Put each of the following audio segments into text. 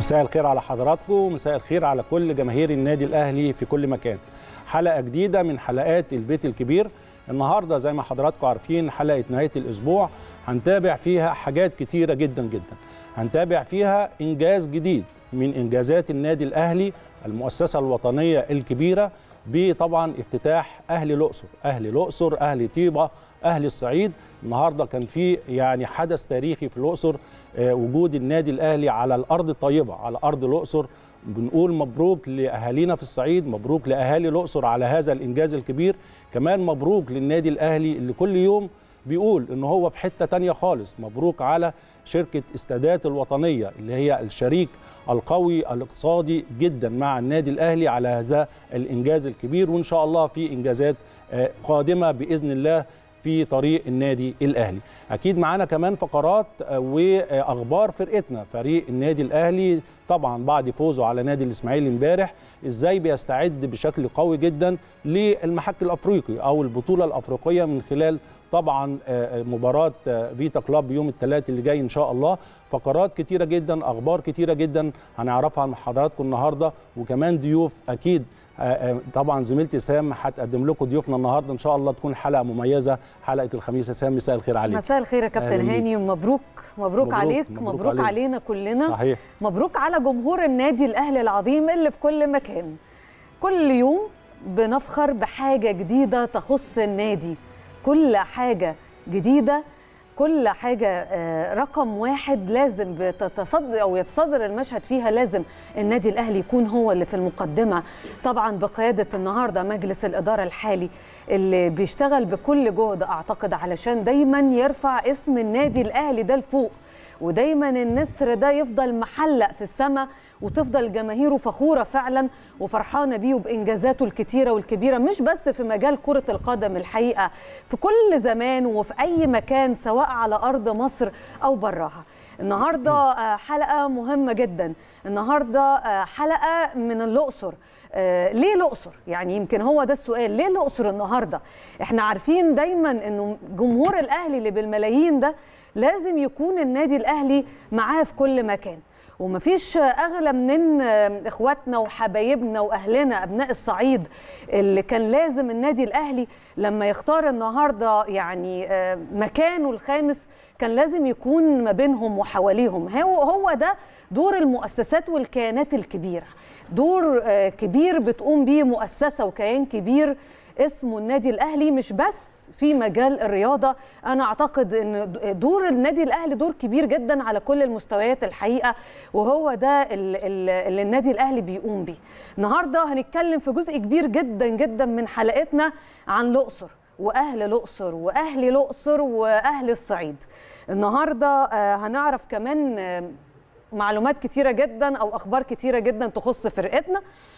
مساء الخير على حضراتكم مساء الخير على كل جماهير النادي الاهلي في كل مكان حلقه جديده من حلقات البيت الكبير النهارده زي ما حضراتكم عارفين حلقه نهايه الاسبوع هنتابع فيها حاجات كتيره جدا جدا هنتابع فيها انجاز جديد من انجازات النادي الاهلي المؤسسه الوطنيه الكبيره بطبعا افتتاح اهل الاقصر اهل الاقصر اهل طيبه اهل الصعيد النهارده كان في يعني حدث تاريخي في الاقصر آه، وجود النادي الاهلي على الارض الطيبه على ارض الاقصر بنقول مبروك لاهالينا في الصعيد مبروك لاهالي الاقصر على هذا الانجاز الكبير كمان مبروك للنادي الاهلي اللي كل يوم بيقول ان هو في حته تانية خالص مبروك على شركه استادات الوطنيه اللي هي الشريك القوي الاقتصادي جدا مع النادي الاهلي على هذا الانجاز الكبير وان شاء الله في انجازات آه، قادمه باذن الله في طريق النادي الاهلي اكيد معانا كمان فقرات آه، واخبار فرقتنا فريق النادي الاهلي طبعا بعد فوزه على نادي الاسماعيلي امبارح ازاي بيستعد بشكل قوي جدا للمحك الافريقي او البطوله الافريقيه من خلال طبعا آه، مباراه آه، فيتا كلاب يوم الثلاث اللي جاي ان شاء الله فقرات كتيره جدا اخبار كتيره جدا هنعرفها مع حضراتكم النهارده وكمان ضيوف اكيد آه، آه، طبعا زميلتي سام هتقدم لكم ضيوفنا النهارده ان شاء الله تكون حلقه مميزه حلقه الخميس يا سام مساء الخير عليك مساء الخير يا كابتن أهلا بيك. هاني ومبروك مبروك, مبروك، عليك مبروك مبروك, عليك. علينا كلنا صحيح مبروك على جمهور النادي الاهلي العظيم اللي في كل مكان كل يوم بنفخر بحاجه جديده تخص النادي كل حاجه جديده كل حاجة آه، رقم واحد لازم بتتصدر أو يتصدر المشهد فيها لازم النادي الأهلي يكون هو اللي في المقدمة طبعا بقيادة النهاردة مجلس الإدارة الحالي اللي بيشتغل بكل جهد أعتقد علشان دايما يرفع اسم النادي الأهلي ده لفوق ودايما النسر ده يفضل محلق في السماء وتفضل جماهيره فخوره فعلا وفرحانه بيه وبانجازاته الكتيره والكبيره مش بس في مجال كره القدم الحقيقه في كل زمان وفي اي مكان سواء على ارض مصر او براها النهارده آه، حلقه مهمه جدا النهارده آه، حلقه من الاقصر آه، ليه الاقصر يعني يمكن هو ده السؤال ليه الاقصر النهارده احنا عارفين دايما انه جمهور الاهلي اللي بالملايين ده لازم يكون النادي الاهلي معاه في كل مكان ومفيش اغلى من اخواتنا وحبايبنا واهلنا ابناء الصعيد اللي كان لازم النادي الاهلي لما يختار النهارده يعني آه، مكانه الخامس كان لازم يكون ما بينهم وحواليهم هو هو ده دور المؤسسات والكيانات الكبيره دور آه، كبير بتقوم بيه مؤسسه وكيان كبير اسمه النادي الاهلي مش بس في مجال الرياضه انا اعتقد ان دور النادي الاهلي دور كبير جدا على كل المستويات الحقيقه وهو ده ال- ال- اللي النادي الاهلي بيقوم بيه النهارده هنتكلم في جزء كبير جدا جدا من حلقتنا عن الاقصر واهل الاقصر واهل الاقصر واهل الصعيد النهارده آه، هنعرف كمان آه، معلومات كتيره جدا او اخبار كتيره جدا تخص فرقتنا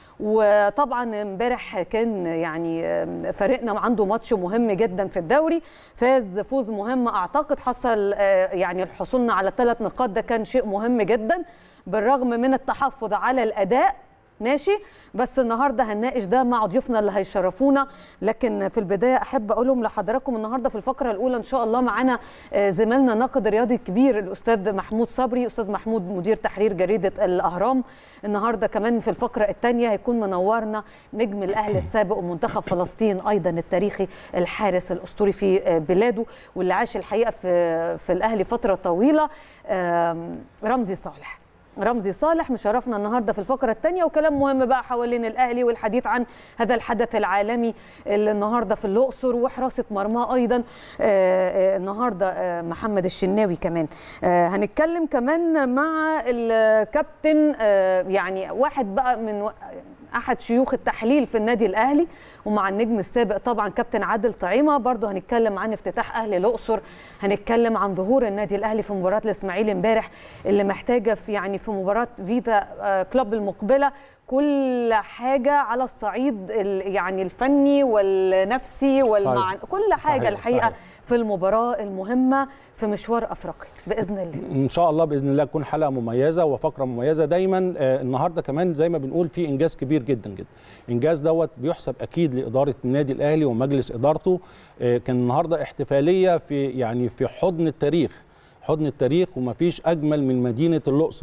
وطبعا امبارح كان يعني آم، فريقنا عنده ماتش مهم جدا في الدوري فاز فوز مهم اعتقد حصل آه، يعني حصولنا على ثلاث نقاط ده كان شيء مهم جدا بالرغم من التحفظ على الاداء ماشي بس النهارده هنناقش ده مع ضيوفنا اللي هيشرفونا لكن في البدايه احب اقولهم لحضراتكم النهارده في الفقره الاولى ان شاء الله معانا آه، زميلنا ناقد رياضي كبير الاستاذ محمود صبري استاذ محمود مدير تحرير جريده الاهرام النهارده كمان في الفقره الثانيه هيكون منورنا نجم الاهلي السابق ومنتخب فلسطين ايضا التاريخي الحارس الاسطوري في آه، بلاده واللي عاش الحقيقه في في الاهلي فتره طويله آم، رمزي صالح رمزي صالح مشرفنا النهارده في الفقره الثانيه وكلام مهم بقى حوالين الاهلي والحديث عن هذا الحدث العالمي اللي النهارده في الاقصر وحراسه مرماه ايضا آه، آه، النهارده آه، محمد الشناوي كمان آه، هنتكلم كمان مع الكابتن آه، يعني واحد بقى من و- احد شيوخ التحليل في النادي الاهلي ومع النجم السابق طبعا كابتن عادل طعيمه برضه هنتكلم عن افتتاح اهل الاقصر هنتكلم عن ظهور النادي الاهلي في مباراه الاسماعيلي امبارح اللي محتاجه في يعني في مباراه فيتا آه، كلوب المقبله كل حاجه على الصعيد ال- يعني الفني والنفسي والمعنى كل حاجه صحيح، الحقيقه صحيح. في المباراه المهمه في مشوار افريقيا باذن الله ان شاء الله باذن الله تكون حلقه مميزه وفقره مميزه دايما آه، النهارده كمان زي ما بنقول في انجاز كبير جدا جدا انجاز دوت بيحسب اكيد لاداره النادي الاهلي ومجلس ادارته آه، كان النهارده احتفاليه في يعني في حضن التاريخ حضن التاريخ ومفيش اجمل من مدينه الاقصر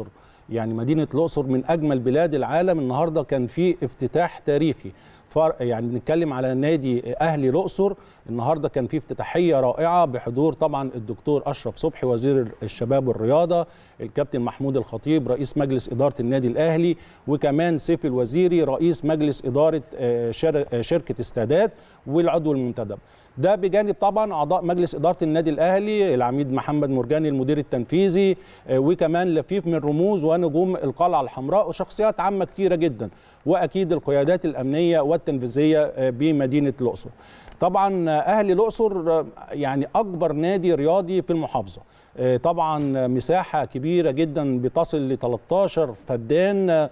يعني مدينه الاقصر من اجمل بلاد العالم النهارده كان في افتتاح تاريخي يعني بنتكلم على نادي اهلي الاقصر النهارده كان في افتتاحيه رائعه بحضور طبعا الدكتور اشرف صبحي وزير الشباب والرياضه الكابتن محمود الخطيب رئيس مجلس اداره النادي الاهلي وكمان سيف الوزيري رئيس مجلس اداره شركه استادات والعضو المنتدب ده بجانب طبعا اعضاء مجلس اداره النادي الاهلي العميد محمد مرجاني المدير التنفيذي وكمان لفيف من رموز ونجوم القلعه الحمراء وشخصيات عامه كتيره جدا واكيد القيادات الامنيه والتنفيذيه بمدينه الاقصر طبعا اهلي الاقصر يعني اكبر نادي رياضي في المحافظه طبعا مساحه كبيره جدا بتصل ل 13 فدان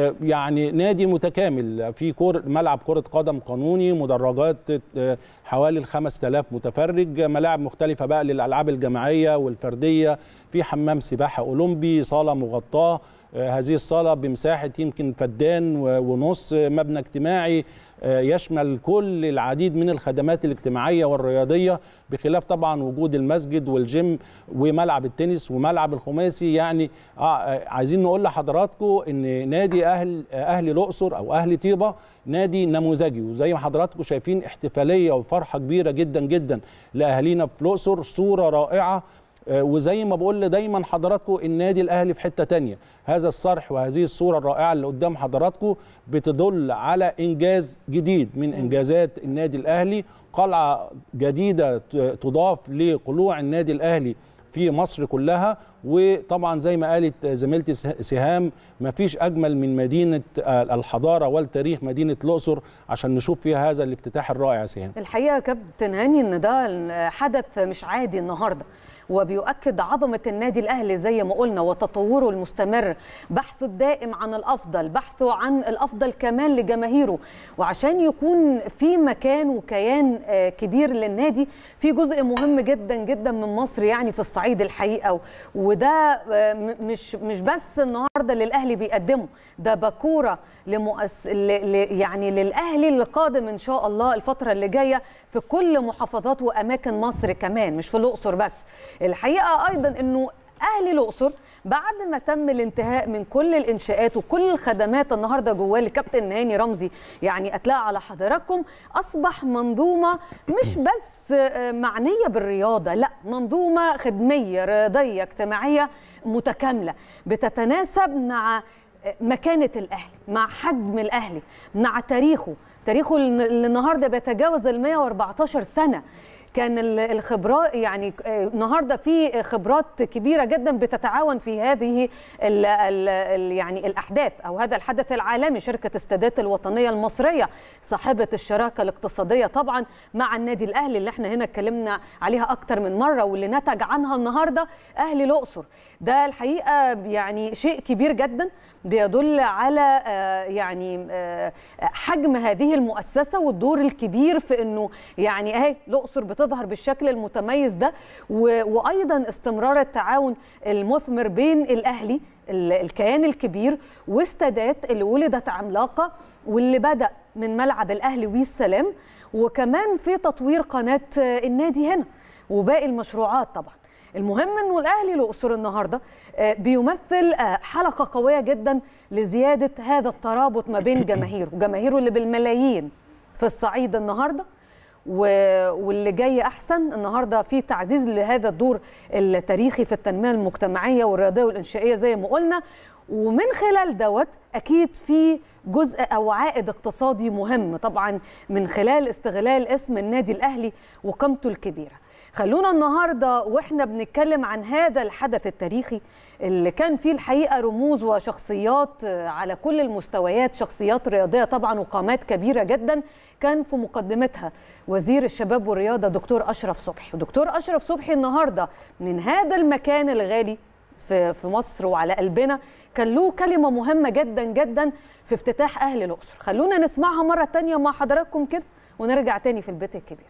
يعني نادي متكامل في كور ملعب كرة قدم قانوني مدرجات حوالي ال 5000 متفرج ملاعب مختلفة بقى للألعاب الجماعية والفردية في حمام سباحة أولمبي صالة مغطاة هذه الصالة بمساحة يمكن فدان ونص مبنى اجتماعي يشمل كل العديد من الخدمات الاجتماعية والرياضية بخلاف طبعا وجود المسجد والجيم وملعب التنس وملعب الخماسي يعني عايزين نقول لحضراتكم ان نادي اهل اهلي الاقصر او اهلي طيبه نادي نموذجي وزي ما حضراتكم شايفين احتفاليه وفرحه كبيره جدا جدا لاهالينا في الاقصر صوره رائعه وزي ما بقول دايما حضراتكم النادي الاهلي في حته تانية هذا الصرح وهذه الصوره الرائعه اللي قدام حضراتكم بتدل على انجاز جديد من انجازات النادي الاهلي قلعه جديده تضاف لقلوع النادي الاهلي في مصر كلها وطبعا زي ما قالت زميلتي سهام ما فيش اجمل من مدينه الحضاره والتاريخ مدينه الاقصر عشان نشوف فيها هذا الافتتاح الرائع سهام الحقيقه كابتن هاني ان ده حدث مش عادي النهارده وبيؤكد عظمة النادي الأهلي زي ما قلنا وتطوره المستمر بحثه الدائم عن الأفضل بحثه عن الأفضل كمان لجماهيره وعشان يكون في مكان وكيان كبير للنادي في جزء مهم جدا جدا من مصر يعني في الصعيد الحقيقة وده مش مش بس النهارده اللي الأهلي بيقدمه ده باكورة لمؤس... يعني للأهلي اللي قادم إن شاء الله الفترة اللي جاية في كل محافظات وأماكن مصر كمان مش في الأقصر بس الحقيقه ايضا انه اهل الاقصر بعد ما تم الانتهاء من كل الانشاءات وكل الخدمات النهارده جواه الكابتن هاني رمزي يعني اتلاقى على حضراتكم اصبح منظومه مش بس معنيه بالرياضه لا منظومه خدميه رياضيه اجتماعيه متكامله بتتناسب مع مكانة الأهلي مع حجم الأهلي مع تاريخه تاريخه اللي النهارده بيتجاوز ال 114 سنة كان الخبرات يعني النهارده في خبرات كبيره جدا بتتعاون في هذه ال ال يعني الاحداث او هذا الحدث العالمي شركه استادات الوطنيه المصريه صاحبه الشراكه الاقتصاديه طبعا مع النادي الاهلي اللي احنا هنا اتكلمنا عليها اكتر من مره واللي نتج عنها النهارده اهلي الاقصر ده الحقيقه يعني شيء كبير جدا بيدل على يعني حجم هذه المؤسسه والدور الكبير في انه يعني اهي الاقصر بتظهر بالشكل المتميز ده وايضا استمرار التعاون المثمر بين الاهلي الكيان الكبير واستادات اللي ولدت عملاقه واللي بدا من ملعب الاهلي والسلام وكمان في تطوير قناه النادي هنا وباقي المشروعات طبعا المهم انه الاهلي الاقصر النهارده بيمثل حلقه قويه جدا لزياده هذا الترابط ما بين جماهيره جماهيره اللي بالملايين في الصعيد النهارده واللي جاي احسن النهارده في تعزيز لهذا الدور التاريخي في التنميه المجتمعيه والرياضيه والانشائيه زي ما قلنا ومن خلال دوت اكيد في جزء او عائد اقتصادي مهم طبعا من خلال استغلال اسم النادي الاهلي وقيمته الكبيره خلونا النهارده واحنا بنتكلم عن هذا الحدث التاريخي اللي كان فيه الحقيقه رموز وشخصيات على كل المستويات شخصيات رياضيه طبعا وقامات كبيره جدا كان في مقدمتها وزير الشباب والرياضه دكتور اشرف صبحي ودكتور اشرف صبحي النهارده من هذا المكان الغالي في في مصر وعلى قلبنا كان له كلمه مهمه جدا جدا في افتتاح اهل الاقصر خلونا نسمعها مره تانية مع حضراتكم كده ونرجع تاني في البيت الكبير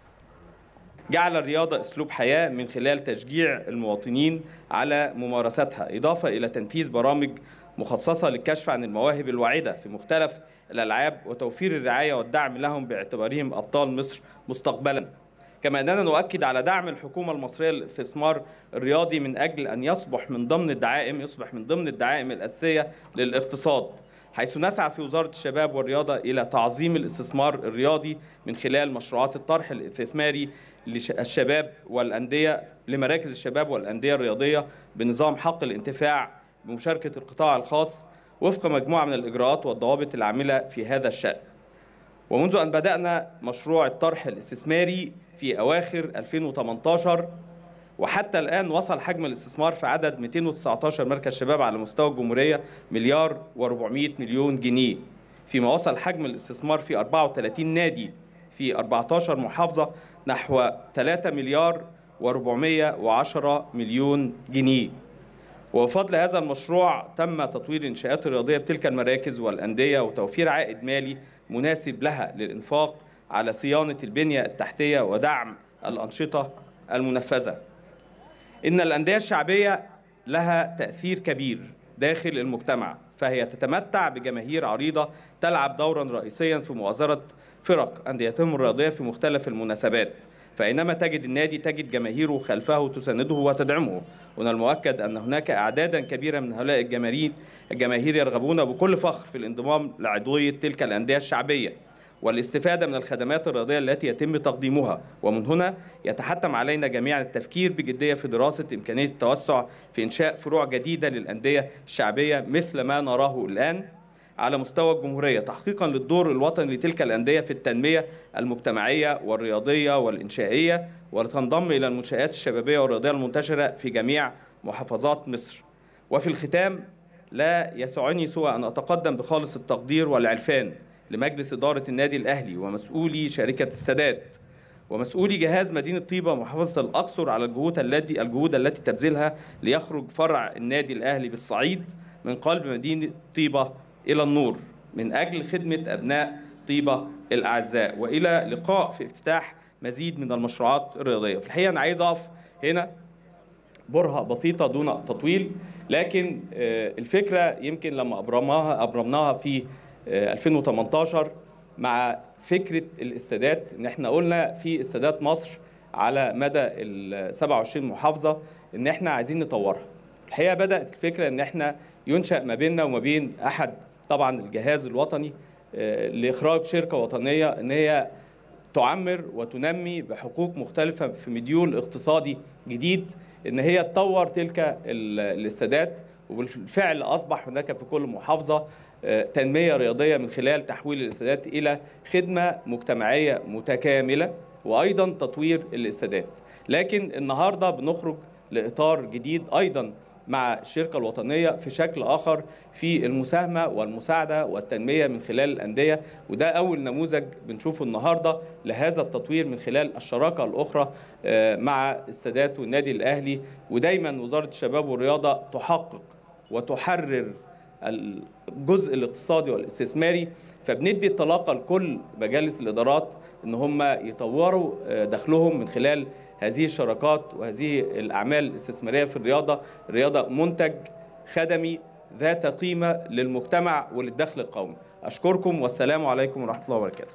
جعل الرياضة أسلوب حياة من خلال تشجيع المواطنين على ممارستها إضافة إلى تنفيذ برامج مخصصة للكشف عن المواهب الواعدة في مختلف الألعاب وتوفير الرعاية والدعم لهم باعتبارهم أبطال مصر مستقبلا كما أننا نؤكد على دعم الحكومة المصرية للاستثمار الرياضي من أجل أن يصبح من ضمن الدعائم يصبح من ضمن الدعائم الأساسية للاقتصاد حيث نسعى في وزارة الشباب والرياضة إلى تعظيم الاستثمار الرياضي من خلال مشروعات الطرح الاستثماري للشباب والأندية لمراكز الشباب والأندية الرياضية بنظام حق الانتفاع بمشاركة القطاع الخاص وفق مجموعة من الإجراءات والضوابط العاملة في هذا الشأن ومنذ أن بدأنا مشروع الطرح الاستثماري في أواخر 2018 وحتى الآن وصل حجم الاستثمار في عدد 219 مركز شباب على مستوى الجمهورية مليار و400 مليون جنيه فيما وصل حجم الاستثمار في 34 نادي في 14 محافظة نحو 3 مليار و410 مليون جنيه وبفضل هذا المشروع تم تطوير الانشاءات الرياضيه بتلك المراكز والانديه وتوفير عائد مالي مناسب لها للانفاق على صيانه البنيه التحتيه ودعم الانشطه المنفذه. ان الانديه الشعبيه لها تاثير كبير داخل المجتمع فهي تتمتع بجماهير عريضه تلعب دورا رئيسيا في مؤازره فرق انديتهم الرياضيه في مختلف المناسبات. فأينما تجد النادي تجد جماهيره خلفه تسانده وتدعمه ومن المؤكد أن هناك أعدادا كبيرة من هؤلاء الجماهير الجماهير يرغبون بكل فخر في الانضمام لعضوية تلك الأندية الشعبية والاستفادة من الخدمات الرياضية التي يتم تقديمها ومن هنا يتحتم علينا جميعا التفكير بجدية في دراسة إمكانية التوسع في إنشاء فروع جديدة للأندية الشعبية مثل ما نراه الآن على مستوى الجمهورية تحقيقا للدور الوطني لتلك الأندية في التنمية المجتمعية والرياضية والإنشائية ولتنضم إلى المنشآت الشبابية والرياضية المنتشرة في جميع محافظات مصر وفي الختام لا يسعني سوى أن أتقدم بخالص التقدير والعرفان لمجلس إدارة النادي الأهلي ومسؤولي شركة السادات ومسؤولي جهاز مدينة طيبة محافظة الأقصر على الجهود التي الجهود التي تبذلها ليخرج فرع النادي الأهلي بالصعيد من قلب مدينة طيبة إلى النور من أجل خدمة أبناء طيبة الأعزاء وإلى لقاء في افتتاح مزيد من المشروعات الرياضية في الحقيقة أنا عايز أقف هنا برهة بسيطة دون تطويل لكن الفكرة يمكن لما أبرمناها أبرمناها في 2018 مع فكرة الاستادات إن إحنا قلنا في استادات مصر على مدى ال 27 محافظة إن إحنا عايزين نطورها الحقيقة بدأت الفكرة إن إحنا ينشأ ما بيننا وما بين أحد طبعا الجهاز الوطني لاخراج شركه وطنيه ان هي تعمر وتنمي بحقوق مختلفه في مديول اقتصادي جديد ان هي تطور تلك الاستادات وبالفعل اصبح هناك في كل محافظه تنميه رياضيه من خلال تحويل الاستادات الى خدمه مجتمعيه متكامله وايضا تطوير الاستادات لكن النهارده بنخرج لاطار جديد ايضا مع الشركة الوطنية في شكل آخر في المساهمة والمساعدة والتنمية من خلال الأندية وده أول نموذج بنشوفه النهاردة لهذا التطوير من خلال الشراكة الأخرى مع السادات والنادي الأهلي ودايما وزارة الشباب والرياضة تحقق وتحرر الجزء الاقتصادي والاستثماري فبندي الطلاقة لكل مجالس الإدارات إن هم يطوروا دخلهم من خلال هذه الشراكات وهذه الأعمال الاستثمارية في الرياضة الرياضة منتج خدمي ذات قيمة للمجتمع وللدخل القومي أشكركم والسلام عليكم ورحمة الله وبركاته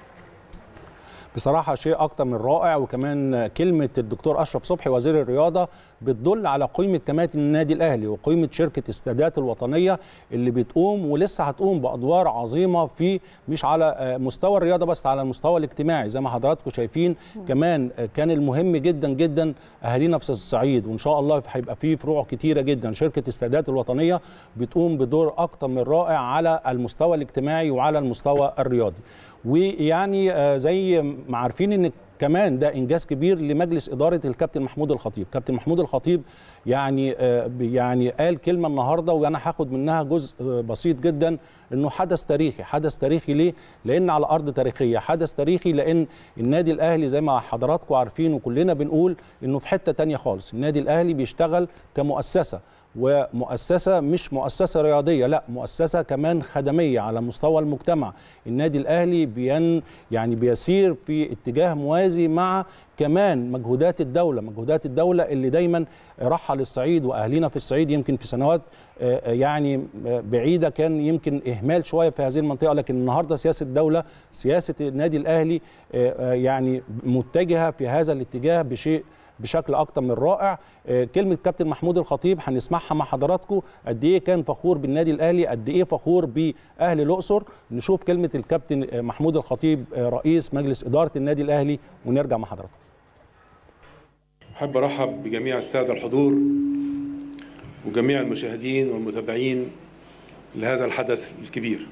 بصراحة شيء أكتر من رائع وكمان كلمة الدكتور أشرف صبحي وزير الرياضة بتدل على قيمة كمان النادي الأهلي وقيمة شركة السادات الوطنية اللي بتقوم ولسه هتقوم بأدوار عظيمة في مش على مستوى الرياضة بس على المستوى الاجتماعي زي ما حضراتكم شايفين كمان كان المهم جدا جدا أهالينا في الصعيد وإن شاء الله هيبقى فيه فروع كتيرة جدا شركة السادات الوطنية بتقوم بدور أكتر من رائع على المستوى الاجتماعي وعلى المستوى الرياضي ويعني زي ما عارفين ان كمان ده انجاز كبير لمجلس اداره الكابتن محمود الخطيب كابتن محمود الخطيب يعني يعني قال كلمه النهارده وانا هاخد منها جزء بسيط جدا انه حدث تاريخي حدث تاريخي ليه لان على ارض تاريخيه حدث تاريخي لان النادي الاهلي زي ما حضراتكم عارفين وكلنا بنقول انه في حته تانية خالص النادي الاهلي بيشتغل كمؤسسه ومؤسسه مش مؤسسه رياضيه لا مؤسسه كمان خدميه على مستوى المجتمع النادي الاهلي بين يعني بيسير في اتجاه موازي مع كمان مجهودات الدولة مجهودات الدولة اللي دايما رحل الصعيد وأهلنا في الصعيد يمكن في سنوات يعني بعيدة كان يمكن إهمال شوية في هذه المنطقة لكن النهاردة سياسة الدولة سياسة النادي الأهلي يعني متجهة في هذا الاتجاه بشيء بشكل اكتر من رائع كلمه كابتن محمود الخطيب هنسمعها مع حضراتكم قد ايه كان فخور بالنادي الاهلي قد ايه فخور باهل الاقصر نشوف كلمه الكابتن محمود الخطيب رئيس مجلس اداره النادي الاهلي ونرجع مع حضراتكم أحب أرحب بجميع السادة الحضور وجميع المشاهدين والمتابعين لهذا الحدث الكبير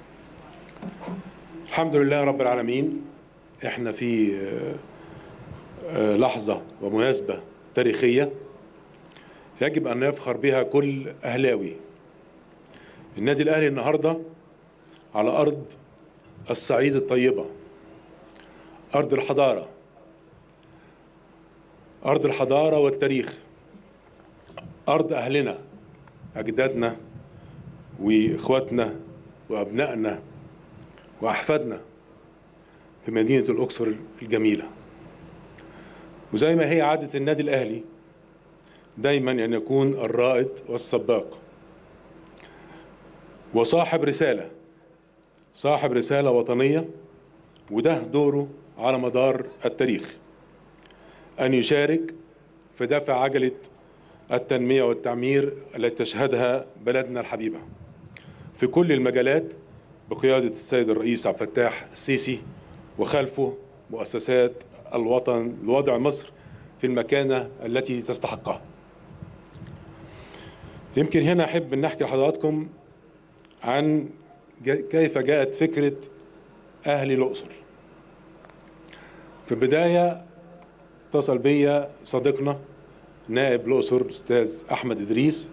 الحمد لله رب العالمين احنا في لحظة ومناسبة تاريخية يجب أن يفخر بها كل أهلاوي النادي الأهلي النهاردة على أرض الصعيد الطيبة أرض الحضارة أرض الحضارة والتاريخ أرض أهلنا أجدادنا وإخواتنا وأبنائنا وأحفادنا في مدينة الأقصر الجميلة وزي ما هي عادة النادي الأهلي دايما أن يكون الرائد والسباق وصاحب رسالة صاحب رسالة وطنية وده دوره على مدار التاريخ أن يشارك في دفع عجلة التنمية والتعمير التي تشهدها بلدنا الحبيبة في كل المجالات بقيادة السيد الرئيس عبد الفتاح السيسي وخلفه مؤسسات الوطن لوضع مصر في المكانة التي تستحقها يمكن هنا أحب أن نحكي لحضراتكم عن كيف جاءت فكرة أهل الأقصر في البداية اتصل بيا صديقنا نائب الأقصر أستاذ أحمد إدريس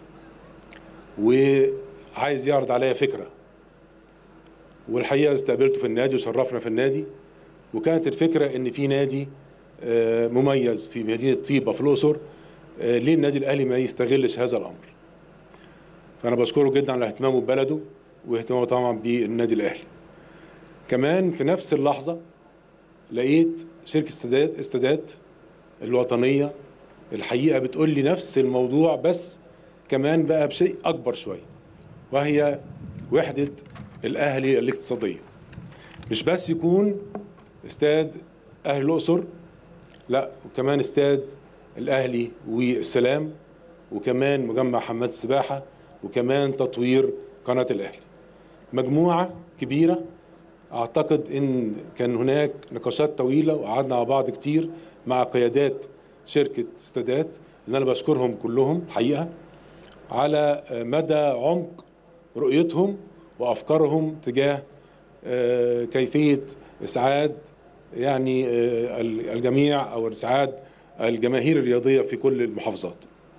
وعايز يعرض عليا فكرة والحقيقة استقبلته في النادي وشرفنا في النادي وكانت الفكرة إن في نادي مميز في مدينة طيبة في الأقصر ليه النادي الأهلي ما يستغلش هذا الأمر فأنا بشكره جدا على اهتمامه ببلده واهتمامه طبعا بالنادي الأهلي كمان في نفس اللحظة لقيت شركة استادات استادات الوطنية الحقيقة بتقول لي نفس الموضوع بس كمان بقى بشيء أكبر شوية وهي وحدة الأهلي الاقتصادية مش بس يكون استاد أهل الأقصر لا وكمان استاد الأهلي والسلام وكمان مجمع حماد السباحة وكمان تطوير قناة الأهلي مجموعة كبيرة أعتقد إن كان هناك نقاشات طويلة وقعدنا مع بعض كتير مع قيادات شركة استادات اللي أنا بشكرهم كلهم الحقيقة على مدى عمق رؤيتهم وأفكارهم تجاه كيفية إسعاد يعني الجميع أو إسعاد الجماهير الرياضية في كل المحافظات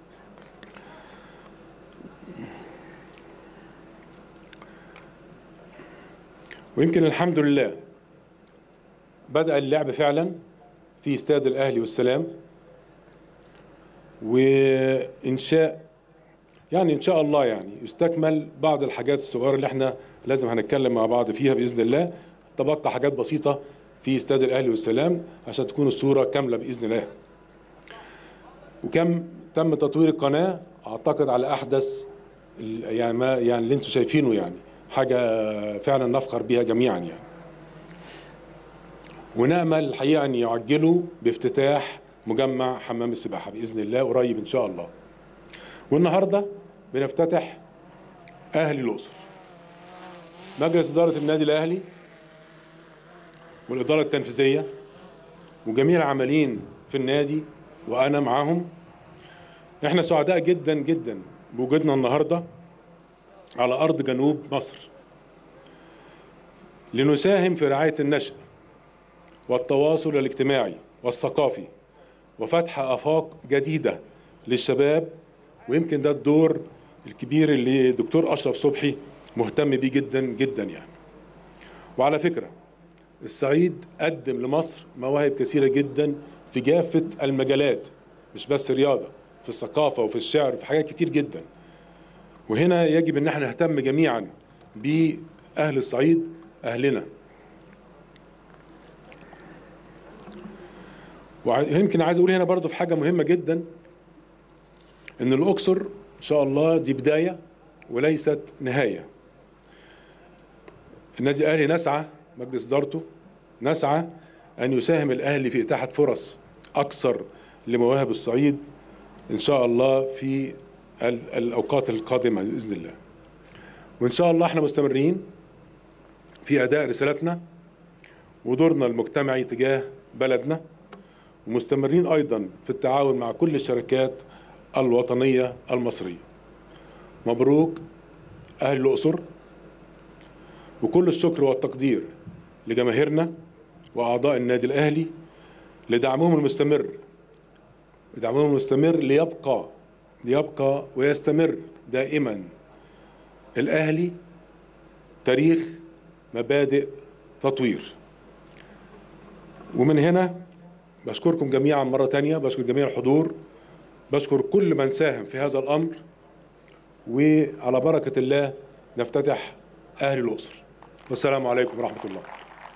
ويمكن الحمد لله بدأ اللعب فعلا في استاد الأهلي والسلام وإنشاء يعني إن شاء الله يعني يستكمل بعض الحاجات الصغيرة اللي احنا لازم هنتكلم مع بعض فيها بإذن الله تبقى حاجات بسيطة في استاد الأهلي والسلام عشان تكون الصورة كاملة بإذن الله وكم تم تطوير القناة أعتقد على أحدث يعني ما يعني اللي انتم شايفينه يعني حاجة فعلا نفخر بها جميعا يعني ونأمل الحقيقة أن يعجلوا بافتتاح مجمع حمام السباحة بإذن الله قريب إن شاء الله والنهاردة بنفتتح أهلي الأقصر مجلس إدارة النادي الأهلي والإدارة التنفيذية وجميع العاملين في النادي وأنا معاهم إحنا سعداء جدا جدا بوجودنا النهارده على أرض جنوب مصر لنساهم في رعاية النشء والتواصل الاجتماعي والثقافي وفتح آفاق جديدة للشباب ويمكن ده الدور الكبير اللي دكتور أشرف صبحي مهتم بيه جدا جدا يعني وعلى فكرة الصعيد قدم لمصر مواهب كثيرة جدا في كافة المجالات مش بس رياضة في الثقافة وفي الشعر وفي حاجات كتير جدا وهنا يجب ان احنا نهتم جميعا باهل الصعيد اهلنا ويمكن عايز اقول هنا برضو في حاجه مهمه جدا ان الاقصر ان شاء الله دي بدايه وليست نهايه النادي الاهلي نسعى مجلس ادارته نسعى ان يساهم الاهلي في اتاحه فرص اكثر لمواهب الصعيد ان شاء الله في ال- الاوقات القادمه باذن الله وان شاء الله احنا مستمرين في اداء رسالتنا ودورنا المجتمعي تجاه بلدنا ومستمرين ايضا في التعاون مع كل الشركات الوطنيه المصريه مبروك اهل الاقصر وكل الشكر والتقدير لجماهيرنا واعضاء النادي الاهلي لدعمهم المستمر دعمهم المستمر ليبقى ليبقى ويستمر دائما الاهلي تاريخ مبادئ تطوير ومن هنا بشكركم جميعا مرة تانية بشكر جميع الحضور بشكر كل من ساهم في هذا الأمر وعلى بركة الله نفتتح أهل الأقصر والسلام عليكم ورحمة الله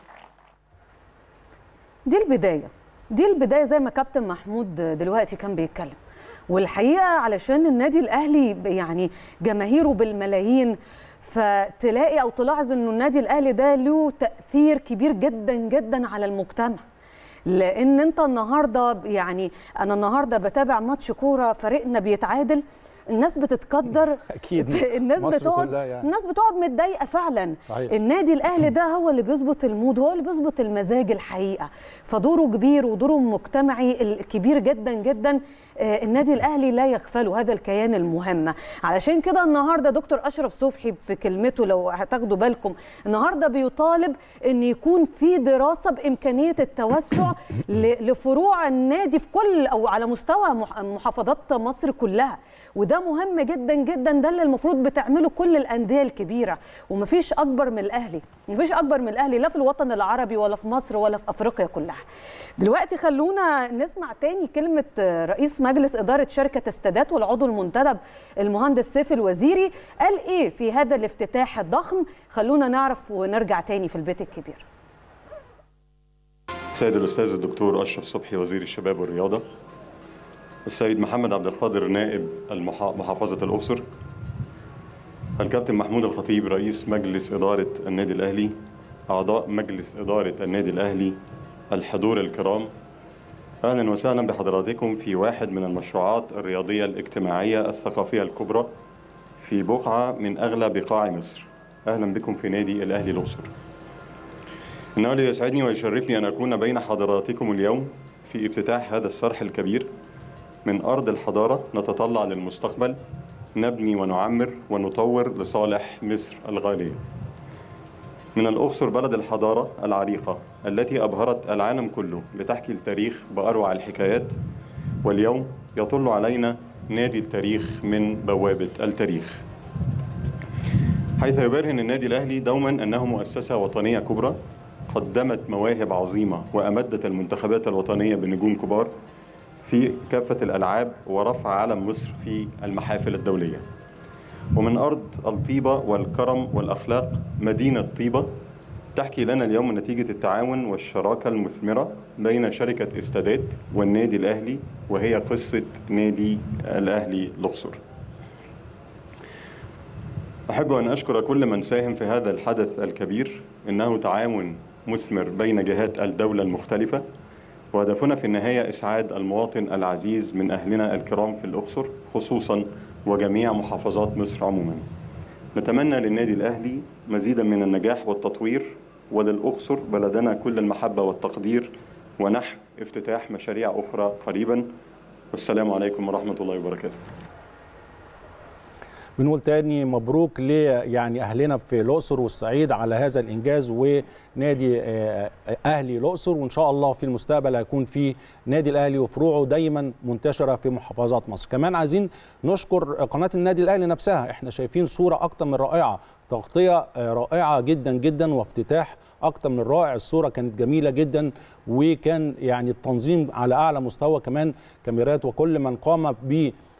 دي البداية دي البداية زي ما كابتن محمود دلوقتي كان بيتكلم والحقيقة علشان النادي الأهلي يعني جماهيره بالملايين فتلاقي أو تلاحظ أنه النادي الأهلي ده له تأثير كبير جدا جدا على المجتمع لأن أنت النهاردة يعني أنا النهاردة بتابع ماتش كورة فريقنا بيتعادل الناس بتتقدر أكيد. الناس مصر بتقعد كلها يعني. الناس بتقعد متضايقه فعلا صحيح. النادي الاهلي ده هو اللي بيظبط المود هو اللي بيظبط المزاج الحقيقه فدوره كبير ودوره مجتمعي الكبير جدا جدا آه، النادي الاهلي لا يغفله هذا الكيان المهم علشان كده النهارده دكتور اشرف صبحي في كلمته لو هتاخدوا بالكم النهارده بيطالب ان يكون في دراسه بامكانيه التوسع ل- لفروع النادي في كل او على مستوى مح- محافظات مصر كلها وده مهم جدا جدا ده اللي المفروض بتعمله كل الانديه الكبيره ومفيش اكبر من الاهلي مفيش اكبر من الاهلي لا في الوطن العربي ولا في مصر ولا في افريقيا كلها دلوقتي خلونا نسمع تاني كلمه رئيس مجلس اداره شركه السادات والعضو المنتدب المهندس سيف الوزيري قال ايه في هذا الافتتاح الضخم خلونا نعرف ونرجع تاني في البيت الكبير السيد الأستاذ الدكتور أشرف صبحي وزير الشباب والرياضة السيد محمد عبد القادر نائب المحا- محافظة الأقصر الكابتن محمود الخطيب رئيس مجلس إدارة النادي الأهلي أعضاء مجلس إدارة النادي الأهلي الحضور الكرام أهلا وسهلا بحضراتكم في واحد من المشروعات الرياضية الاجتماعية الثقافية الكبرى في بقعة من أغلى بقاع مصر أهلا بكم في نادي الأهلي الأقصر إنه ليسعدني ويشرفني أن أكون بين حضراتكم اليوم في افتتاح هذا الصرح الكبير من أرض الحضارة نتطلع للمستقبل نبني ونعمر ونطور لصالح مصر الغالية من الأقصر بلد الحضارة العريقة التي أبهرت العالم كله لتحكي التاريخ بأروع الحكايات واليوم يطل علينا نادي التاريخ من بوابة التاريخ حيث يبرهن النادي الأهلي دوما أنه مؤسسة وطنية كبرى قدمت مواهب عظيمة وأمدت المنتخبات الوطنية بنجوم كبار في كافة الألعاب ورفع علم مصر في المحافل الدولية ومن أرض الطيبة والكرم والأخلاق مدينة طيبة تحكي لنا اليوم نتيجة التعاون والشراكة المثمرة بين شركة استادات والنادي الأهلي وهي قصة نادي الأهلي الأقصر أحب أن أشكر كل من ساهم في هذا الحدث الكبير إنه تعاون مثمر بين جهات الدولة المختلفة وهدفنا في النهاية إسعاد المواطن العزيز من أهلنا الكرام في الأقصر خصوصا وجميع محافظات مصر عموما نتمنى للنادي الأهلي مزيدا من النجاح والتطوير وللأقصر بلدنا كل المحبة والتقدير ونحو افتتاح مشاريع أخرى قريبا والسلام عليكم ورحمة الله وبركاته بنقول تاني مبروك ل يعني اهلنا في الاقصر والصعيد على هذا الانجاز ونادي آه، اهلي الاقصر وان شاء الله في المستقبل هيكون في نادي الاهلي وفروعه دايما منتشره في محافظات مصر كمان عايزين نشكر قناه النادي الاهلي نفسها احنا شايفين صوره اكتر من رائعه تغطيه آه، رائعه جدا جدا وافتتاح اكتر من رائع الصوره كانت جميله جدا وكان يعني التنظيم على اعلى مستوى كمان كاميرات وكل من قام ب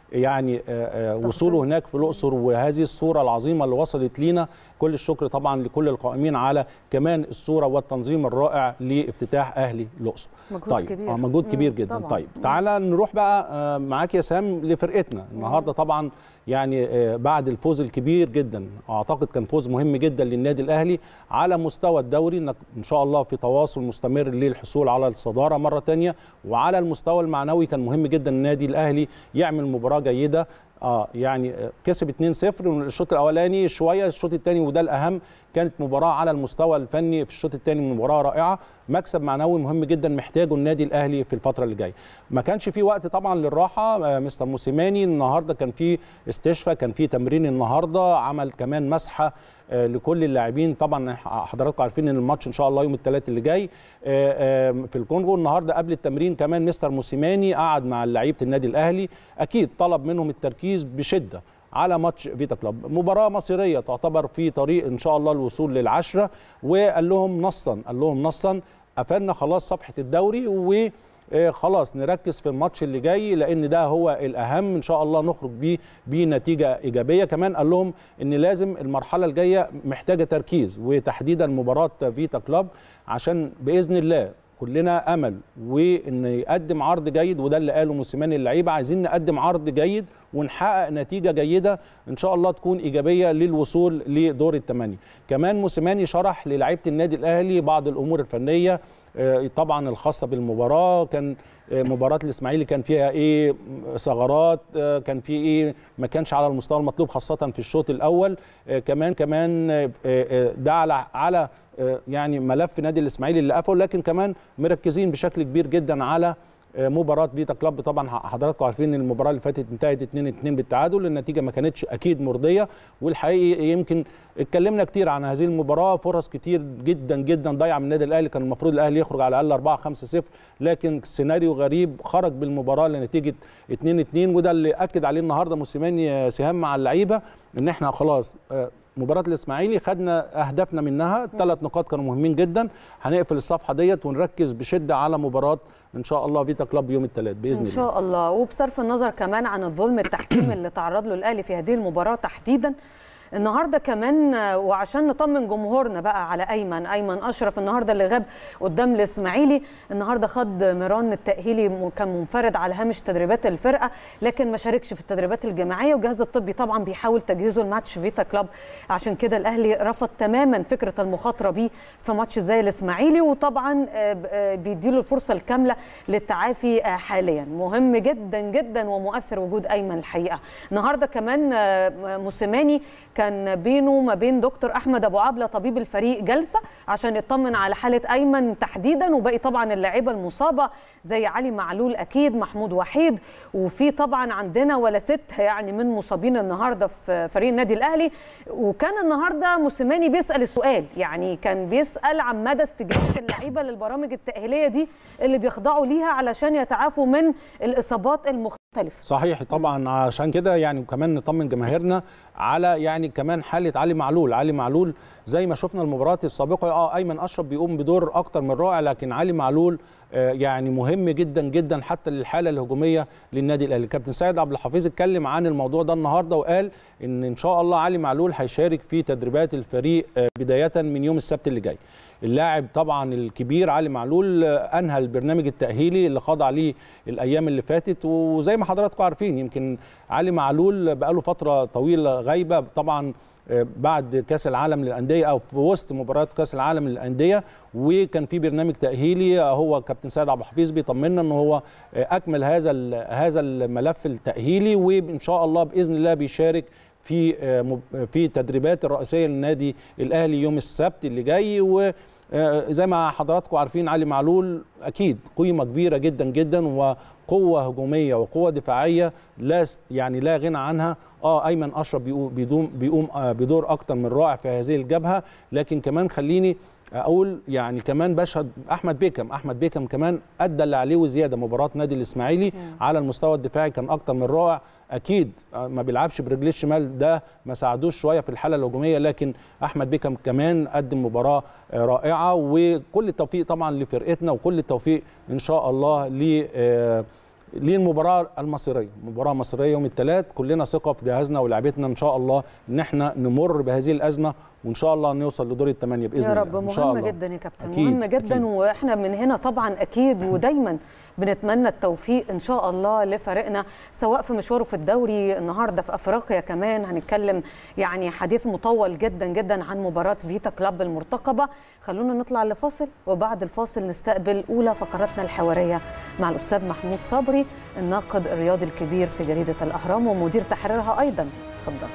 يعني آه، آه، وصوله هناك في الاقصر وهذه الصوره العظيمه اللي وصلت لينا كل الشكر طبعا لكل القائمين على كمان الصوره والتنظيم الرائع لافتتاح اهلي الاقصر مجهود طيب كبير. آه، مجهود مم، كبير جدا طبعاً. طيب تعالى نروح بقى آه، معاك يا سام لفرقتنا النهارده طبعا يعني آه، بعد الفوز الكبير جدا اعتقد كان فوز مهم جدا للنادي الاهلي على مستوى الدوري انك ان شاء الله في تواصل مستمر للحصول على الصداره مره تانية وعلى المستوى المعنوي كان مهم جدا النادي الاهلي يعمل مباراه جيده اه يعني آه، كسب 2-0 من الشوط الاولاني شويه الشوط الثاني وده الاهم كانت مباراه على المستوى الفني في الشوط الثاني مباراه رائعه مكسب معنوي مهم جدا محتاجه النادي الاهلي في الفتره اللي جايه ما كانش في وقت طبعا للراحه آه، مستر موسيماني النهارده كان في استشفاء كان في تمرين النهارده عمل كمان مسحه آه، لكل اللاعبين طبعا حضراتكم عارفين ان الماتش ان شاء الله يوم الثلاث اللي جاي آه، آه، في الكونغو النهارده قبل التمرين كمان مستر موسيماني قعد مع لعيبه النادي الاهلي اكيد طلب منهم التركيز بشده على ماتش فيتا كلوب مباراه مصيريه تعتبر في طريق ان شاء الله الوصول للعشره وقال لهم نصا قال لهم نصا قفلنا خلاص صفحه الدوري و آه، خلاص نركز في الماتش اللي جاي لان ده هو الاهم ان شاء الله نخرج بيه بنتيجه ايجابيه كمان قال لهم ان لازم المرحله الجايه محتاجه تركيز وتحديدا مباراه فيتا كلوب عشان باذن الله كلنا امل وان يقدم عرض جيد وده اللي قاله موسيماني اللعيبه عايزين نقدم عرض جيد ونحقق نتيجه جيده ان شاء الله تكون ايجابيه للوصول لدور الثمانيه كمان موسيماني شرح للاعيبه النادي الاهلي بعض الامور الفنيه آه، طبعا الخاصه بالمباراه كان آه، مباراه الاسماعيلي كان فيها ايه ثغرات آه، كان في ايه ما كانش على المستوى المطلوب خاصه في الشوط الاول آه، كمان كمان آه، آه، ده على على آه، يعني ملف نادي الاسماعيلي اللي قفل لكن كمان مركزين بشكل كبير جدا على آه، مباراه فيتا كلوب طبعا حضراتكم عارفين ان المباراه اللي فاتت انتهت 2 2 بالتعادل النتيجه ما كانتش اكيد مرضيه والحقيقه يمكن اتكلمنا كتير عن هذه المباراه فرص كتير جدا جدا ضايعه من النادي الاهلي كان المفروض الاهلي يخرج على الاقل 4 5 0 لكن سيناريو غريب خرج بالمباراه لنتيجه 2 2 وده اللي اكد عليه النهارده موسيماني آه، سهام مع اللعيبه ان احنا خلاص آه، مباراه الاسماعيلي خدنا اهدافنا منها ثلاث نقاط كانوا مهمين جدا هنقفل الصفحه ديت ونركز بشده على مباراه ان شاء الله فيتا كلوب يوم الثلاث باذن ان الله شاء الله وبصرف النظر كمان عن الظلم التحكيمي اللي تعرض له الاهلي في هذه المباراه تحديدا النهارده كمان آه، وعشان نطمن جمهورنا بقى على ايمن ايمن اشرف النهارده اللي غاب قدام الاسماعيلي النهارده خد ميران التاهيلي م- كان منفرد على هامش تدريبات الفرقه لكن ما شاركش في التدريبات الجماعيه والجهاز الطبي طبعا بيحاول تجهيزه لماتش فيتا كلوب عشان كده الاهلي رفض تماما فكره المخاطره بيه في ماتش زي الاسماعيلي وطبعا آه، ب- آه، بيديله الفرصه الكامله للتعافي آه، حاليا مهم جدا جدا ومؤثر وجود ايمن الحقيقه النهارده كمان آه، موسيماني كان بينه وما بين دكتور احمد ابو عبله طبيب الفريق جلسه عشان يطمن على حاله ايمن تحديدا وباقي طبعا اللاعيبه المصابه زي علي معلول اكيد محمود وحيد وفي طبعا عندنا ولا ست يعني من مصابين النهارده في فريق النادي الاهلي وكان النهارده موسيماني بيسال السؤال يعني كان بيسال عن مدى استجابه اللعيبه للبرامج التاهيليه دي اللي بيخضعوا ليها علشان يتعافوا من الاصابات المختلفه صحيح طبعا عشان كده يعني وكمان نطمن جماهيرنا على يعني كمان حاله علي معلول علي معلول زي ما شفنا المباريات السابقه اه ايمن اشرف بيقوم بدور اكتر من رائع لكن علي معلول آه يعني مهم جدا جدا حتى للحاله الهجوميه للنادي الاهلي كابتن سيد عبد الحفيظ اتكلم عن الموضوع ده النهارده وقال ان ان شاء الله علي معلول هيشارك في تدريبات الفريق آه بدايه من يوم السبت اللي جاي اللاعب طبعا الكبير علي معلول آه، انهى البرنامج التاهيلي اللي خاضع ليه الايام اللي فاتت وزي ما حضراتكم عارفين يمكن علي معلول بقاله فتره طويله غايبه طبعا آه، بعد كاس العالم للانديه او في وسط مباريات كاس العالم للانديه وكان في برنامج تاهيلي آه، هو كابتن سيد عبد الحفيظ بيطمنا ان هو آه، اكمل هذا ال- هذا الملف التاهيلي وان شاء الله باذن الله بيشارك في آه، مب- في تدريبات الرئيسيه للنادي الاهلي يوم السبت اللي جاي و آه، زي ما حضراتكم عارفين علي معلول اكيد قيمه كبيره جدا جدا وقوه هجوميه وقوه دفاعيه لا س- يعني لا غنى عنها اه ايمن اشرف بيقو- بيدوم بيقوم آه، بدور اكتر من رائع في هذه الجبهه لكن كمان خليني اقول يعني كمان بشهد احمد بيكم احمد بيكم كمان ادى اللي عليه وزياده مباراه نادي الاسماعيلي على المستوى الدفاعي كان اكتر من رائع اكيد آه، ما بيلعبش برجليه الشمال ده ما ساعدوش شويه في الحاله الهجوميه لكن احمد بيكم كمان قدم مباراه آه، رائعه وكل التوفيق طبعا لفرقتنا وكل التوفيق ان شاء الله ل آه، للمباراه المصيريه مباراه مصيريه يوم الثلاث كلنا ثقه في جهازنا ولاعبتنا ان شاء الله ان احنا نمر بهذه الازمه وان شاء الله نوصل لدور الثمانيه باذن يا الله رب إن شاء مهمة الله. جدا يا كابتن أكيد، مهمة جدا أكيد. واحنا من هنا طبعا اكيد ودايما بنتمنى التوفيق ان شاء الله لفريقنا سواء في مشواره في الدوري النهارده في افريقيا كمان هنتكلم يعني حديث مطول جدا جدا عن مباراة فيتا كلاب المرتقبة خلونا نطلع لفاصل وبعد الفاصل نستقبل اولى فقراتنا الحوارية مع الاستاذ محمود صبري الناقد الرياضي الكبير في جريدة الاهرام ومدير تحريرها ايضا اتفضل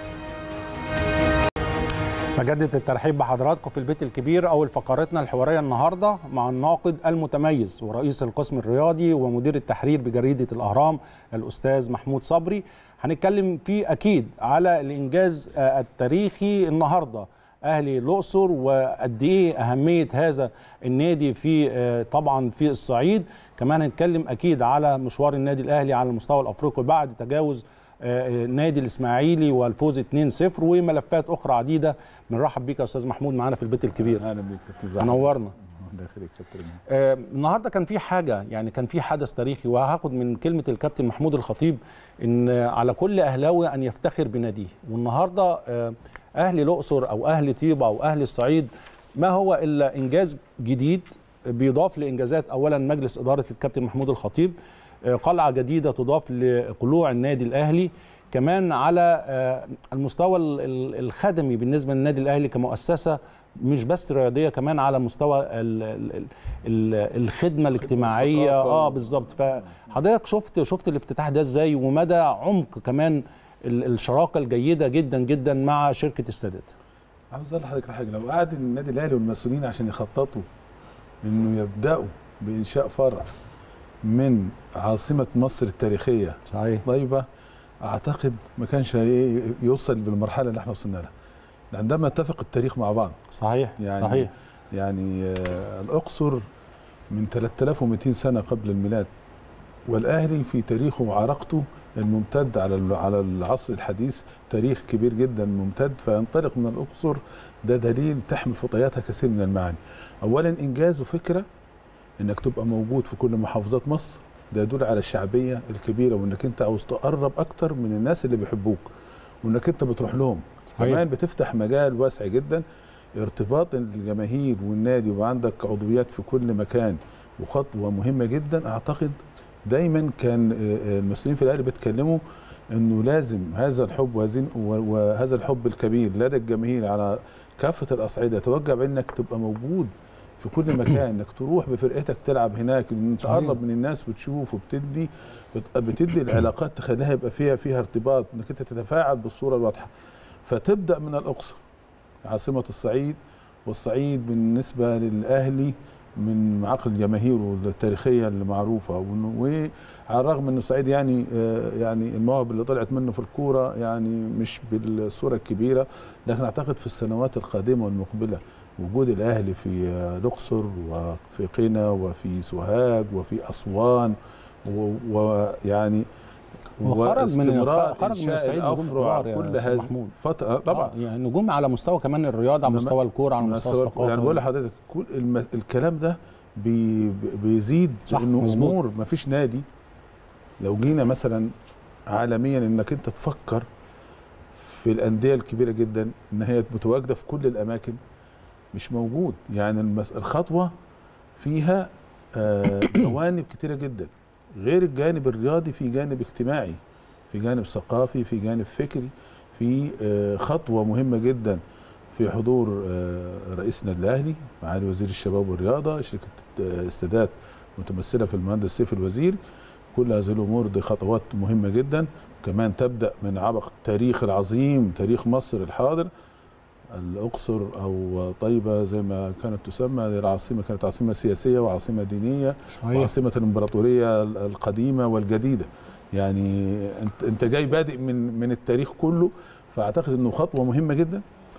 بجدد الترحيب بحضراتكم في البيت الكبير اول فقرتنا الحواريه النهارده مع الناقد المتميز ورئيس القسم الرياضي ومدير التحرير بجريده الاهرام الاستاذ محمود صبري هنتكلم فيه اكيد على الانجاز آه، التاريخي النهارده اهلي الاقصر وقد ايه اهميه هذا النادي في آه، طبعا في الصعيد كمان هنتكلم اكيد على مشوار النادي الاهلي على المستوى الافريقي بعد تجاوز آه، النادي الاسماعيلي والفوز 2-0 وملفات اخرى عديده بنرحب بيك يا استاذ محمود معانا في البيت الكبير اهلا بيك كابتن زهر نورنا الله يخليك كابتن آه، النهارده كان في حاجه يعني كان في حدث تاريخي وهاخد من كلمه الكابتن محمود الخطيب ان آه، على كل اهلاوي ان يفتخر بناديه والنهارده آه، اهل الاقصر او اهل طيبه او اهل الصعيد ما هو الا انجاز جديد بيضاف لانجازات اولا مجلس اداره الكابتن محمود الخطيب آه، قلعه جديده تضاف لقلوع النادي الاهلي كمان على آه، المستوى ال- ال- الخدمي بالنسبه للنادي الاهلي كمؤسسه مش بس رياضيه كمان على مستوى ال ال ال الخدمه الاجتماعيه والثقافة. اه بالظبط فحضرتك شفت شفت الافتتاح ده ازاي ومدى عمق كمان ال- الشراكه الجيده جدا جدا مع شركه السادات عاوز اقول لحضرتك على حاجه لو قعد النادي الاهلي والمسؤولين عشان يخططوا انه يبداوا بانشاء فرع من عاصمه مصر التاريخيه صحيح طيبه اعتقد ما كانش هي- يوصل بالمرحله اللي احنا وصلنا لها عندما اتفق التاريخ مع بعض صحيح يعني صحيح يعني آه، الاقصر من 3200 سنه قبل الميلاد والاهلي في تاريخه وعراقته الممتد على ال- على العصر الحديث تاريخ كبير جدا ممتد فينطلق من الاقصر ده دليل تحمل في طياتها كثير من المعاني. اولا انجاز وفكره انك تبقى موجود في كل محافظات مصر ده يدل على الشعبيه الكبيره وانك انت عاوز تقرب اكتر من الناس اللي بيحبوك وانك انت بتروح لهم صحيح. كمان بتفتح مجال واسع جدا ارتباط الجماهير والنادي وعندك عضويات في كل مكان وخطوه مهمه جدا اعتقد دايما كان آه، آه، المسؤولين في الاهلي بيتكلموا انه لازم هذا الحب وهذه- و- وهذا الحب الكبير لدى الجماهير على كافه الاصعده يتوجب انك تبقى موجود في كل مكان انك تروح بفرقتك تلعب هناك ان صحيح. تقرب من الناس وتشوف وبتدي بت- بتدي العلاقات تخليها يبقى فيها فيها ارتباط انك انت تتفاعل بالصوره الواضحه فتبدا من الاقصر عاصمه الصعيد والصعيد بالنسبه للاهلي من معاقل الجماهير والتاريخيه اللي معروفه وإنه- وعلى الرغم انه الصعيد يعني آه، يعني المواهب اللي طلعت منه في الكوره يعني مش بالصوره الكبيره لكن اعتقد في السنوات القادمه والمقبله وجود الاهلي في آه، الاقصر وفي قنا وفي سوهاج وفي اسوان و- ويعني وخرج من واستمرار خرج من إنشاء الصعيد نجوم الأفرع كبار يا كل أستاذ هذه محمود. فتره طبعا آه، يعني نجوم على مستوى كمان الرياضه على إنما- مستوى الكوره على مستوى مستوى- الثقافه يعني بقول لحضرتك كل الم... الكلام ده بي... بيزيد صح، انه مظبوط. امور ما فيش نادي لو جينا مثلا عالميا انك انت تفكر في الانديه الكبيره جدا ان هي متواجده في كل الاماكن مش موجود يعني المس... الخطوه فيها آه، جوانب كتيره جدا غير الجانب الرياضي في جانب اجتماعي في جانب ثقافي في جانب فكري في آه، خطوه مهمه جدا في حضور آه، رئيس النادي الاهلي معالي وزير الشباب والرياضه شركه آه، استادات متمثله في المهندس سيف الوزير كل هذه الامور دي خطوات مهمه جدا كمان تبدا من عبق التاريخ العظيم تاريخ مصر الحاضر الاقصر او طيبه زي ما كانت تسمى دي العاصمه كانت عاصمه سياسيه وعاصمه دينيه صحيح وعاصمه الامبراطوريه القديمه والجديده يعني انت انت جاي بادئ من من التاريخ كله فاعتقد انه خطوه مهمه جدا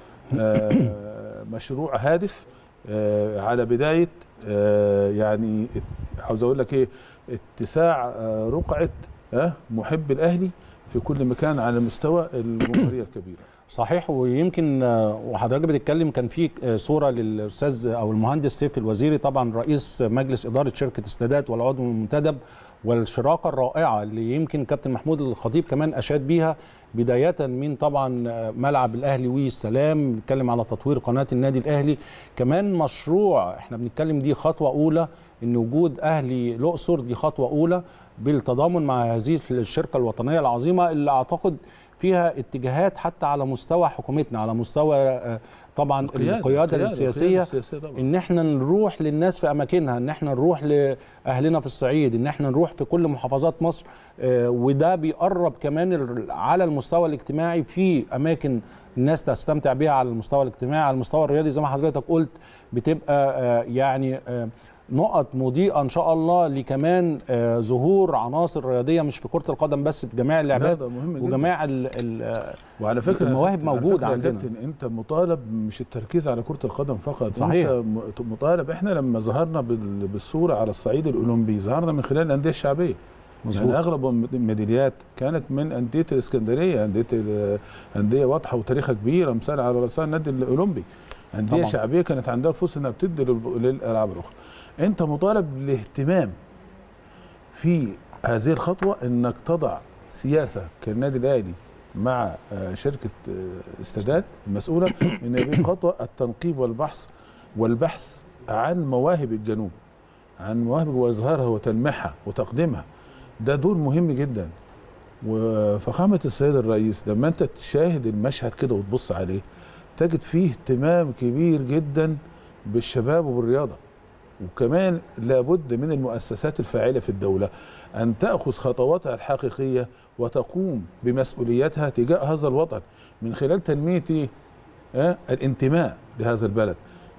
آه، مشروع هادف آه، على بدايه آه، يعني ات- عاوز اقول لك ايه اتساع آه، رقعه آه، محب الاهلي في كل مكان على مستوى الجمهوريه الكبيره صحيح ويمكن آه، وحضرتك بتتكلم كان في آه، صوره للاستاذ او المهندس سيف الوزيري طبعا رئيس مجلس اداره شركه السادات والعضو المنتدب والشراكه الرائعه اللي يمكن كابتن محمود الخطيب كمان اشاد بيها بدايه من طبعا آه، ملعب الاهلي والسلام بنتكلم على تطوير قناه النادي الاهلي كمان مشروع احنا بنتكلم دي خطوه اولى ان وجود اهلي الاقصر دي خطوه اولى بالتضامن مع هذه الشركه الوطنيه العظيمه اللي اعتقد فيها اتجاهات حتى على مستوى حكومتنا على مستوى آه، طبعا القياده, القيادة السياسيه السياسية طبعا. ان احنا نروح للناس في اماكنها ان احنا نروح لاهلنا في الصعيد ان احنا نروح في كل محافظات مصر آه، وده بيقرب كمان ال- على المستوى الاجتماعي في اماكن الناس تستمتع بيها على المستوى الاجتماعي على المستوى الرياضي زي ما حضرتك قلت بتبقى آه، يعني آه، نقط مضيئه ان شاء الله لكمان آه، ظهور عناصر رياضيه مش في كره القدم بس في جميع اللعبات ده مهم جدا. وجميع ال ال وعلى فكره المواهب على موجودة فكرة يا عندنا. كابتن انت مطالب مش التركيز على كره القدم فقط صحيح. انت م- مطالب احنا لما ظهرنا بال- بالصوره على الصعيد الاولمبي ظهرنا من خلال الانديه الشعبيه مظبوط. يعني اغلب الميداليات كانت من انديه الاسكندريه انديه ال- انديه واضحه وتاريخها كبيره مثال على راسها النادي الاولمبي انديه طبعاً. شعبيه كانت عندها فرصه انها بتدي لل- للالعاب الاخرى انت مطالب بالاهتمام في هذه الخطوه انك تضع سياسه كالنادي الاهلي مع آه، شركه آه، استادات المسؤوله ان هذه الخطوه التنقيب والبحث والبحث عن مواهب الجنوب عن مواهب واظهارها وتلميحها وتقديمها ده دور مهم جدا وفخامه السيد الرئيس لما انت تشاهد المشهد كده وتبص عليه تجد فيه اهتمام كبير جدا بالشباب وبالرياضه وكمان لابد من المؤسسات الفاعله في الدوله ان تاخذ خطواتها الحقيقيه وتقوم بمسؤولياتها تجاه هذا الوطن من خلال تنميه إيه؟ آه، الانتماء لهذا البلد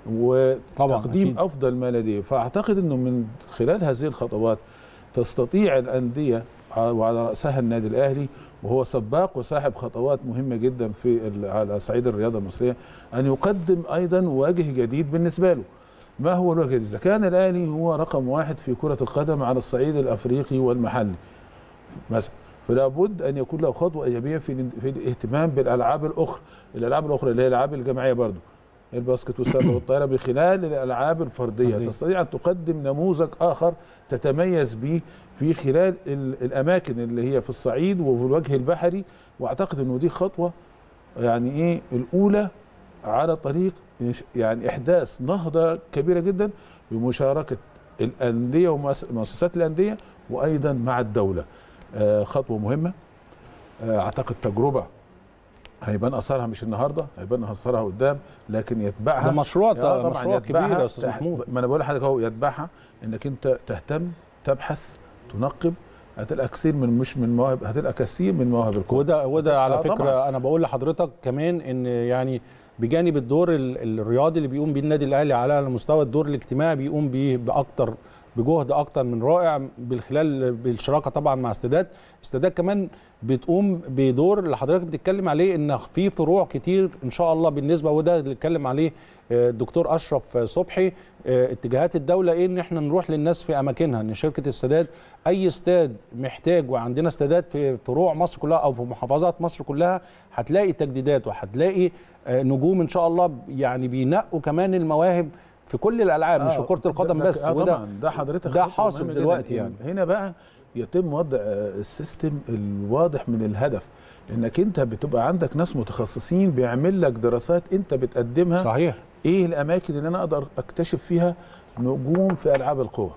طبعاً، وتقديم أكيد. افضل ما لديه فاعتقد انه من خلال هذه الخطوات تستطيع الانديه وعلى راسها النادي الاهلي وهو سباق وصاحب خطوات مهمه جدا في ال- على صعيد الرياضه المصريه ان يقدم ايضا وجه جديد بالنسبه له. ما هو الوجه الجديد؟ اذا كان الاهلي هو رقم واحد في كره القدم على الصعيد الافريقي والمحلي مثلا فلا بد ان يكون له خطوه ايجابيه في الان- في الاهتمام بالالعاب الاخرى، الالعاب الاخرى اللي هي الالعاب الجماعيه برضه الباسكت والسله والطايره بخلال الالعاب الفرديه فردية. تستطيع ان تقدم نموذج اخر تتميز به في خلال ال- الاماكن اللي هي في الصعيد وفي الوجه البحري واعتقد انه دي خطوه يعني ايه الاولى على طريق إنش- يعني احداث نهضه كبيره جدا بمشاركه الانديه ومؤسسات الانديه وايضا مع الدوله آه، خطوه مهمه آه، اعتقد تجربه هيبان اثرها مش النهارده هيبان اثرها قدام لكن يتبعها ده مشروع آه، طبعاً مشروع يتبعها كبير يا استاذ تح- محمود ما انا بقول لحضرتك اهو يتبعها انك انت تهتم تبحث تنقب هتلقى كثير من مش من مواهب هتلقى كثير من مواهب الكوره وده وده على آه، فكره طبعاً. انا بقول لحضرتك كمان ان يعني بجانب الدور ال- الرياضي اللي بيقوم بيه النادي الاهلي على المستوى الدور الاجتماعي بيقوم بيه باكتر بجهد اكتر من رائع بالخلال بالشراكه طبعا مع استادات استادات كمان بتقوم بدور اللي حضرتك بتتكلم عليه ان في فروع كتير ان شاء الله بالنسبه وده اللي اتكلم عليه آه، الدكتور اشرف صبحي آه، اتجاهات الدوله ايه ان احنا نروح للناس في اماكنها ان شركه استادات اي استاد محتاج وعندنا استادات في فروع مصر كلها او في محافظات مصر كلها هتلاقي تجديدات وهتلاقي آه، نجوم ان شاء الله يعني بينقوا كمان المواهب في كل الالعاب مش في كره القدم ده- بس آه وده طبعا ده حضرتك ده خطوة حاصل مهمة جداً. دلوقتي يعني. هنا بقى يتم وضع آه، السيستم الواضح من الهدف انك انت بتبقى عندك ناس متخصصين بيعمل لك دراسات انت بتقدمها صحيح ايه الاماكن اللي انا اقدر اكتشف فيها نجوم في العاب القوى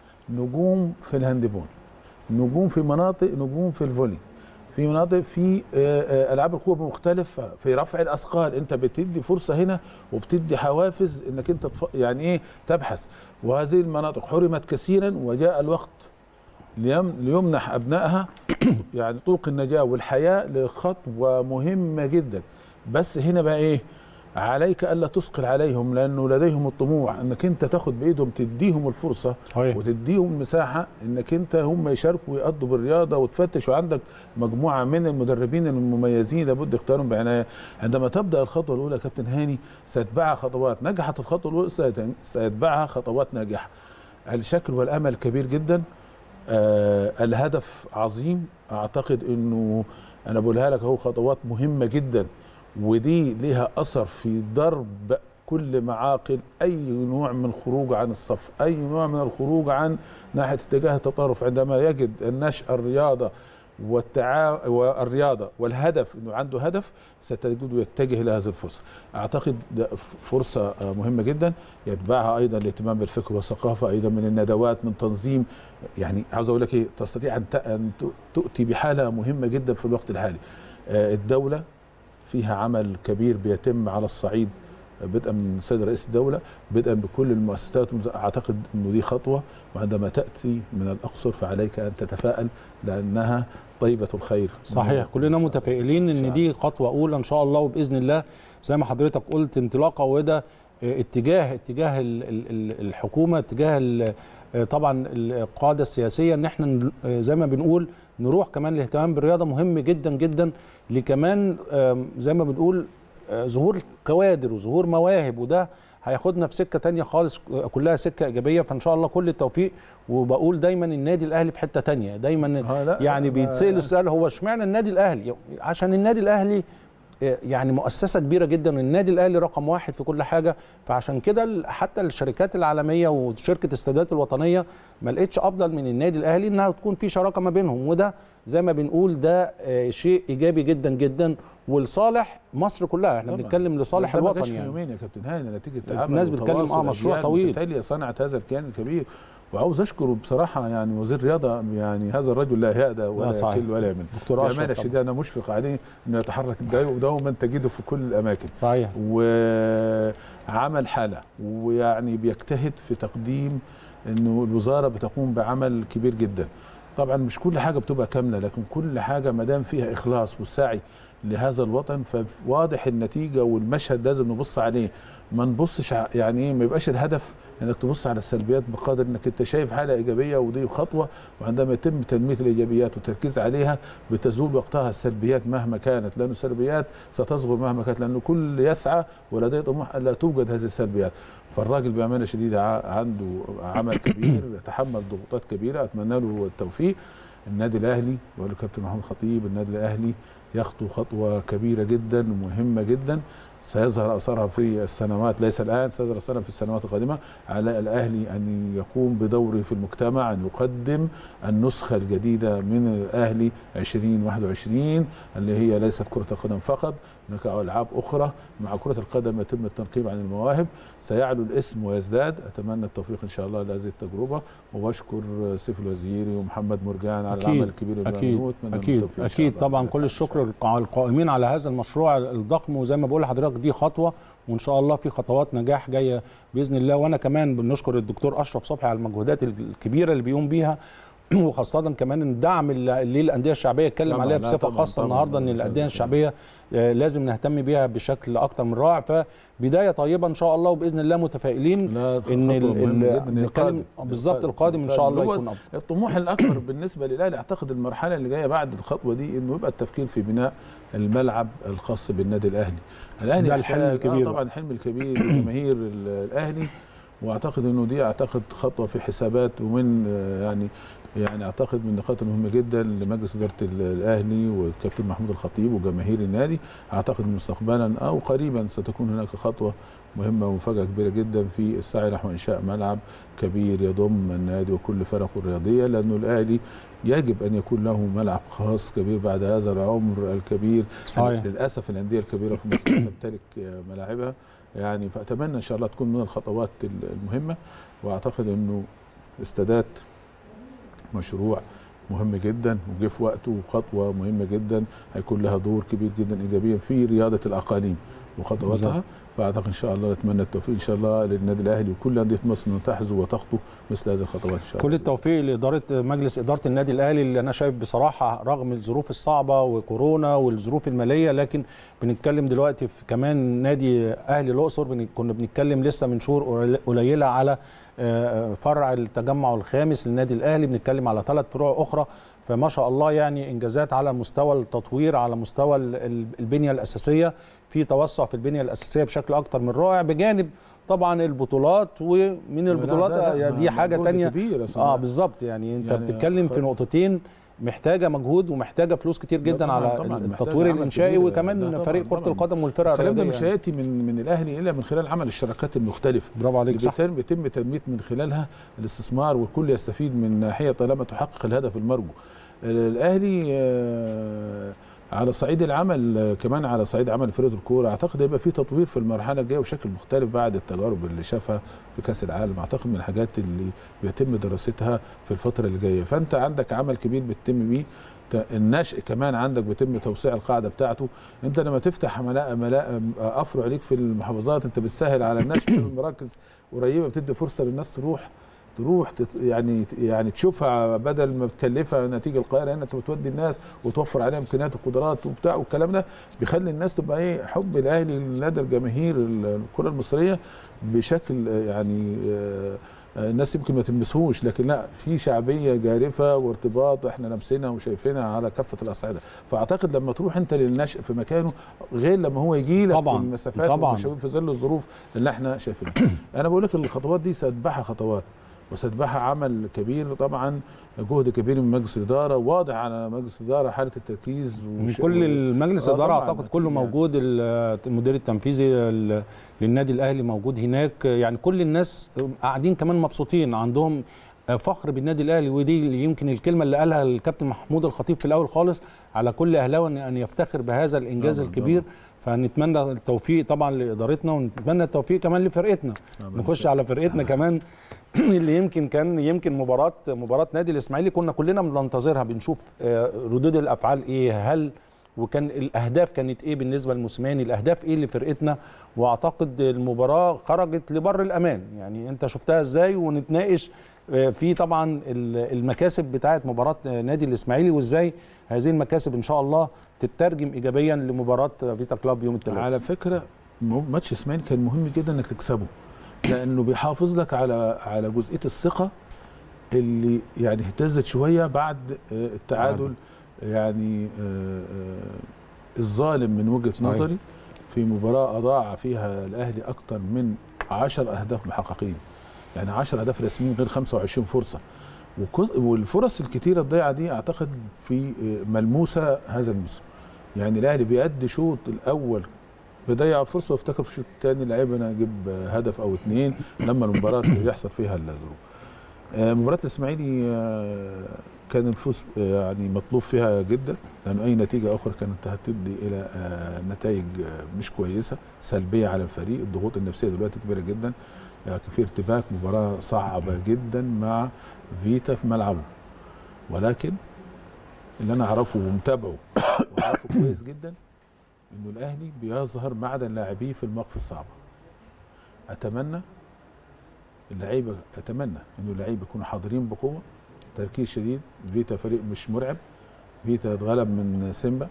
نجوم في الهاندبول نجوم في مناطق نجوم في الفولي في مناطق في آه، آه، العاب القوى مختلفه في رفع الاثقال انت بتدي فرصه هنا وبتدي حوافز انك انت تف... يعني ايه تبحث وهذه المناطق حرمت كثيرا وجاء الوقت ليم... ليمنح ابنائها يعني طرق النجاه والحياه لخطوه مهمه جدا بس هنا بقى ايه عليك الا تثقل عليهم لانه لديهم الطموح انك انت تاخد بايدهم تديهم الفرصه صحيح. وتديهم مساحه انك انت هم يشاركوا ويقضوا بالرياضه وتفتش وعندك مجموعه من المدربين المميزين لابد اختيارهم بعنايه عندما تبدا الخطوه الاولى يا كابتن هاني سيتبعها خطوات نجحت الخطوه الاولى سيت- سيتبعها خطوات ناجحه الشكل والامل كبير جدا آه الهدف عظيم اعتقد انه انا بقولها لك اهو خطوات مهمه جدا ودي ليها اثر في ضرب كل معاقل اي نوع من الخروج عن الصف اي نوع من الخروج عن ناحيه اتجاه التطرف عندما يجد النشأ الرياضه والتعا... والرياضه والهدف انه عنده هدف ستجده يتجه الى هذه الفرصه اعتقد ده فرصه آه، مهمه جدا يتبعها ايضا الاهتمام بالفكر والثقافه ايضا من الندوات من تنظيم يعني عاوز اقول لك ايه تستطيع ان ت- ان ت- تؤتي بحاله مهمه جدا في الوقت الحالي آه، الدوله فيها عمل كبير بيتم على الصعيد بدءا من السيد رئيس الدولة بدءا بكل المؤسسات أعتقد أنه دي خطوة وعندما تأتي من الأقصر فعليك أن تتفائل لأنها طيبة الخير صحيح كلنا متفائلين ان دي خطوه اولى ان شاء الله وباذن الله زي ما حضرتك قلت انطلاقه وده آه، اتجاه اتجاه ال- ال- ال- الحكومه اتجاه ال- آه، طبعا القاده السياسيه ان احنا ن- آه، زي ما بنقول نروح كمان الاهتمام بالرياضه مهم جدا جدا لكمان آم، زي ما بنقول آه، ظهور كوادر وظهور مواهب وده هياخدنا في سكه تانية خالص آه، كلها سكه ايجابيه فان شاء الله كل التوفيق وبقول دايما النادي الاهلي في حته تانية دايما آه، لا، يعني ما- بيتسال السؤال هو اشمعنى النادي الاهلي عشان النادي الاهلي آه، يعني مؤسسه كبيره جدا النادي الاهلي رقم واحد في كل حاجه فعشان كده ال- حتى الشركات العالميه وشركه السادات الوطنيه ما لقتش افضل من النادي الاهلي انها تكون في شراكه ما بينهم وده زي ما بنقول ده آه، شيء ايجابي جدا جدا ولصالح مصر كلها احنا طبعاً. بنتكلم لصالح ده ما الوطن جاش في يعني يومين يا كابتن هاني نتيجه تعامل الناس بتتكلم وتواصل اه مشروع أجيال طويل متتالية صنعت هذا الكيان الكبير وعاوز اشكره بصراحه يعني وزير الرياضه يعني هذا الرجل لا يأدى ولا صحيح. يكل ولا يمل دكتور أشرف بامانه طبعاً. شديده انا مشفق عليه انه يتحرك دا- ودوما تجده في كل الاماكن صحيح وعمل حالة ويعني بيجتهد في تقديم انه الوزارة بتقوم بعمل كبير جدا طبعا مش كل حاجة بتبقى كاملة لكن كل حاجة ما دام فيها إخلاص والسعي لهذا الوطن فواضح النتيجة والمشهد لازم نبص عليه ما نبصش ع- يعني ايه ما يبقاش الهدف انك تبص على السلبيات بقدر انك انت شايف حاله ايجابيه ودي خطوه وعندما يتم تنميه الايجابيات والتركيز عليها بتزول وقتها السلبيات مهما كانت لان السلبيات ستصغر مهما كانت لانه كل يسعى ولديه طموح الا توجد هذه السلبيات فالراجل بامانه شديده ع- عنده عمل كبير يتحمل ضغوطات كبيره اتمنى له التوفيق النادي الاهلي وقال له كابتن محمود خطيب النادي الاهلي يخطو خطوه كبيره جدا ومهمه جدا سيظهر اثرها في السنوات ليس الان سيظهر اثرها في السنوات القادمه على الاهلي ان يقوم بدوره في المجتمع ان يقدم النسخه الجديده من الاهلي 2021 اللي هي ليست كره القدم فقط هناك العاب اخرى مع كره القدم يتم التنقيب عن المواهب سيعلو الاسم ويزداد اتمنى التوفيق ان شاء الله لهذه التجربه وبشكر سيف الوزيري ومحمد مرجان على أكيد، العمل الكبير اللي اكيد بيعملوه. أتمنى لهم اكيد التوفيق إن شاء اكيد الله. طبعا كل الشكر على القائمين على هذا المشروع الضخم وزي ما بقول لحضرتك دي خطوه وان شاء الله في خطوات نجاح جايه باذن الله وانا كمان بنشكر الدكتور اشرف صبحي على المجهودات الكبيره اللي بيقوم بيها وخاصة كمان الدعم اللي اللي الأندية الشعبية اتكلم طبعاً، عليها لا بصفة طبعاً، خاصة طبعاً، النهاردة إن طبعاً، الأندية طبعاً. الشعبية آه، لازم نهتم بيها بشكل أكتر من رائع فبداية طيبة إن شاء الله وبإذن الله متفائلين لا إن خطوة ال- مهمة ال- جداً، إن نتكلم القادم. بالظبط القادم إن شاء الله هو يكون أفضل الطموح الاكبر بالنسبه للاهلي اعتقد المرحله اللي جايه بعد الخطوه دي انه يبقى التفكير في بناء الملعب الخاص بالنادي الاهلي الاهلي ده الحلم يحتاج- الكبير آه طبعا الحلم الكبير لجماهير ال- الاهلي واعتقد انه دي اعتقد خطوه في حسابات ومن آه، يعني يعني اعتقد من النقاط المهمه جدا لمجلس اداره ال- الاهلي والكابتن محمود الخطيب وجماهير النادي اعتقد مستقبلا او قريبا ستكون هناك خطوه مهمه ومفاجاه كبيره جدا في السعي نحو انشاء ملعب كبير يضم النادي وكل فرقه الرياضيه لانه الاهلي يجب ان يكون له ملعب خاص كبير بعد هذا العمر الكبير صحيح. للاسف الانديه الكبيره في مصر لا تمتلك ملاعبها يعني فاتمنى ان شاء الله تكون من الخطوات المهمه واعتقد انه استادات مشروع مهم جدا وجه في وقته وخطوه مهمه جدا هيكون لها دور كبير جدا ايجابيا في رياضه الاقاليم وخطواتها بالظبط. فاعتقد ان شاء الله نتمنى التوفيق ان شاء الله للنادي الاهلي وكل انديه مصر ان تحظو وتخطو مثل هذه الخطوات ان شاء كل الله التوفيق لاداره مجلس اداره النادي الاهلي اللي انا شايف بصراحه رغم الظروف الصعبه وكورونا والظروف الماليه لكن بنتكلم دلوقتي في كمان نادي اهلي الاقصر بن- كنا بنتكلم لسه من شهور قليل- قليله على آه، فرع التجمع الخامس للنادي الاهلي بنتكلم على ثلاث فروع اخرى فما شاء الله يعني انجازات على مستوى التطوير على مستوى ال- ال- البنيه الاساسيه في توسع في البنيه الاساسيه بشكل اكتر من رائع بجانب طبعا البطولات ومن البطولات لا، لا، دي حاجه مجهود تانية كبير أصلاً. اه بالظبط يعني انت يعني يعني بتتكلم في خ- نقطتين محتاجه مجهود ومحتاجه فلوس كتير جدا طبعاً- على طبعاً، محتاجة التطوير عمل الانشائي كبير. وكمان لا طبعاً، فريق كره طبعاً. القدم والفرق الكلام ده الرياضيه مش هياتي من من الاهلي الا من خلال عمل الشراكات المختلفه برافو عليك اللي صح بيتم بيتم تنميه من خلالها الاستثمار والكل يستفيد من ناحيه طالما تحقق الهدف المرجو الاهلي آه، على صعيد العمل آه، كمان على صعيد عمل فرقه الكوره اعتقد هيبقى في تطوير في المرحله الجايه بشكل مختلف بعد التجارب اللي شافها في كاس العالم اعتقد من الحاجات اللي بيتم دراستها في الفتره اللي جايه فانت عندك عمل كبير بتتم بيه ت- النشء كمان عندك بيتم توسيع القاعده بتاعته انت لما تفتح ملاء ملاء افرع ليك في المحافظات انت بتسهل على الناس في المراكز قريبه بتدي فرصه للناس تروح تروح تت يعني يعني تشوفها بدل ما بتكلفها نتيجه القاهره هنا انت بتودي الناس وتوفر عليها امكانيات وقدرات وبتاع والكلام ده بيخلي الناس تبقى ايه حب الاهلي لدى الجماهير الكره المصريه بشكل آه، يعني آه، آه، الناس يمكن ما تلمسهوش لكن لا في شعبيه جارفه وارتباط احنا لامسينها وشايفينها على كافه الاصعده فاعتقد لما تروح انت للنشء في مكانه غير لما هو يجي لك طبعاً، في المسافات طبعاً. والمشاوير في ظل الظروف اللي احنا شايفينها انا بقول لك الخطوات دي ساتبعها خطوات وستبعها عمل كبير طبعا جهد كبير من مجلس الاداره واضح على مجلس الاداره حاله التركيز من وش- كل المجلس آه الاداره طبعاً، اعتقد كله أكيد يعني. موجود ال- المدير التنفيذي ال- للنادي الاهلي موجود هناك يعني كل الناس قاعدين كمان مبسوطين عندهم فخر بالنادي الاهلي ودي اللي يمكن الكلمه اللي قالها الكابتن محمود الخطيب في الاول خالص على كل اهلاوي ان- ان يفتخر بهذا الانجاز طبعاً، الكبير فنتمنى التوفيق طبعا لادارتنا ونتمنى التوفيق كمان لفرقتنا طبعاً. نخش على فرقتنا كمان اللي يمكن كان يمكن مباراه مباراه نادي الاسماعيلي كنا كلنا بننتظرها بنشوف آه، ردود الافعال ايه هل وكان الاهداف كانت ايه بالنسبه للموسيماني الاهداف ايه لفرقتنا واعتقد المباراه خرجت لبر الامان يعني انت شفتها ازاي ونتناقش آه، في طبعا ال- المكاسب بتاعه مباراه نادي الاسماعيلي وازاي هذه المكاسب ان شاء الله تترجم ايجابيا لمباراه فيتا كلاب يوم الثلاثاء على فكره م- ماتش اسماعيل كان مهم جدا انك تكسبه لانه بيحافظ لك على على جزئيه الثقه اللي يعني اهتزت شويه بعد آه، التعادل يعني آه، آه، الظالم من وجهه صحيح. نظري في مباراه اضاع فيها الاهلي اكثر من 10 اهداف محققين يعني 10 اهداف رسميين غير 25 فرصه وكل- والفرص الكتيره الضيعه دي اعتقد في آه، ملموسه هذا الموسم يعني الاهلي بيأدي شوط الاول بيضيع فرصه وافتكر في الشوط الثاني لعيبنا اجيب هدف او اثنين لما المباراه يحصل فيها الظروف. آه، مباراه الاسماعيلي آه، كان الفوز آه، يعني مطلوب فيها جدا لان اي نتيجه اخرى كانت هتدي الى آه، نتائج آه، مش كويسه سلبيه على الفريق الضغوط النفسيه دلوقتي كبيره جدا يعني في ارتباك مباراه صعبه جدا مع فيتا في ملعبه ولكن اللي انا اعرفه ومتابعه واعرفه كويس جدا انه الاهلي بيظهر معدن لاعبيه في المواقف الصعبه اتمنى اللعيبه اتمنى انه اللعيبه يكونوا حاضرين بقوه تركيز شديد فيتا فريق مش مرعب فيتا اتغلب من سيمبا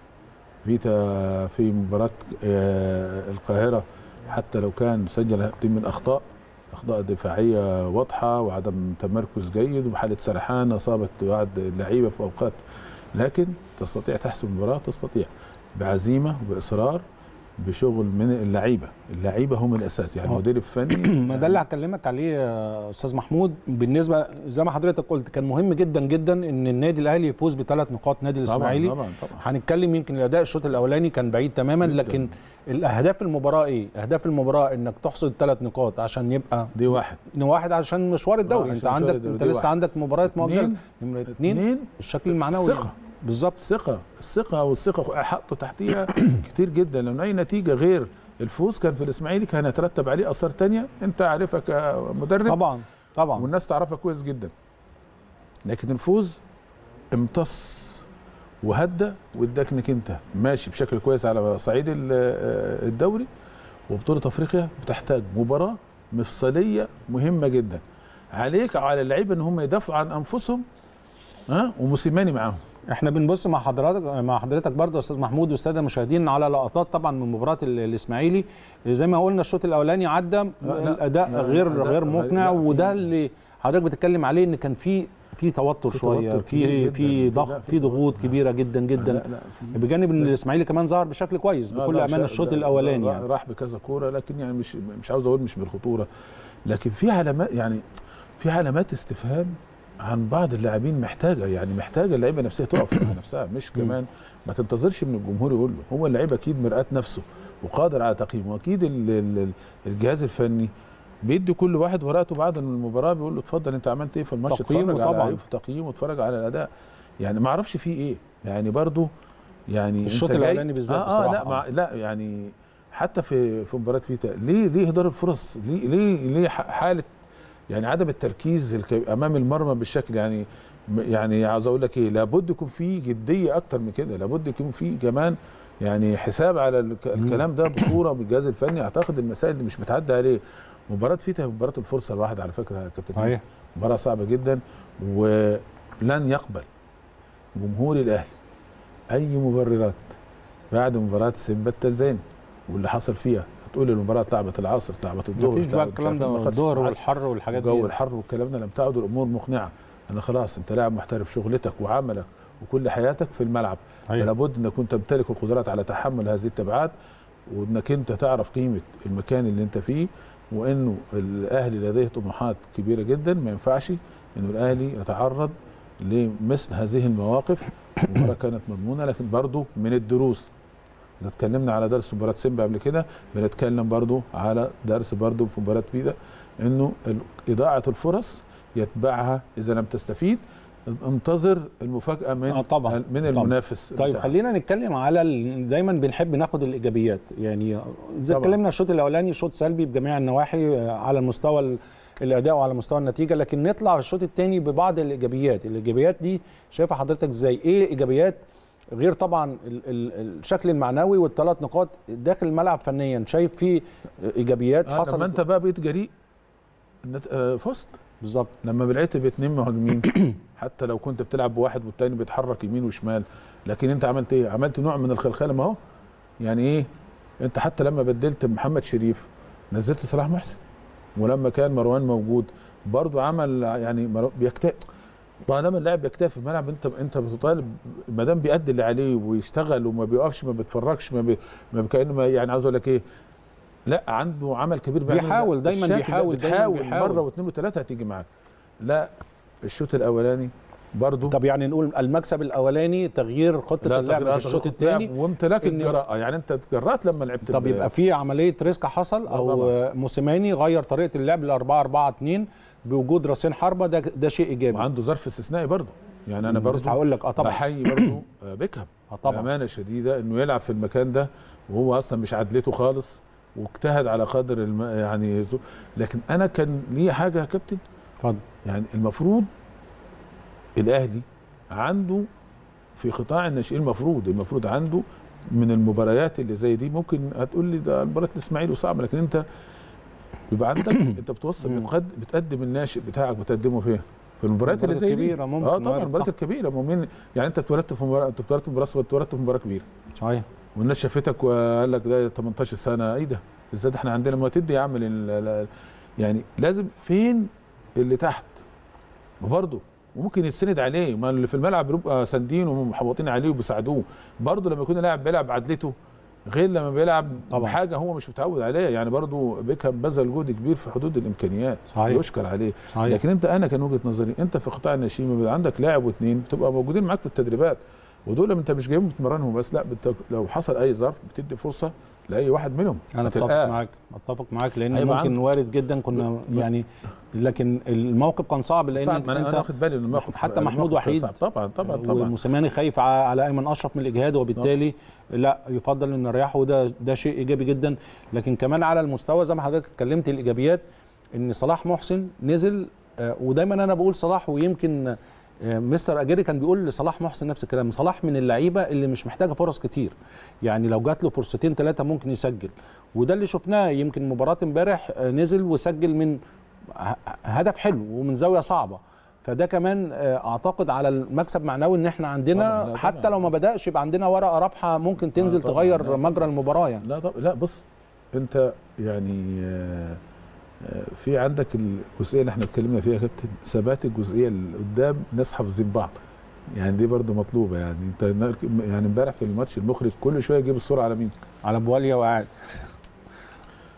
فيتا في مباراه آه، القاهره حتى لو كان سجل من اخطاء اخطاء دفاعيه واضحه وعدم تمركز جيد وحاله سرحان اصابت بعض اللعيبه في اوقات لكن تستطيع تحسم المباراه تستطيع بعزيمه وباصرار بشغل من اللعيبه اللعيبه هم الاساس يعني آه. المدير الفني ما ده اللي هكلمك عليه يا استاذ محمود بالنسبه زي ما حضرتك قلت كان مهم جدا جدا ان النادي الاهلي يفوز بثلاث نقاط نادي الاسماعيلي طبعا طبعا هنتكلم يمكن الاداء الشوط الاولاني كان بعيد تماما جداً. لكن الاهداف المباراه ايه اهداف المباراه انك تحصد ثلاث نقاط عشان يبقى دي واحد واحد عشان مشوار الدوري آه، انت عشان مشوار عندك الدوري، انت دي لسه واحد. عندك مباريات مؤجله اتنين. نمره اثنين اثنين الشكل المعنوي ثقة. بالظبط الثقة الثقة والثقة حطوا تحتيها كتير جدا لأن أي نتيجة غير الفوز كان في الإسماعيلي كان يترتب عليه آثار تانية أنت عارفها كمدرب طبعا طبعا والناس تعرفها كويس جدا لكن الفوز امتص وهدى واداك انك انت ماشي بشكل كويس على صعيد ال- آه، الدوري وبطولة افريقيا بتحتاج مباراة مفصلية مهمة جدا عليك وعلى اللعيبة ان هم يدافعوا عن انفسهم ها وموسيماني معاهم احنا بنبص مع حضرتك مع حضرتك برضه يا استاذ محمود والساده المشاهدين على لقطات طبعا من مباراه ال- الاسماعيلي زي ما قلنا الشوط الاولاني عدى لا، الاداء لا، غير أداء غير غير- مقنع لا، في- وده اللي حضرتك بتتكلم عليه ان كان في في توتر في شويه توتر كبير في جداً. في لا، ضغط في في ضغوط توتر. كبيره جدا جدا لا لا في بجانب ان بس- الاسماعيلي كمان ظهر بشكل كويس لا، بكل لا، امانه شا- الشوط لا، الاولاني را- يعني راح بكذا كوره لكن يعني مش مش عاوز اقول مش بالخطوره لكن في علامات يعني في علامات استفهام عن بعض اللاعبين محتاجه يعني محتاجه اللعيبه نفسها تقف مع نفسها مش كمان ما تنتظرش من الجمهور يقول له هو اللعيب اكيد مرآة نفسه وقادر على تقييمه واكيد ال- ال- ال- الجهاز الفني بيدي كل واحد ورقته بعد المباراه بيقول له اتفضل انت عملت ايه في الماتش تقييمه اتفرج على طبعاً. لعيب في تقييمه اتفرج على الاداء يعني ما اعرفش فيه ايه يعني برضو يعني الشوط أنت جاي- الأولاني بالذات آه, آه بصراحة. لا مع لا يعني حتى في في مباراه فيتا ليه ليه هدار الفرص ليه ليه ليه ح- حاله يعني عدم التركيز الك- امام المرمى بالشكل يعني م- يعني عاوز اقول لك ايه لابد يكون في جديه اكتر من كده لابد يكون في كمان يعني حساب على الك- الكلام ده بصوره بالجهاز الفني اعتقد المسائل اللي مش متعدى عليه مباراه فيتا هي مباراه الفرصه الواحده على فكره يا كابتن صحيح مباراه صعبه جدا ولن يقبل جمهور الاهلي اي مبررات بعد مباراه سيمبا التنزاني واللي حصل فيها هتقول المباراه اتلعبت العصر اتلعبت الظهر مفيش بقى اتلعبت الكلام مش عارف ده إيه، ما خدش الظهر معاك. والحر والحاجات دي جو الحر والكلام ده لم تعد الامور مقنعه انا خلاص انت لاعب محترف شغلتك وعملك وكل حياتك في الملعب أيوة. فلا بد انك كنت تمتلك القدرات على تحمل هذه التبعات وانك انت تعرف قيمه المكان اللي انت فيه وانه الاهلي لديه طموحات كبيره جدا ما ينفعش انه الاهلي يتعرض لمثل هذه المواقف المباراه كانت مضمونه لكن برضو من الدروس اذا اتكلمنا على درس مباراه سيمبا قبل كده بنتكلم برضو على درس برضو في مباراه فيدا انه ال- اضاعه الفرص يتبعها اذا لم تستفيد انتظر المفاجاه من آه طبعاً. من طبعاً. المنافس طيب بتاعك. خلينا نتكلم على ال... دايما بنحب ناخد الايجابيات يعني اذا طبعاً. اتكلمنا الشوط الاولاني شوط سلبي بجميع النواحي آه، على المستوى ال- الاداء وعلى مستوى النتيجه لكن نطلع في الشوط الثاني ببعض الايجابيات الايجابيات دي شايفه حضرتك ازاي ايه ايجابيات غير طبعا ال... ال... الشكل المعنوي والثلاث نقاط داخل الملعب فنيا شايف في ايجابيات آه لما حصلت انت بقى بقيت جريء النت- آه، فزت بالظبط لما بلعت باثنين مهاجمين حتى لو كنت بتلعب بواحد والتاني بيتحرك يمين وشمال لكن انت عملت ايه؟ عملت نوع من الخلخله ما هو يعني ايه؟ انت حتى لما بدلت محمد شريف نزلت صلاح محسن ولما كان مروان موجود برضو عمل يعني مرو- بيكتئب طالما اللاعب بيكتئب في الملعب انت انت بتطالب ما دام بيأدي اللي عليه ويشتغل وما بيقفش ما بيتفرجش ما, بي ما كانه ما يعني عاوز اقول لك ايه لا عنده عمل كبير بيعمله. بيحاول، دايماً الشكل ده بيحاول، دايماً بتحاول بيحاول. مره واثنين وثلاثه هتيجي معاك لا الشوط الاولاني برضو طب يعني نقول المكسب الاولاني تغيير خطه لا اللعب تغييرات في الشوط خطة لعب الثاني وامتلاك إن- الجراءه يعني انت اتجرأت لما لعبت طب ب- يبقى في عمليه ريسك حصل آه او طبعاً. موسيماني غير طريقه اللعب ل 4 4 2 بوجود راسين حربه ده ده شيء ايجابي وعنده ظرف استثنائي برضو يعني انا برضو بس هقول لك اه طبعا بحيي برضو آه، بيكهام اه طبعا بامانه شديده انه يلعب في المكان ده وهو اصلا مش عدلته خالص واجتهد على قدر الم... يعني زو- لكن انا كان لي حاجه يا كابتن اتفضل يعني المفروض الاهلي عنده في قطاع الناشئين المفروض المفروض عنده من المباريات اللي زي دي ممكن هتقول لي ده مباراه الاسماعيلي وصعبه لكن انت بيبقى عندك انت بتوصل مم. بتقد في الناشئ بتاعك بتقدمه فين؟ في المباريات اللي المباريات زي دي الكبيرة ممكن، اه طبعا وارد، المباريات صح. الكبيره ما هو مين يعني انت اتولدت في مباراه انت اتولدت في مباراه اتولدت في مباراه كبيره صحيح والناس شافتك وقال لك ده 18 سنه ايه ده؟ ازاي ده احنا عندنا ما تدي يا عم لل- ل- يعني لازم فين اللي تحت وبرضه وممكن يتسند عليه ما اللي في الملعب بيبقى ساندين ومحوطين عليه وبيساعدوه برضه لما يكون لاعب بيلعب بعدلته غير لما بيلعب طبعاً. بحاجه هو مش متعود عليها يعني برضه بيكهام بذل جهد كبير في حدود الامكانيات صحيح. يشكر عليه صحيح لكن انت انا كان وجهه نظري انت في قطاع الناشئين بيبقى عندك لاعب واثنين بتبقى موجودين معاك في التدريبات ودول انت مش جايبهم تمرنهم بس لا بت... لو حصل اي ظرف بتدي فرصه لاي واحد منهم انا اتفق هتلقاه. معاك اتفق معاك لان هيبقى ممكن عنده- وارد جدا كنا ب- يعني لكن الموقف كان صعب لان صعب ما انا انا انت واخد بالي ان الموقف حتى محمود الموقف كان وحيد صعب. طبعا طبعا طبعا وموسيماني خايف ع- على ايمن اشرف من الاجهاد وبالتالي لا يفضل ان نريحه وده ده شيء ايجابي جدا لكن كمان على المستوى زي ما حضرتك اتكلمت الايجابيات ان صلاح محسن نزل آه، ودايما انا بقول صلاح ويمكن آه، مستر اجيري كان بيقول لصلاح محسن نفس الكلام صلاح من اللعيبه اللي مش محتاجه فرص كتير يعني لو جات له فرصتين ثلاثه ممكن يسجل وده اللي شفناه يمكن مباراه امبارح آه، نزل وسجل من ه- هدف حلو ومن زاويه صعبه فده كمان آه، اعتقد على المكسب معنوي ان احنا عندنا طبعاً، لا حتى طبعاً. لو ما بداش يبقى عندنا ورقه رابحه ممكن تنزل طبعاً، تغير لا. مجرى المباراه يعني لا طب لا بص انت يعني آه، آه، في عندك الجزئيه اللي احنا اتكلمنا فيها يا كابتن ثبات الجزئيه اللي قدام ناس حافظين بعض يعني دي برضو مطلوبه يعني انت يعني امبارح في الماتش المخرج كل شويه يجيب الصوره على مين على بواليا وقاعد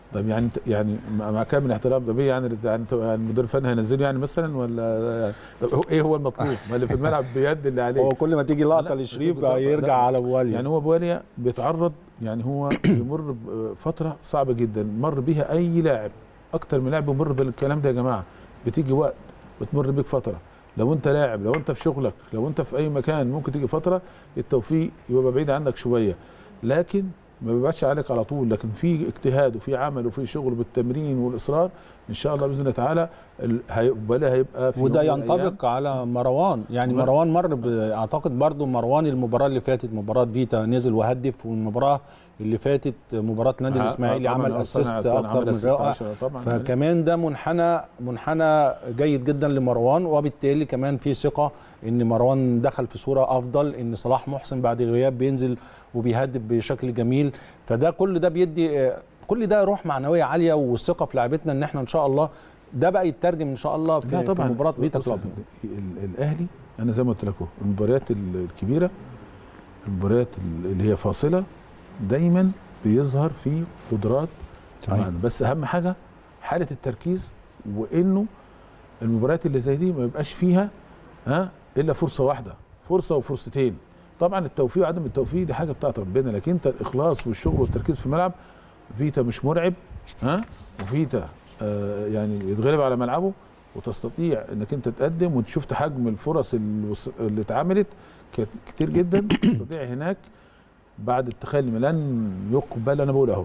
طب يعني انت يعني مع مع كامل احترام طب ايه يعني يعني انت- يعني المدير الفني هينزله يعني مثلا ولا طب هو ايه هو المطلوب؟ ما اللي في الملعب بيد اللي عليه هو كل ما تيجي لقطه لا، لشريف بتبقى- يرجع لا. على ابو ولي يعني هو بواليا بيتعرض يعني هو بيمر بفتره صعبه جدا مر بيها اي لاعب اكتر من لاعب بيمر بالكلام ده يا جماعه بتيجي وقت بتمر بيك فتره لو انت لاعب لو انت في شغلك لو انت في اي مكان ممكن تيجي فتره التوفيق يبقى بعيد عنك شويه لكن ما بيبقاش عليك على طول لكن في اجتهاد وفي عمل وفي شغل بالتمرين والاصرار ان شاء الله باذن الله تعالى ال- هيقبلها هيبقى في وده يوم من الأيام. ينطبق على مروان يعني مر- مروان مر ب- اعتقد برضو مروان المباراه اللي فاتت مباراه فيتا نزل وهدف والمباراه اللي فاتت مباراه النادي آه، الاسماعيلي طبعاً، عمل آه، صنع- اسيست صنع- اكتر عمل من assist رائع عشرة طبعا فكمان ده منحنى منحنى جيد جدا لمروان وبالتالي كمان في ثقه ان مروان دخل في صوره افضل ان صلاح محسن بعد غياب بينزل وبيهدف بشكل جميل فده كل ده بيدي آه، كل ده روح معنويه عاليه وثقه في لعيبتنا ان احنا ان شاء الله ده بقى يترجم ان شاء الله في, لا طبعا في مباراه فيتا بص، كلوب ال- الاهلي انا زي ما قلت لكم المباريات ال- الكبيره المباريات ال- اللي هي فاصله دايما بيظهر في قدرات صحيح. معنا. بس اهم حاجه حاله التركيز وانه المباريات اللي زي دي ما يبقاش فيها ها الا فرصه واحده فرصه وفرصتين طبعا التوفيق وعدم التوفيق دي حاجه بتاعت ربنا لكن انت الاخلاص والشغل والتركيز في الملعب فيتا مش مرعب ها وفيتا آه يعني يتغلب على ملعبه وتستطيع انك انت تقدم وتشوف حجم الفرص اللي وص- اللي اتعملت كانت كتير جدا تستطيع هناك بعد التخيل لن يقبل انا بقول اهو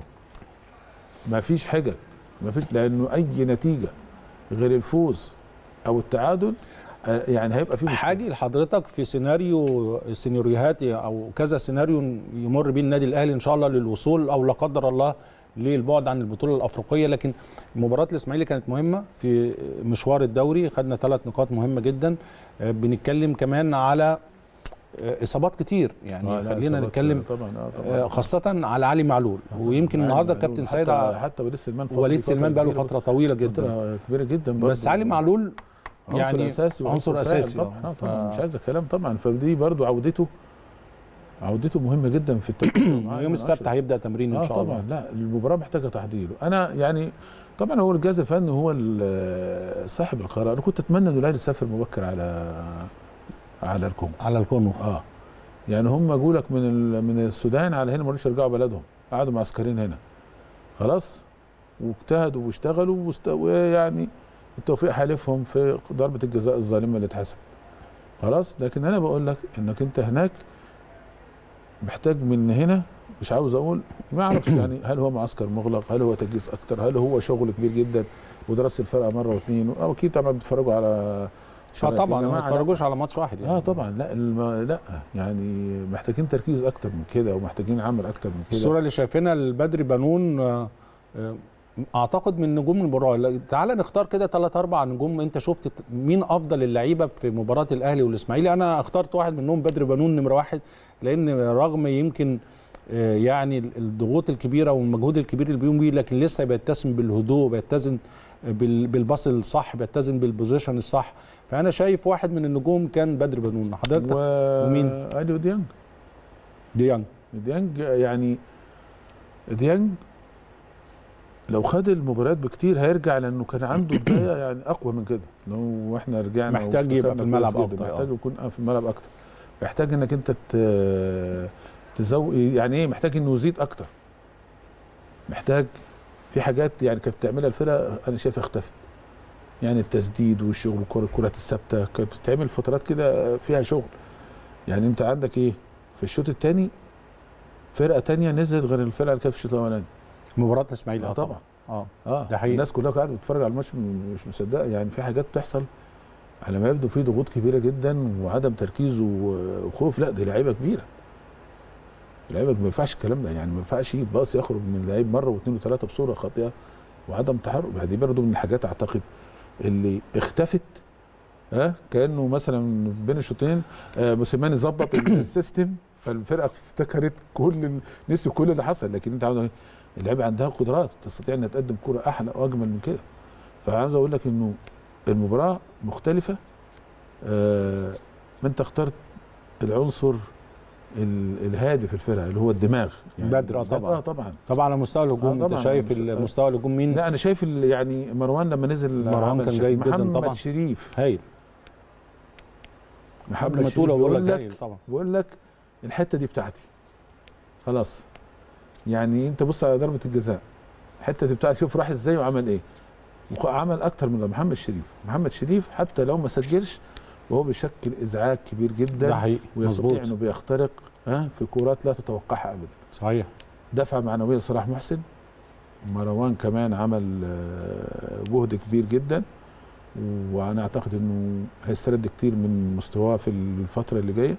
ما فيش حجج ما فيش لانه اي نتيجه غير الفوز او التعادل آه، يعني هيبقى في مشكله حاجي لحضرتك في سيناريو سيناريوهات او كذا سيناريو يمر بيه النادي الاهلي ان شاء الله للوصول او لا قدر الله للبعد عن البطوله الافريقيه لكن مباراه الاسماعيلي كانت مهمه في مشوار الدوري خدنا ثلاث نقاط مهمه جدا آه، بنتكلم كمان على آه، اصابات كتير يعني آه، لا، خلينا إصابات، نتكلم طبعا اه آه، طبعا خاصه على علي معلول ويمكن علي النهارده معلول. كابتن حتى- سيد ع- حتى وليد سلمان فترة- وليد فترة سلمان بقى له كبيرة- فتره طويله جدا فتره كبيره جدا بس برضه. علي معلول عنصر يعني اساسي عنصر فاعل اساسي طبعا آه. آه، طبعا ف- مش عايز الكلام طبعا فدي برضو عودته عودته مهمه جدا في التوقيت يوم السبت هيبدا تمرين ان اه شاء الله طبعا لا المباراه محتاجه تحضير انا يعني طبعا هو الجهاز الفني هو ال- صاحب القرار انا كنت اتمنى ان الاهلي يسافر مبكر على على الكونغو على الكونو اه يعني هم جوا لك من ال- من السودان على هنا ما رضوش يرجعوا بلدهم قعدوا معسكرين هنا خلاص واجتهدوا واشتغلوا واست- ويعني التوفيق حالفهم في ضربه الجزاء الظالمه اللي اتحسبت خلاص لكن انا بقول لك انك انت هناك محتاج من هنا مش عاوز اقول ما اعرفش يعني هل هو معسكر مغلق هل هو تجهيز اكتر هل هو شغل كبير جدا ودراسه الفرقه مره واثنين او اكيد طبعا بتتفرجوا على اه شرايط. طبعا يا ما جماعة لا. تتفرجوش على ماتش واحد يعني اه طبعا لا الم... لا يعني محتاجين تركيز اكتر من كده ومحتاجين عمل اكتر من كده الصوره اللي شايفينها لبدري بنون آه، آه، اعتقد من نجوم المباراه لا، تعال نختار كده ثلاث اربع نجوم انت شفت مين افضل اللعيبه في مباراه الاهلي والاسماعيلي انا اخترت واحد منهم بدري بنون نمره واحد لان رغم يمكن آه، يعني الضغوط الكبيره والمجهود الكبير اللي بيقوم بيه لكن لسه بيتسم بالهدوء بيتزن بال- بالباص الصح بيتزن بالبوزيشن الصح فانا شايف واحد من النجوم كان بدري بنون حضرتك و... ومين؟ اليو ديانج ديانج ديانج يعني ديانج لو خد المباريات بكتير هيرجع لانه كان عنده بدايه يعني اقوى من كده لو احنا رجعنا محتاج يبقى وافتكرنا في الملعب كويس جدا، أكتر، محتاج آه. يكون في الملعب اكتر محتاج انك انت ت- تزود يعني ايه محتاج انه يزيد اكتر محتاج في حاجات يعني كانت بتعملها الفرقه انا شايفها اختفت يعني التسديد والشغل الكره الكرات الثابته كانت بتتعمل فترات كده فيها شغل يعني انت عندك ايه في الشوط الثاني فرقه تانية نزلت غير الفرقه اللي كانت في الشوط الاولاني مباراه الاسماعيلي آه طبعا. اه اه ده حقيقي. الناس كلها قاعده بتتفرج على الماتش م- مش مصدقه يعني في حاجات بتحصل على ما يبدو في ضغوط كبيره جدا وعدم تركيز و- وخوف لا دي لعيبه كبيره لعيبه ما ينفعش الكلام ده يعني ما ينفعش باص يخرج من لعيب مره واثنين وثلاثه بصوره خاطئه وعدم تحرك يعني دي برضه من الحاجات اعتقد اللي اختفت ها كانه مثلا بين الشوطين آه موسيماني ظبط السيستم فالفرقه افتكرت كل ال- نسي كل اللي حصل لكن انت عاوز اللعيبه عندها قدرات تستطيع انها تقدم كره احلى واجمل من كده فعاوز اقول لك انه المباراه مختلفه آه انت اخترت العنصر ال- الهادي في الفرقه اللي هو الدماغ بدر، آه طبعاً. اه طبعا طبعا على مستوى الهجوم آه انت طبعاً، شايف على مستوى- مستوى الهجوم مين لا انا شايف ال- يعني مروان لما نزل مروان عمل كان شيء. جيد جداً محمد طبعاً. شريف هايل محمد قبل ما شريف تقول بقول بيقول لك لك هايل طبعا بقول لك الحته دي بتاعتي خلاص يعني انت بص على ضربه الجزاء الحته دي بتاعتي شوف راح ازاي وعمل ايه وخ- عمل اكتر من محمد شريف محمد شريف حتى لو ما سجلش وهو بيشكل ازعاج كبير جدا ده حقيقي ويستطيع مظبوط انه بيخترق ها في كورات لا تتوقعها ابدا صحيح دفعه معنويه لصلاح محسن مروان كمان عمل آه، جهد كبير جدا وانا اعتقد انه هيسترد كتير من مستواه في الفتره اللي جايه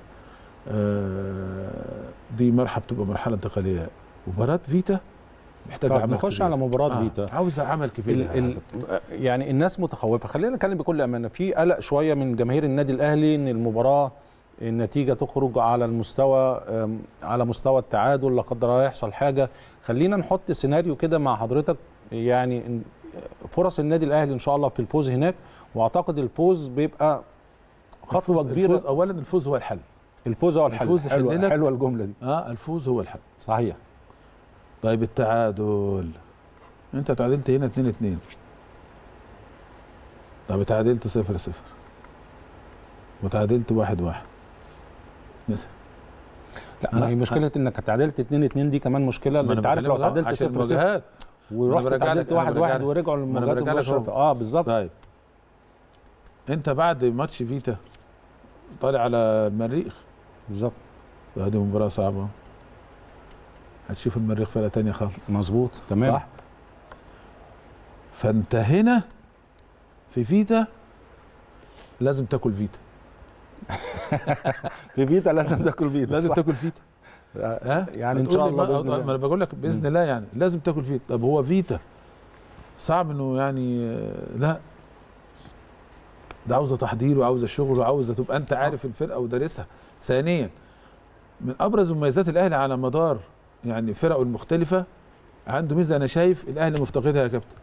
آه، دي مرحله بتبقى مرحله انتقاليه مباراه فيتا محتاجه طب عمل نخش كبير. على مباراه آه، فيتا عاوزه عمل كبير ال يا ال يعني الناس متخوفه خلينا نتكلم بكل امانه في قلق شويه من جماهير النادي الاهلي ان المباراه النتيجه تخرج على المستوى أم، على مستوى التعادل لا قدر الله يحصل حاجه خلينا نحط سيناريو كده مع حضرتك يعني إن- فرص النادي الاهلي ان شاء الله في الفوز هناك واعتقد الفوز بيبقى خطوه الفوز- كبيره الفوز اولا الفوز هو الحل الفوز هو الحل الفوز حلوه يحل لك. حلوه الجمله دي اه الفوز هو الحل صحيح طيب التعادل انت تعادلت هنا 2 2 طب اتعادلت 0 0 وتعادلت 1 1 مثلا لا ما هي مشكله انك تعادلت 2 2 دي كمان مشكله ما لان انت أنا عارف لو بكلمك أهو تعادلت عشان 0 0 المواجهات ورحت برجع لك- تعادلت أنا 1 برجع 1 لك. ورجعوا ما أنا للمواجهات برجع لك المباشره أهو. اه بالظبط طيب انت بعد ماتش فيتا طالع على المريخ بالظبط هذه مباراة صعبة هتشوف المريخ فرقة تانية خالص مظبوط تمام صح فانت هنا في فيتا لازم تاكل فيتا في فيتا لازم تاكل فيتا لازم صح. تاكل فيتا ها يعني ان هتقول شاء لي الله ما- باذن ما الله انا بقول لك باذن الله يعني لازم تاكل فيتا طب هو فيتا صعب انه يعني آه، لا ده عاوزه تحضير وعاوزه شغل وعاوزه تبقى انت عارف الفرقه ودارسها ثانيا من ابرز مميزات الاهلي على مدار يعني فرقه المختلفه عنده ميزه انا شايف الاهلي مفتقدها يا كابتن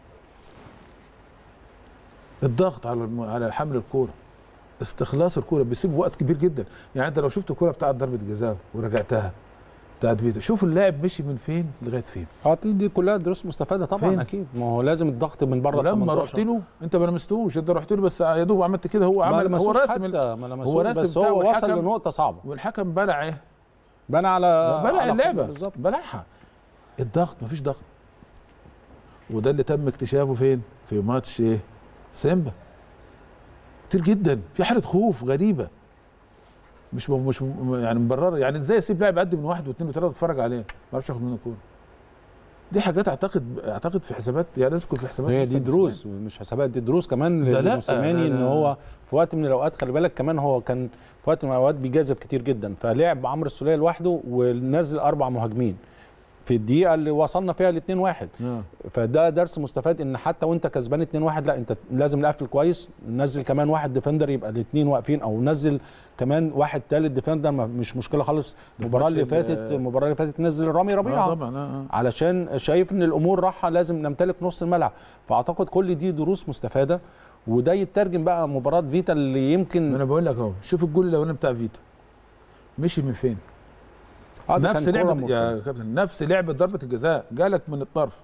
الضغط على الم... على حمل الكوره استخلاص الكوره بيسيب وقت كبير جدا يعني انت لو شفت الكوره بتاعت ضربه جزاء ورجعتها بتاعت فيتا شوف اللاعب مشي من فين لغايه فين اه دي كلها دروس مستفاده طبعا فين؟ اكيد ما هو لازم الضغط من بره ال ولما 18. رحت له انت ما لمستوش انت رحت له بس يا دوب عملت كده هو ما عمل هو لمسوش راسم ال- حتى ما هو لمسوش راسم بس بتاعه هو وصل والحكم- لنقطه صعبه والحكم بلع ايه؟ بنى على بلع على اللعبه بالظبط بلعها الضغط مفيش ضغط وده اللي تم اكتشافه فين؟ في ماتش ايه؟ سيمبا كتير جدا في حاله خوف غريبه مش م- مش م- يعني مبرره يعني ازاي اسيب لاعب يعدي من واحد واثنين وثلاثه واتفرج عليه ما اعرفش اخد منه كوره دي حاجات اعتقد اعتقد في حسابات يعني اذكر في حسابات هي مستر دي دروس مش حسابات دي دروس كمان ده لا، لموسيماني لا، ان لا. هو في وقت من الاوقات خلي بالك كمان هو كان في وقت من الاوقات بيجازف كتير جدا فلعب عمرو السوليه لوحده ونزل اربع مهاجمين في الدقيقه اللي وصلنا فيها ل 2 1 آه. فده درس مستفاد ان حتى وانت كسبان 2 1 لا انت لازم نقفل كويس ننزل كمان واحد ديفندر يبقى الاثنين واقفين او نزل كمان واحد ثالث ديفندر ما- مش مشكله خالص في المباراه اللي ماتش ال- فاتت المباراه اللي فاتت نزل رامي ربيعه اه طبعا اه اه علشان شايف ان الامور راحه لازم نمتلك نص الملعب فاعتقد كل دي دروس مستفاده وده يترجم بقى مباراه فيتا اللي ما يمكن انا بقول لك اهو شوف الجول الاولاني بتاع فيتا مشي من فين؟ آه ده نفس كان كرة لعبه ممكن. يا كابتن نفس لعبه ضربه الجزاء جالك من الطرف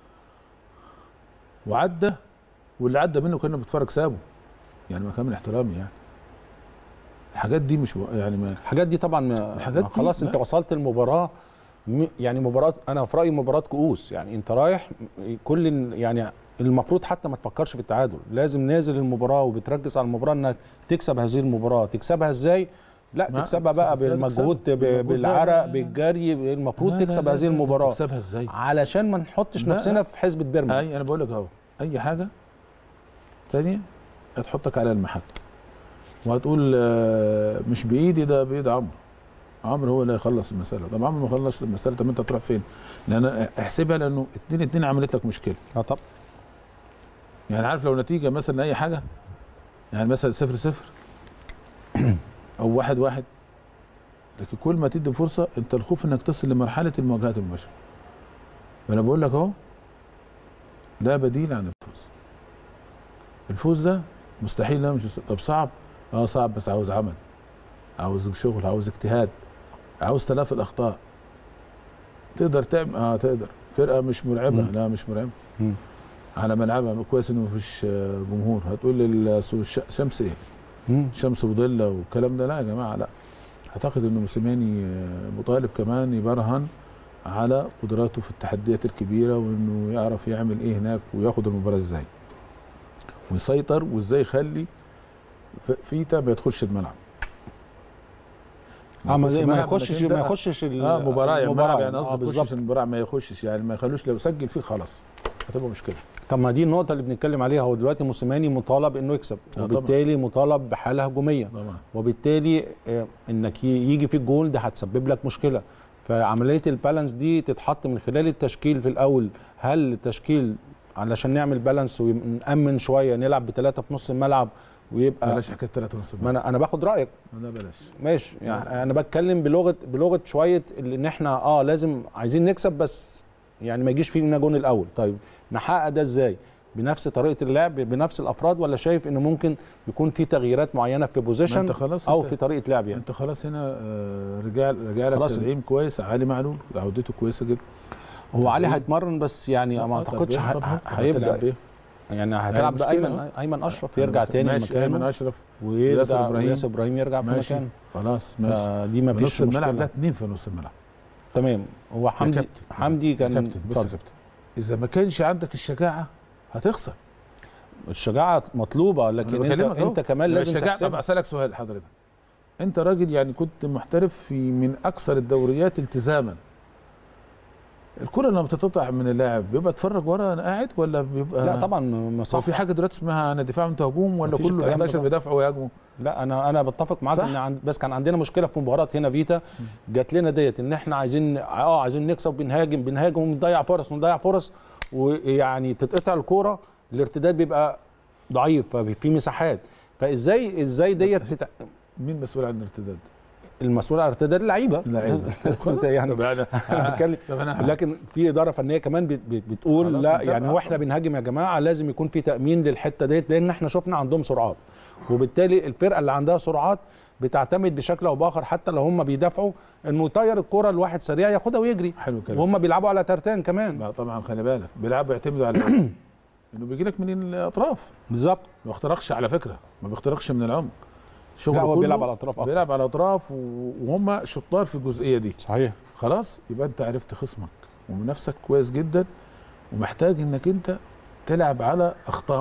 وعدى واللي عدى منه كانه بيتفرج سابه يعني ما كامل احترامي يعني الحاجات دي مش يعني ما الحاجات دي طبعا ما الحاجات ما دي خلاص لا. انت وصلت المباراه م- يعني مباراه انا في رايي مباراه كؤوس يعني انت رايح كل ال- يعني المفروض حتى ما تفكرش في التعادل لازم نازل المباراه وبتركز على المباراه انك تكسب هذه المباراه تكسبها ازاي لا ما- تكسبها بقى لا تكسبها. بالمجهود ب- بالمجهود. لا، بالعرق لا، لا. بالجري المفروض لا، لا، تكسب لا، هذه لا، المباراه تكسبها ازاي؟ علشان ما نحطش لا، نفسنا لا. في حسبة بيراميدز اي انا بقول لك اهو اي حاجه تانية هتحطك على المحك وهتقول آه، مش بايدي ده بايد عمرو عمرو هو اللي هيخلص المساله طب عمرو ما خلص المساله طب انت تروح فين؟ لان احسبها لانه 2 2 عملت لك مشكله اه طب يعني عارف لو نتيجه مثلا اي حاجه يعني مثلا 0 0 او 1 1 لكن كل ما تدي فرصه انت الخوف انك تصل لمرحله المواجهات المباشره فانا بقول لك اهو لا بديل عن الفوز الفوز ده مستحيل لا مش مستحيل. طب صعب اه صعب بس عاوز عمل عاوز شغل عاوز اجتهاد عاوز تلافي الاخطاء تقدر تعمل اه تقدر فرقه مش مرعبه مم. لا مش مرعبه مم. على ملعبها كويس انه مفيش آه، جمهور هتقول لي الش- شمس ايه مم. شمس وضله والكلام ده لا يا جماعه لا اعتقد انه موسيماني آه، مطالب كمان يبرهن على قدراته في التحديات الكبيره وانه يعرف يعمل ايه هناك وياخد المباراه ازاي ويسيطر وازاي يخلي ف- فيتا ما يدخلش الملعب اه ما يدخلش ما الملعب يخشش إنك ما أنت- يخشش ال- اه مباراه يعني المباراه يعني آه، قصدي بالظبط يخشش المباراه ما يخشش يعني ما يخلوش لو سجل فيه خلاص هتبقى مشكله طب ما دي النقطه اللي بنتكلم عليها هو دلوقتي موسيماني مطالب انه يكسب آه، وبالتالي مطالب بحاله هجوميه طبعا وبالتالي آه، انك ي- يجي في الجول ده هتسبب لك مشكله فعمليه البالانس دي تتحط من خلال التشكيل في الاول هل التشكيل علشان نعمل بالانس ونامن شويه نلعب بثلاثه في نص الملعب ويبقى بلاش حكايه ثلاثة ونص ما انا انا باخد رايك لا بلاش ماشي يعني انا بتكلم بلغه بلغه شويه اللي ان احنا اه لازم عايزين نكسب بس يعني ما يجيش فينا جون الاول طيب نحقق ده ازاي بنفس طريقه اللعب بنفس الافراد ولا شايف انه ممكن يكون في تغييرات معينه في ما بوزيشن انت خلاص او انت- في طريقه لعب يعني انت خلاص هنا آه، رجع رجع لك خلاص. تدعيم كويس علي معلول عودته كويسه جدا هو علي هيتمرن بس يعني ما آه، اعتقدش طب إيه؟ ه- طب ه- هتلعب هيبدا إيه؟ يعني هتلعب مشكلة بايمن أهو. ايمن اشرف يرجع تاني ماشي ايمن مكانه اشرف ويرجع ياسر إبراهيم. وياسر ابراهيم يرجع في ماشي مكانه خلاص ماشي فدي ما في فيش نص الملعب لا مشكله اثنين في نص الملعب تمام هو حمدي كابتن. حمدي يا كان كابتن بص يا اتفضل. كابتن اذا ما كانش عندك الشجاعه هتخسر الشجاعه مطلوبه أنا لكن انت بكلمك أهو. انت كمان لما لازم الشجاعه طب تحسبها اسالك سؤال حضرتك انت راجل يعني كنت محترف في من اكثر الدوريات التزاما الكره لما بتتقطع من اللاعب بيبقى اتفرج ورا انا قاعد ولا بيبقى لا طبعا ما هو صح في حاجه دلوقتي اسمها انا دفاع وانت هجوم ولا مفيش كله الكلام ده 11 طبعا. بيدافعوا ويهاجموا لا انا انا بتفق معاك صح. ان عند بس كان عندنا مشكله في مباراه هنا فيتا جات لنا ديت ان احنا عايزين اه عايزين نكسب بنهاجم بنهاجم ونضيع فرص ونضيع فرص ويعني تتقطع الكوره الارتداد بيبقى ضعيف ففي مساحات فازاي ازاي ديت تت... مين مسؤول عن الارتداد؟ المسؤول عن ارتداد اللعيبه اللعيبه انت يعني طب انا أنا بتكلم طب انا لكن في اداره فنيه كمان بت- بت- بتقول خلاص لا انتبه. يعني واحنا بنهاجم يا جماعه لازم يكون في تامين للحته ديت لان احنا شفنا عندهم سرعات وبالتالي الفرقه اللي عندها سرعات بتعتمد بشكل او باخر حتى لو هم بيدافعوا انه يطير الكره لواحد سريع ياخدها ويجري حلو الكلام وهم بيلعبوا على ترتان كمان لا طبعا خلي بالك بيلعبوا يعتمدوا على إيه؟ انه بيجي لك من الاطراف بالظبط ما بيخترقش على فكره ما بيخترقش من العمق لا شغله هو كله بيلعب على الاطراف اكتر بيلعب على الاطراف و- وهم شطار في الجزئيه دي صحيح خلاص يبقى انت عرفت خصمك ومنافسك كويس جدا ومحتاج انك انت تلعب على اخطائه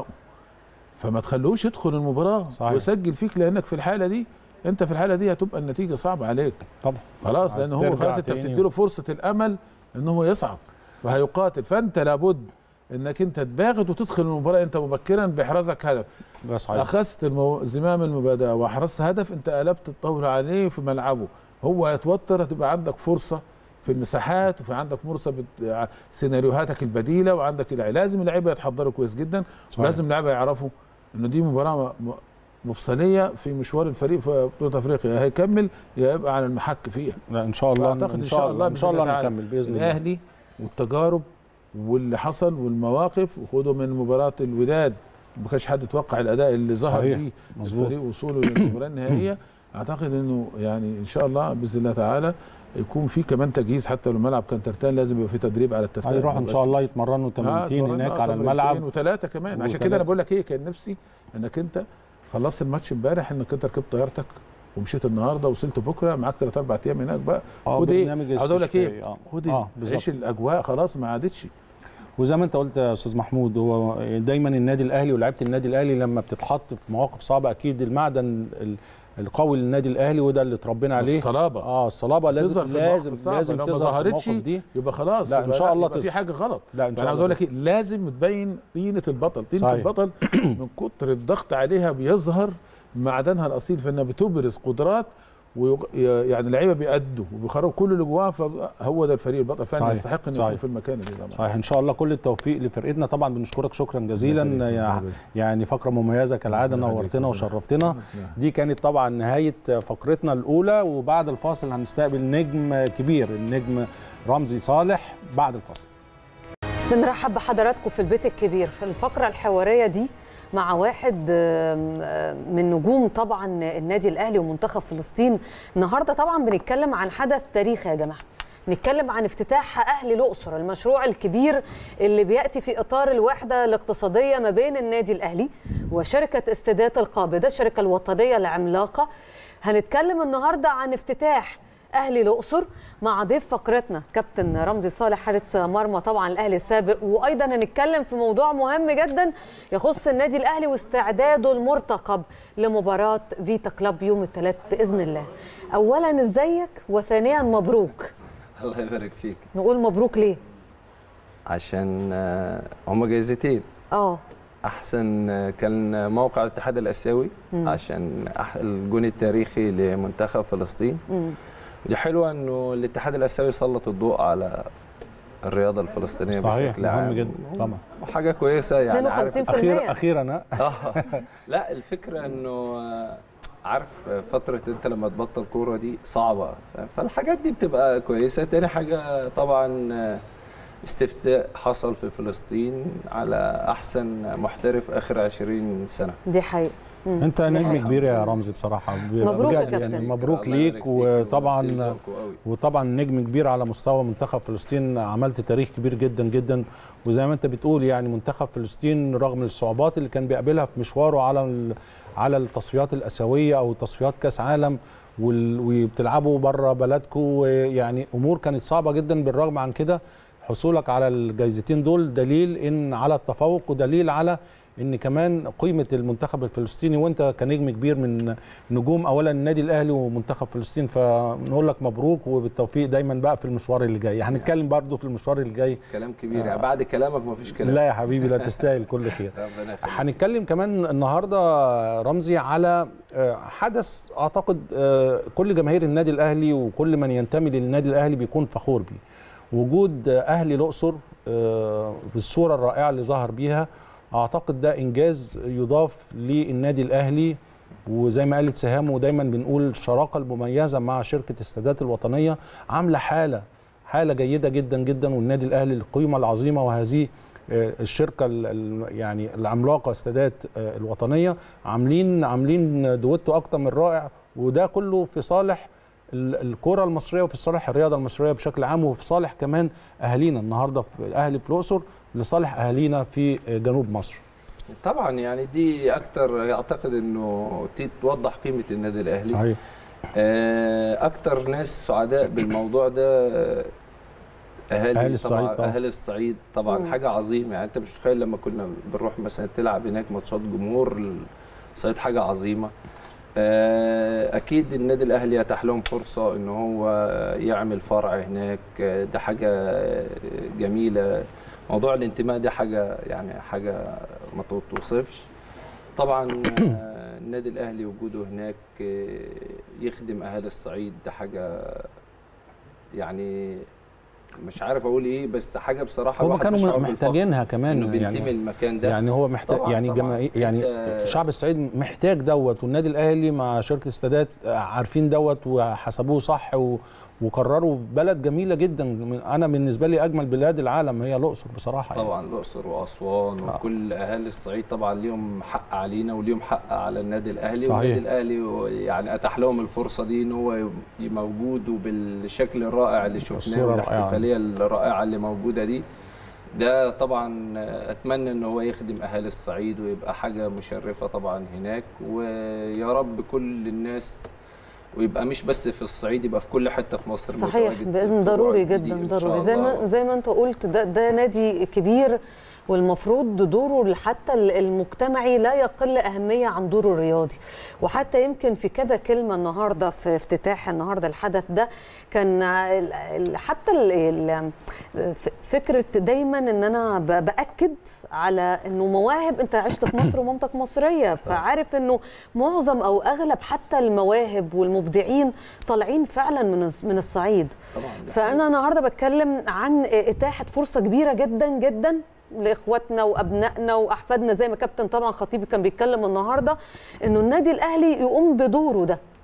فما تخلوش يدخل المباراه صحيح. ويسجل فيك لانك في الحاله دي انت في الحاله دي هتبقى النتيجه صعبه عليك طبعا خلاص عايز لان هو ترجع خلاص انت تاني. بتديله فرصه الامل ان هو يصعد فهيقاتل فانت لابد انك انت تباغت وتدخل المباراه انت مبكرا باحرازك هدف ده صحيح اخذت المو... زمام المبادئ واحرزت هدف انت قلبت الطاوله عليه في ملعبه هو هيتوتر هتبقى عندك فرصه في المساحات وفي عندك فرصه بت... سيناريوهاتك البديله وعندك الع- لازم اللعيبه يتحضروا كويس جدا صحيح. ولازم اللعيبه يعرفوا انه دي مباراه م... م- مفصليه في مشوار الفريق في بطوله افريقيا يا هيكمل يا يبقى على المحك فيها لا ان شاء الله واعتقد ان شاء الله ان شاء بإذن الله تعالى نكمل باذن الله الاهلي والتجارب واللي حصل والمواقف وخدوا من مباراه الوداد ما كانش حد يتوقع الاداء اللي ظهر صحيح. بيه مظبوط. الفريق وصوله للمباراه النهائيه اعتقد انه يعني ان شاء الله باذن الله تعالى يكون في كمان تجهيز حتى لو الملعب كان ترتان لازم يبقى في تدريب على الترتان هيروحوا ان شاء الله يتمرنوا تمرينتين هناك على الملعب وثلاثه كمان عشان وتلاتة. كده انا بقول لك ايه كان نفسي انك انت خلصت الماتش امبارح انك انت ركبت طيارتك ومشيت النهارده وصلت بكره معاك ثلاث اربع ايام هناك بقى اه خد ايه برنامج عاوز اقول لك ايه استشفائي. اه خد اه آه بالظبط عيش الاجواء خلاص ما عادتش وزي ما انت قلت يا استاذ محمود هو دايما النادي الاهلي ولاعيبه النادي الاهلي لما بتتحط في مواقف صعبه اكيد المعدن ال- القوي للنادي الاهلي وده اللي اتربينا عليه الصلابه اه الصلابه لازم تظهر في المواقف لازم الصعبة. لازم لو ما تظهر في ظهرتش المواقف دي يبقى خلاص لا، إن يبقى شاء الله يبقى في تظهر. حاجه غلط لا ان انا شاء عاوز الله اقول لك ايه لازم تبين طينه البطل طينه صحيح. البطل من كتر الضغط عليها بيظهر معدنها الاصيل فانها بتبرز قدرات ويغ... يعني اللعيبه بيأدوا وبيخرجوا كل اللي جواها فهو ده الفريق البطل فعلا صحيح. يستحق انه صحيح. يكون في المكان اللي طبعا صحيح ان شاء الله كل التوفيق لفرقتنا طبعا بنشكرك شكرا جزيلا يا- يعني فقره مميزه كالعاده ربنا يخليك، نورتنا ربنا وشرفتنا يخليك. دي كانت طبعا نهايه فقرتنا الاولى وبعد الفاصل هنستقبل نجم كبير النجم رمزي صالح بعد الفاصل بنرحب بحضراتكم في البيت الكبير في الفقرة الحوارية دي مع واحد آم، آم، من نجوم طبعا النادي الأهلي ومنتخب فلسطين النهاردة طبعا بنتكلم عن حدث تاريخي يا جماعة نتكلم عن افتتاح أهلي الأقصر المشروع الكبير اللي بيأتي في إطار الوحدة الاقتصادية ما بين النادي الأهلي وشركة استادات القابضة الشركة الوطنية العملاقة هنتكلم النهاردة عن افتتاح اهلي الاقصر مع ضيف فقرتنا كابتن رمزي صالح حارس مرمى طبعا الاهلي السابق وايضا هنتكلم في موضوع مهم جدا يخص النادي الاهلي واستعداده المرتقب لمباراه فيتا كلاب يوم الثلاث باذن الله اولا ازيك وثانيا مبروك الله يبارك فيك نقول مبروك ليه عشان آه، هما جايزتين اه احسن آه، كان موقع الاتحاد الاسيوي عشان أح- الجون التاريخي لمنتخب فلسطين مم. ودي حلوه انه الاتحاد الاسيوي سلط الضوء على الرياضه الفلسطينيه صحيح بشكل مهم عام جدا طبعا وحاجه كويسه يعني عارف 52% اخيرا اخيرا ها؟ آه. لا الفكره انه آه، عارف فتره انت لما تبطل كوره دي صعبه فالحاجات دي بتبقى كويسه تاني حاجه طبعا آه، استفتاء حصل في فلسطين على احسن محترف اخر 20 سنه دي حقيقه مم. انت دي نجم حقيقة. كبير يا رمزي بصراحه مبروك يا بجد يعني كابتن. مبروك الله يبارك ليك فيك وطبعا وميرسي لذوقكم قوي. وطبعا نجم كبير على مستوى منتخب فلسطين عملت تاريخ كبير جدا جدا وزي ما انت بتقول يعني منتخب فلسطين رغم الصعوبات اللي كان بيقابلها في مشواره على ال- على التصفيات الاسيويه او تصفيات كاس عالم وال- وبتلعبوا بره بلدكم يعني امور كانت صعبه جدا بالرغم عن كده حصولك على الجايزتين دول دليل ان على التفوق ودليل على ان كمان قيمه المنتخب الفلسطيني وانت كنجم كبير من نجوم اولا النادي الاهلي ومنتخب فلسطين فنقول لك مبروك وبالتوفيق دايما بقى في المشوار اللي جاي هنتكلم برضو في المشوار اللي جاي كلام كبير يعني بعد كلامك مفيش كلام لا يا حبيبي لا تستاهل كل خير ربنا يخليك هنتكلم كمان النهارده رمزي على آه، حدث اعتقد آه، كل جماهير النادي الاهلي وكل من ينتمي للنادي الاهلي بيكون فخور بيه وجود آه، اهلي الاقصر آه، بالصوره الرائعه اللي ظهر بيها اعتقد ده انجاز يضاف للنادي الاهلي وزي ما قالت سهام ودايما بنقول الشراكه المميزه مع شركه السادات الوطنيه عامله حاله حاله جيده جدا جدا والنادي الاهلي القيمه العظيمه وهذه آه، الشركه ال- ال- يعني العملاقه السادات آه، الوطنيه عاملين عاملين دويتو اكتر من رائع وده كله في صالح ال- الكره المصريه وفي صالح الرياضه المصريه بشكل عام وفي صالح كمان اهالينا النهارده في الاهلي في الاقصر لصالح اهالينا في آه، جنوب مصر طبعا يعني دي اكتر اعتقد انه دي توضح قيمه النادي الاهلي صحيح آه، اكتر ناس سعداء بالموضوع ده آه، اهالي أهالي الصعيد طبعا طبعا. اهالي الصعيد طبعا مم. حاجه عظيمه يعني انت مش متخيل لما كنا بنروح مثلا تلعب هناك ماتشات جمهور الصعيد حاجه عظيمه آه، اكيد النادي الاهلي اتاح لهم فرصه ان هو يعمل فرع هناك آه، ده حاجه جميله موضوع الانتماء دي حاجه يعني حاجه ما توصفش طبعا آه، النادي الاهلي وجوده هناك آه، يخدم اهالي الصعيد ده حاجه يعني مش عارف اقول ايه بس حاجه بصراحه هم الواحد كانوا بيشعر بالفخر محتاجينها انه كمان بينتمي يعني المكان ده يعني هو محتاج طبعاً، يعني طبعاً. جما يعني أنت- شعب الصعيد محتاج دوت والنادي الاهلي مع شركه السادات عارفين دوت وحسبوه صح و وقرروا في بلد جميله جدا من- انا بالنسبه لي اجمل بلاد العالم هي الاقصر بصراحه يعني. طبعا الاقصر واسوان آه. وكل اهالي الصعيد طبعا ليهم حق علينا وليهم حق على النادي الاهلي صحيح. والنادي الاهلي و- يعني اتاح لهم الفرصه دي ان هو يبقى موجود وبالشكل الرائع اللي شفناه الصورة رائعة. والاحتفاليه الرائعه اللي موجوده دي ده طبعا اتمنى ان هو يخدم اهالي الصعيد ويبقى حاجه مشرفه طبعا هناك ويا رب كل الناس ويبقى مش بس في الصعيد يبقى في كل حته في مصر صحيح متواجد باذن فروع ضروري جديد جدا إن شاء ضروري زي الله. ما زي ما انت قلت ده ده نادي كبير والمفروض دوره حتى المجتمعي لا يقل اهميه عن دوره الرياضي وحتى يمكن في كذا كلمه النهارده في افتتاح النهارده الحدث ده كان ال- ال- حتى ال- ال- ف- فكره دايما ان انا ب- باكد على انه مواهب انت عشت في مصر ومامتك مصريه فعارف انه معظم او اغلب حتى المواهب والمبدعين طالعين فعلا من الص- من الصعيد طبعا ده فانا النهارده بتكلم عن اتاحه فرصه كبيره جدا جدا لاخواتنا وابنائنا واحفادنا زي ما كابتن طبعا خطيبي كان بيتكلم النهارده انه النادي الاهلي يقوم بدوره ده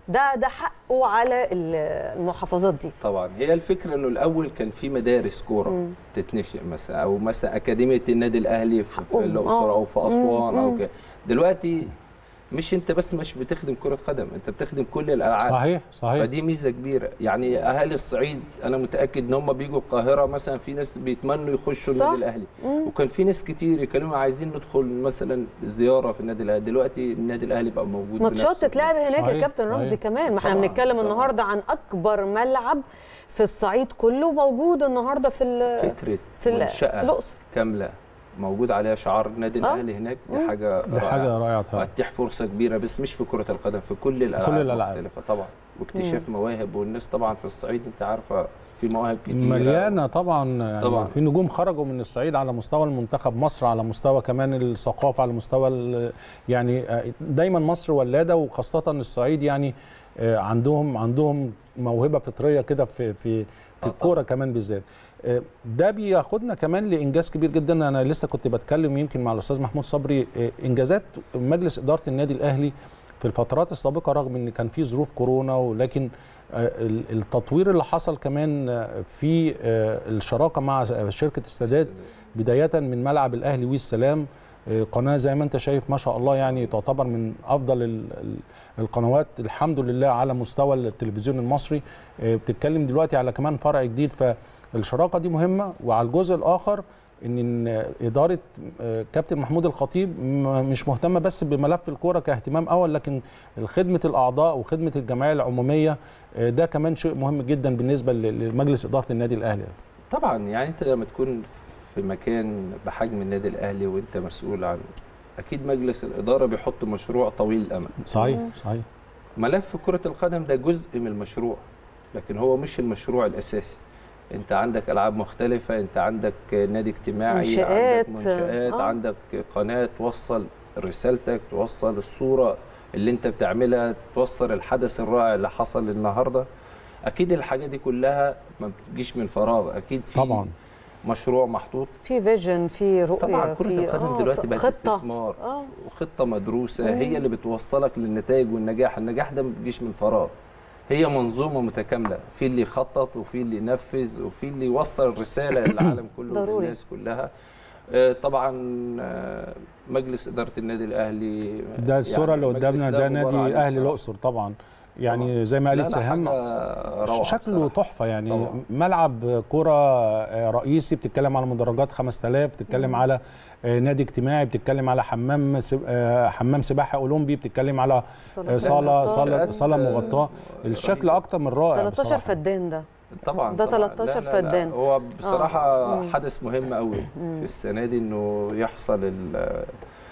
ده ده حقه على ال- المحافظات دي طبعا هي الفكره انه الاول كان في مدارس كوره تتنشئ مثلا او مثلا اكاديميه النادي الاهلي في, في حقهم. الاقصر آه. او في اسوان مم. او كده دلوقتي مش انت بس مش بتخدم كره قدم انت بتخدم كل الالعاب صحيح صحيح فدي ميزه كبيره يعني اهالي الصعيد انا متاكد ان هم بيجوا القاهره مثلا في ناس بيتمنوا يخشوا صح. النادي الاهلي وكان في ناس كتير يكلموا عايزين ندخل مثلا زياره في النادي الاهلي دلوقتي النادي الاهلي بقى موجود ماتشات بنفسه. تتلعب هناك يا صحيح، كابتن رمزي صحيح. كمان ما احنا طبعاً، بنتكلم طبعاً. النهارده عن اكبر ملعب في الصعيد كله موجود النهارده في ال- فكره في ال- منشأة في الاقصر كامله موجود عليها شعار النادي آه. الاهلي هناك دي حاجه دي حاجه رائعه طبعا وهتتيح فرصه كبيره بس مش في كره القدم في كل الالعاب كل الألعاب. المختلفه طبعا واكتشاف مواهب والناس طبعا في الصعيد انت عارفه في مواهب كتير مليانه طبعا يعني طبعاً. في نجوم خرجوا من الصعيد على مستوى المنتخب مصر على مستوى كمان الثقافه على مستوى ال- يعني آه، دايما مصر ولاده وخاصه الصعيد يعني آه، عندهم عندهم موهبه فطريه كده في في في طبعاً. الكوره كمان بالذات آه، ده بياخدنا كمان لانجاز كبير جدا انا لسه كنت بتكلم يمكن مع الاستاذ محمود صبري آه، انجازات مجلس اداره النادي الاهلي في الفترات السابقه رغم ان كان في ظروف كورونا ولكن آه، ال- التطوير اللي حصل كمان آه، في آه، الشراكه مع شركه استادات بدايه من ملعب الاهلي والسلام آه، قناه زي ما انت شايف ما شاء الله يعني تعتبر من افضل ال- ال- القنوات الحمد لله على مستوى التلفزيون المصري آه، بتتكلم دلوقتي على كمان فرع جديد فالشراكه دي مهمه وعلى الجزء الاخر ان إن اداره آه، كابتن محمود الخطيب م- مش مهتمه بس بملف الكوره كاهتمام اول لكن خدمه الاعضاء وخدمه الجمعيه العموميه آه، ده كمان شيء مهم جدا بالنسبه ل- لمجلس اداره النادي الاهلي طبعا يعني انت لما تكون في مكان بحجم النادي الاهلي وانت مسؤول عن اكيد مجلس الاداره بيحط مشروع طويل الامد صحيح صحيح ملف كره القدم ده جزء من المشروع لكن هو مش المشروع الاساسي انت عندك العاب مختلفه انت عندك نادي اجتماعي منشآت، عندك منشآت آه. عندك قناه توصل رسالتك توصل الصوره اللي انت بتعملها توصل الحدث الرائع اللي حصل النهارده اكيد الحاجات دي كلها ما بتجيش من فراغ اكيد في طبعا مشروع محطوط في فيجن في رؤيه طبعا كره في القدم آه، دلوقتي بقت خطه استثمار اه وخطه مدروسه هي اللي بتوصلك للنتائج والنجاح النجاح ده ما بيجيش من فراغ هي منظومه متكامله في اللي يخطط وفي اللي ينفذ وفي اللي يوصل الرساله للعالم كله ضروري. وللناس كلها آه، طبعا آه، مجلس اداره النادي الاهلي ده الصوره اللي المجلس قدامنا ده غبار نادي عليه اهلي بصراحة. الاقصر طبعا يعني طبعاً. زي ما لا، قالت لا، سهام حاجة روعة شكله بصراحة. تحفه يعني طبعاً. ملعب كره آه، رئيسي بتتكلم على مدرجات 5000 بتتكلم على آه، نادي اجتماعي بتتكلم على حمام سب- آه، حمام سباحه اولمبي بتتكلم على آه، صاله صاله منشآت، صاله آه، مغطاه الشكل رهيبة. اكتر من رائع 13 بصراحة. فدان ده طبعا ده طبعاً. 13 لا، لا، لا. فدان. هو بصراحه آه. حدث مهم قوي في السنه دي انه يحصل ال-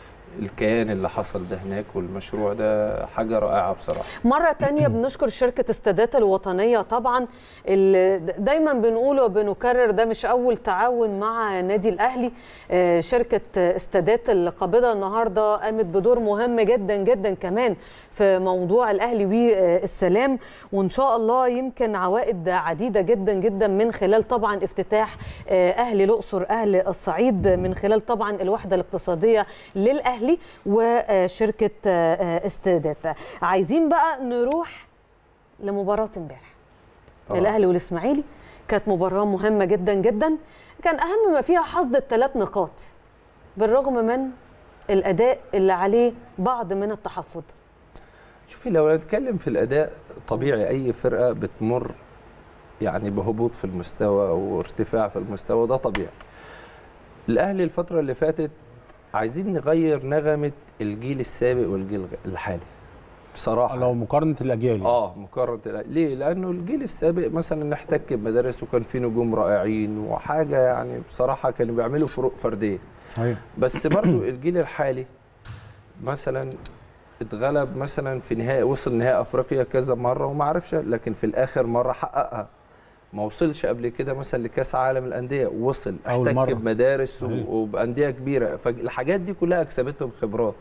الكيان اللي حصل ده هناك والمشروع ده حاجه رائعه بصراحه مرة تانية بنشكر شركة استادات الوطنية طبعا اللي دايما بنقول وبنكرر ده مش أول تعاون مع نادي الأهلي آه، شركة استادات القابضة النهاردة قامت بدور مهم جدا جدا كمان في موضوع الأهلي والسلام وإن شاء الله يمكن عوائد عديدة جدا جدا من خلال طبعا افتتاح آه، أهل الأقصر أهل الصعيد من خلال طبعا الوحدة الاقتصادية للأهلي وشركة آه، آه، استادات عايزين بقى نروح لمباراة امبارح آه. الأهلي والإسماعيلي كانت مباراة مهمة جدا جدا كان أهم ما فيها حصد الثلاث نقاط بالرغم من الأداء اللي عليه بعض من التحفظ شوفي لو نتكلم في الاداء طبيعي اي فرقه بتمر يعني بهبوط في المستوى او ارتفاع في المستوى ده طبيعي الاهلي الفتره اللي فاتت عايزين نغير نغمه الجيل السابق والجيل الحالي بصراحه لو مقارنه الاجيال يعني. اه مقارنه ليه؟ لانه الجيل السابق مثلا نحتك بمدارس وكان في نجوم رائعين وحاجه يعني بصراحه كانوا بيعملوا فروق فرديه صحيح بس برضو الجيل الحالي مثلا اتغلب مثلا في نهائي وصل نهائي افريقيا كذا مره وما عرفش لكن في الاخر مره حققها ما وصلش قبل كده مثلا لكاس عالم الانديه وصل أول احتك مرة. بمدارس صحيح. و- وبانديه كبيره فالحاجات دي كلها اكسبتهم خبرات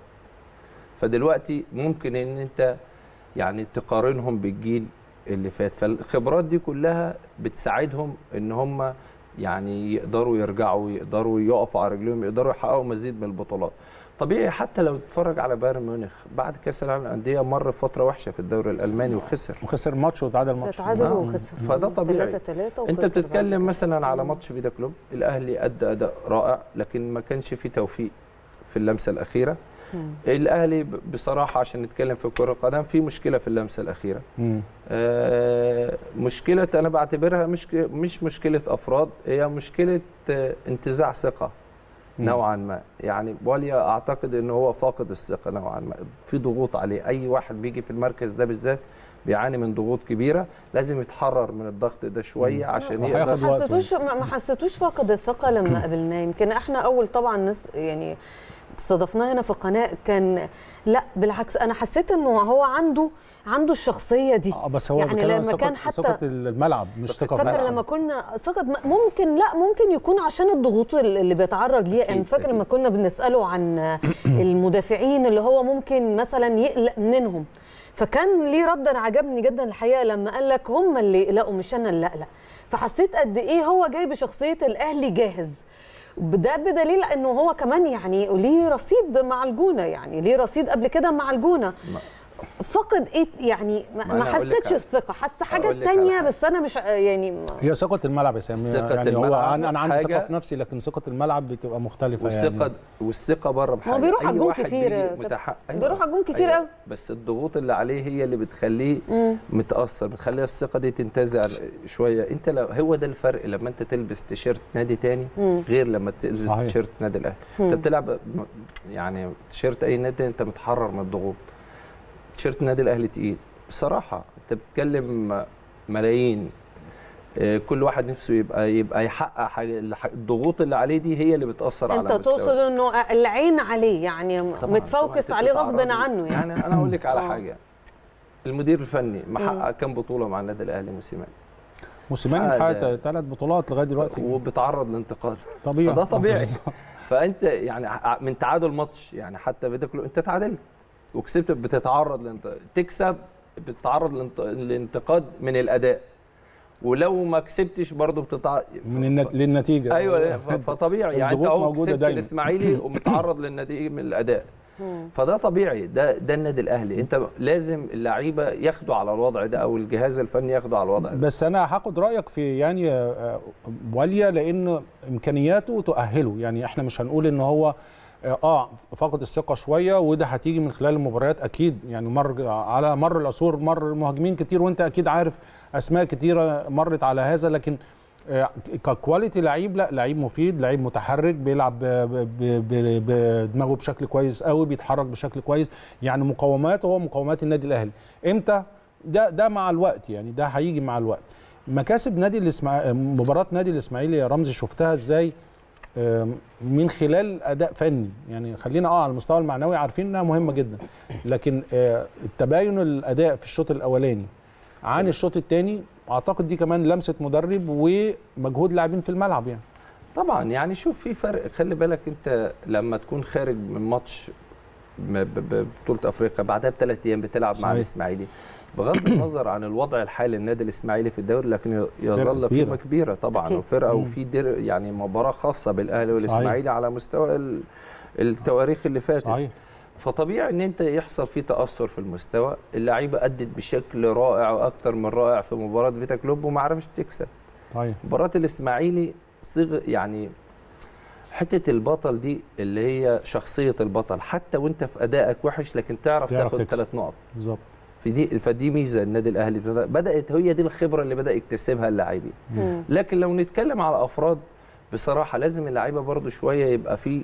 فدلوقتي ممكن ان انت يعني تقارنهم بالجيل اللي فات فالخبرات دي كلها بتساعدهم ان هم يعني يقدروا يرجعوا يقدروا يقفوا على رجلهم يقدروا يحققوا مزيد من البطولات طبيعي حتى لو تتفرج على بايرن ميونخ بعد كاس العالم للانديه مر فتره وحشه في الدوري الالماني وخسر وخسر ماتش وتعادل ماتش تعادل آه. وخسر فده طبيعي. 3 3 انت بتتكلم مثلا على ماتش فيدا كلوب الاهلي ادى اداء رائع لكن ما كانش فيه توفيق في اللمسه الاخيره الاهلي ب- بصراحه عشان نتكلم في كره القدم في مشكله في اللمسه الاخيره مم. آه، مشكله انا بعتبرها مش مش مشكله افراد هي مشكله آه، انتزاع ثقه نوعا ما يعني بوليا اعتقد ان هو فاقد الثقه نوعا ما في ضغوط عليه اي واحد بيجي في المركز ده بالذات بيعاني من ضغوط كبيره لازم يتحرر من الضغط ده شويه عشان وهياخد يقدر ما وقت. حسيتوش ما ما حسيتوش فقد الثقه لما قابلناه يمكن احنا اول طبعا ناس يعني استضفناه هنا في القناه كان لا بالعكس انا حسيت انه هو عنده عنده الشخصيه دي اه بس هو يعني بيتكلم عن لما ثقة- كان حتى ثقة الملعب مش ثقة في فاكر نفسه. لما كنا ثقة ممكن لا ممكن يكون عشان الضغوط اللي بيتعرض ليها يعني أكيد، فاكر أكيد. لما كنا بنساله عن المدافعين اللي هو ممكن مثلا يقلق منهم فكان ليه رد انا عجبني جدا الحقيقه لما قال لك هم اللي يقلقوا مش انا اللي اقلق فحسيت قد ايه هو جاي بشخصيه الاهلي جاهز ده بدليل انه هو كمان يعني ليه رصيد مع الجونه يعني ليه رصيد قبل كده مع الجونه فقد ايه يعني ما, ما ما أنا أقول لك حسيتش على- الثقه حاسه حاجه أقول لك على تانية حاجة. بس انا مش يعني ما- هي ثقة الملعب يا سامي ثقة يعني هو الملعب انا أنا عندي ثقة حاجة- في نفسي لكن ثقة الملعب بتبقى مختلفة والثقه يعني والثقه بره بحاجه هو بيروح أي على الجون واحد كتير بيجي يا كابتن. متح... بيروح على الجون كتير قوي. بس الضغوط اللي عليه هي اللي بتخليه متاثر بتخلي الثقه دي تنتزع شويه انت لو هو ده الفرق لما انت تلبس تيشيرت نادي تاني غير لما تلبس صحيح. تيشيرت نادي الاهلي انت بتلعب م- يعني تيشيرت اي نادي انت متحرر من الضغوط تيشيرت النادي الاهلي تقيل بصراحه انت بتتكلم ملايين آه، كل واحد نفسه يبقى يبقى يحقق حاجه الح- الضغوط اللي عليه دي هي اللي بتاثر على انت مستواه. تقصد انه العين عليه يعني طبعاً، متفوكس طبعاً عليه أنت غصب بتتعرض- عنه يعني, يعني انا اقول لك على آه. حاجه المدير الفني محقق كام بطوله مع النادي الاهلي موسيماني موسيماني حاجة- محقق ثلاث بطولات لغاية دلوقتي وبتعرض لانتقاد طبيعي فده طبيعي بالظبط. فانت يعني ع- من تعادل ماتش يعني حتى فيدا كلوب انت تعادلت وكسبت بتتعرض لانت تكسب بتتعرض لانت- لانتقاد من الاداء ولو ما كسبتش برضه بتتعرض من النت... للنتيجة ايوه ف- فطبيعي يعني انت الضغوط اهو موجودة كسبت دايما. الاسماعيلي ومتعرض للنتيجه من الاداء فده طبيعي ده ده النادي الاهلي انت لازم اللعيبه ياخدوا على الوضع ده او الجهاز الفني ياخدوا على الوضع ده بس انا هاخد رايك في يعني آه، آه، واليا لان امكانياته تؤهله يعني احنا مش هنقول ان هو اه آه، فقد الثقه شويه وده هتيجي من خلال المباريات اكيد يعني مر على مر العصور مر مهاجمين كتير وانت اكيد عارف اسماء كتيره مرت على هذا لكن آه، ككواليتي لعيب لا لعيب مفيد لعيب متحرك بيلعب ب- ب- ب- بدماغه بشكل كويس قوي بيتحرك بشكل كويس يعني مقوماته هو مقومات النادي الاهلي امتى ده ده مع الوقت يعني ده هيجي مع الوقت مكاسب نادي الاسماعيلي مباراه نادي الاسماعيلي يا رمزي شفتها ازاي آم، من خلال اداء فني يعني خلينا اه على المستوى المعنوي عارفين انها مهمه جدا لكن آه، التباين الاداء في الشوط الاولاني عن الشوط الثاني اعتقد دي كمان لمسه مدرب ومجهود لاعبين في الملعب يعني طبعا يعني شوف في فرق خلي بالك انت لما تكون خارج من ماتش م- ب- ببطوله افريقيا بعدها بثلاث ايام بتلعب مع صحيح. الاسماعيلي بغض النظر عن الوضع الحالي للنادي الاسماعيلي في الدوري لكن ي- يظل كبيرة. قيمه كبيره طبعا أكيد. وفرقه مم. وفي در يعني مباراه خاصه بالاهلي والاسماعيلي على مستوى ال- التواريخ اللي فاتت صحيح فطبيعي ان انت يحصل فيه تاثر في المستوى اللعيبه ادت بشكل رائع واكثر من رائع في مباراه فيتا كلوب وما عرفش تكسب صحيح مباراه الاسماعيلي صيغ يعني حته البطل دي اللي هي شخصيه البطل حتى وانت في ادائك وحش لكن تعرف تعرف تاخد تكسب. ثلاث نقط بالظبط في دي فدي ميزه النادي الاهلي بدات هي دي الخبره اللي بدا يكتسبها اللاعبين مم. لكن لو نتكلم على افراد بصراحه لازم اللعيبه برضو شويه يبقى في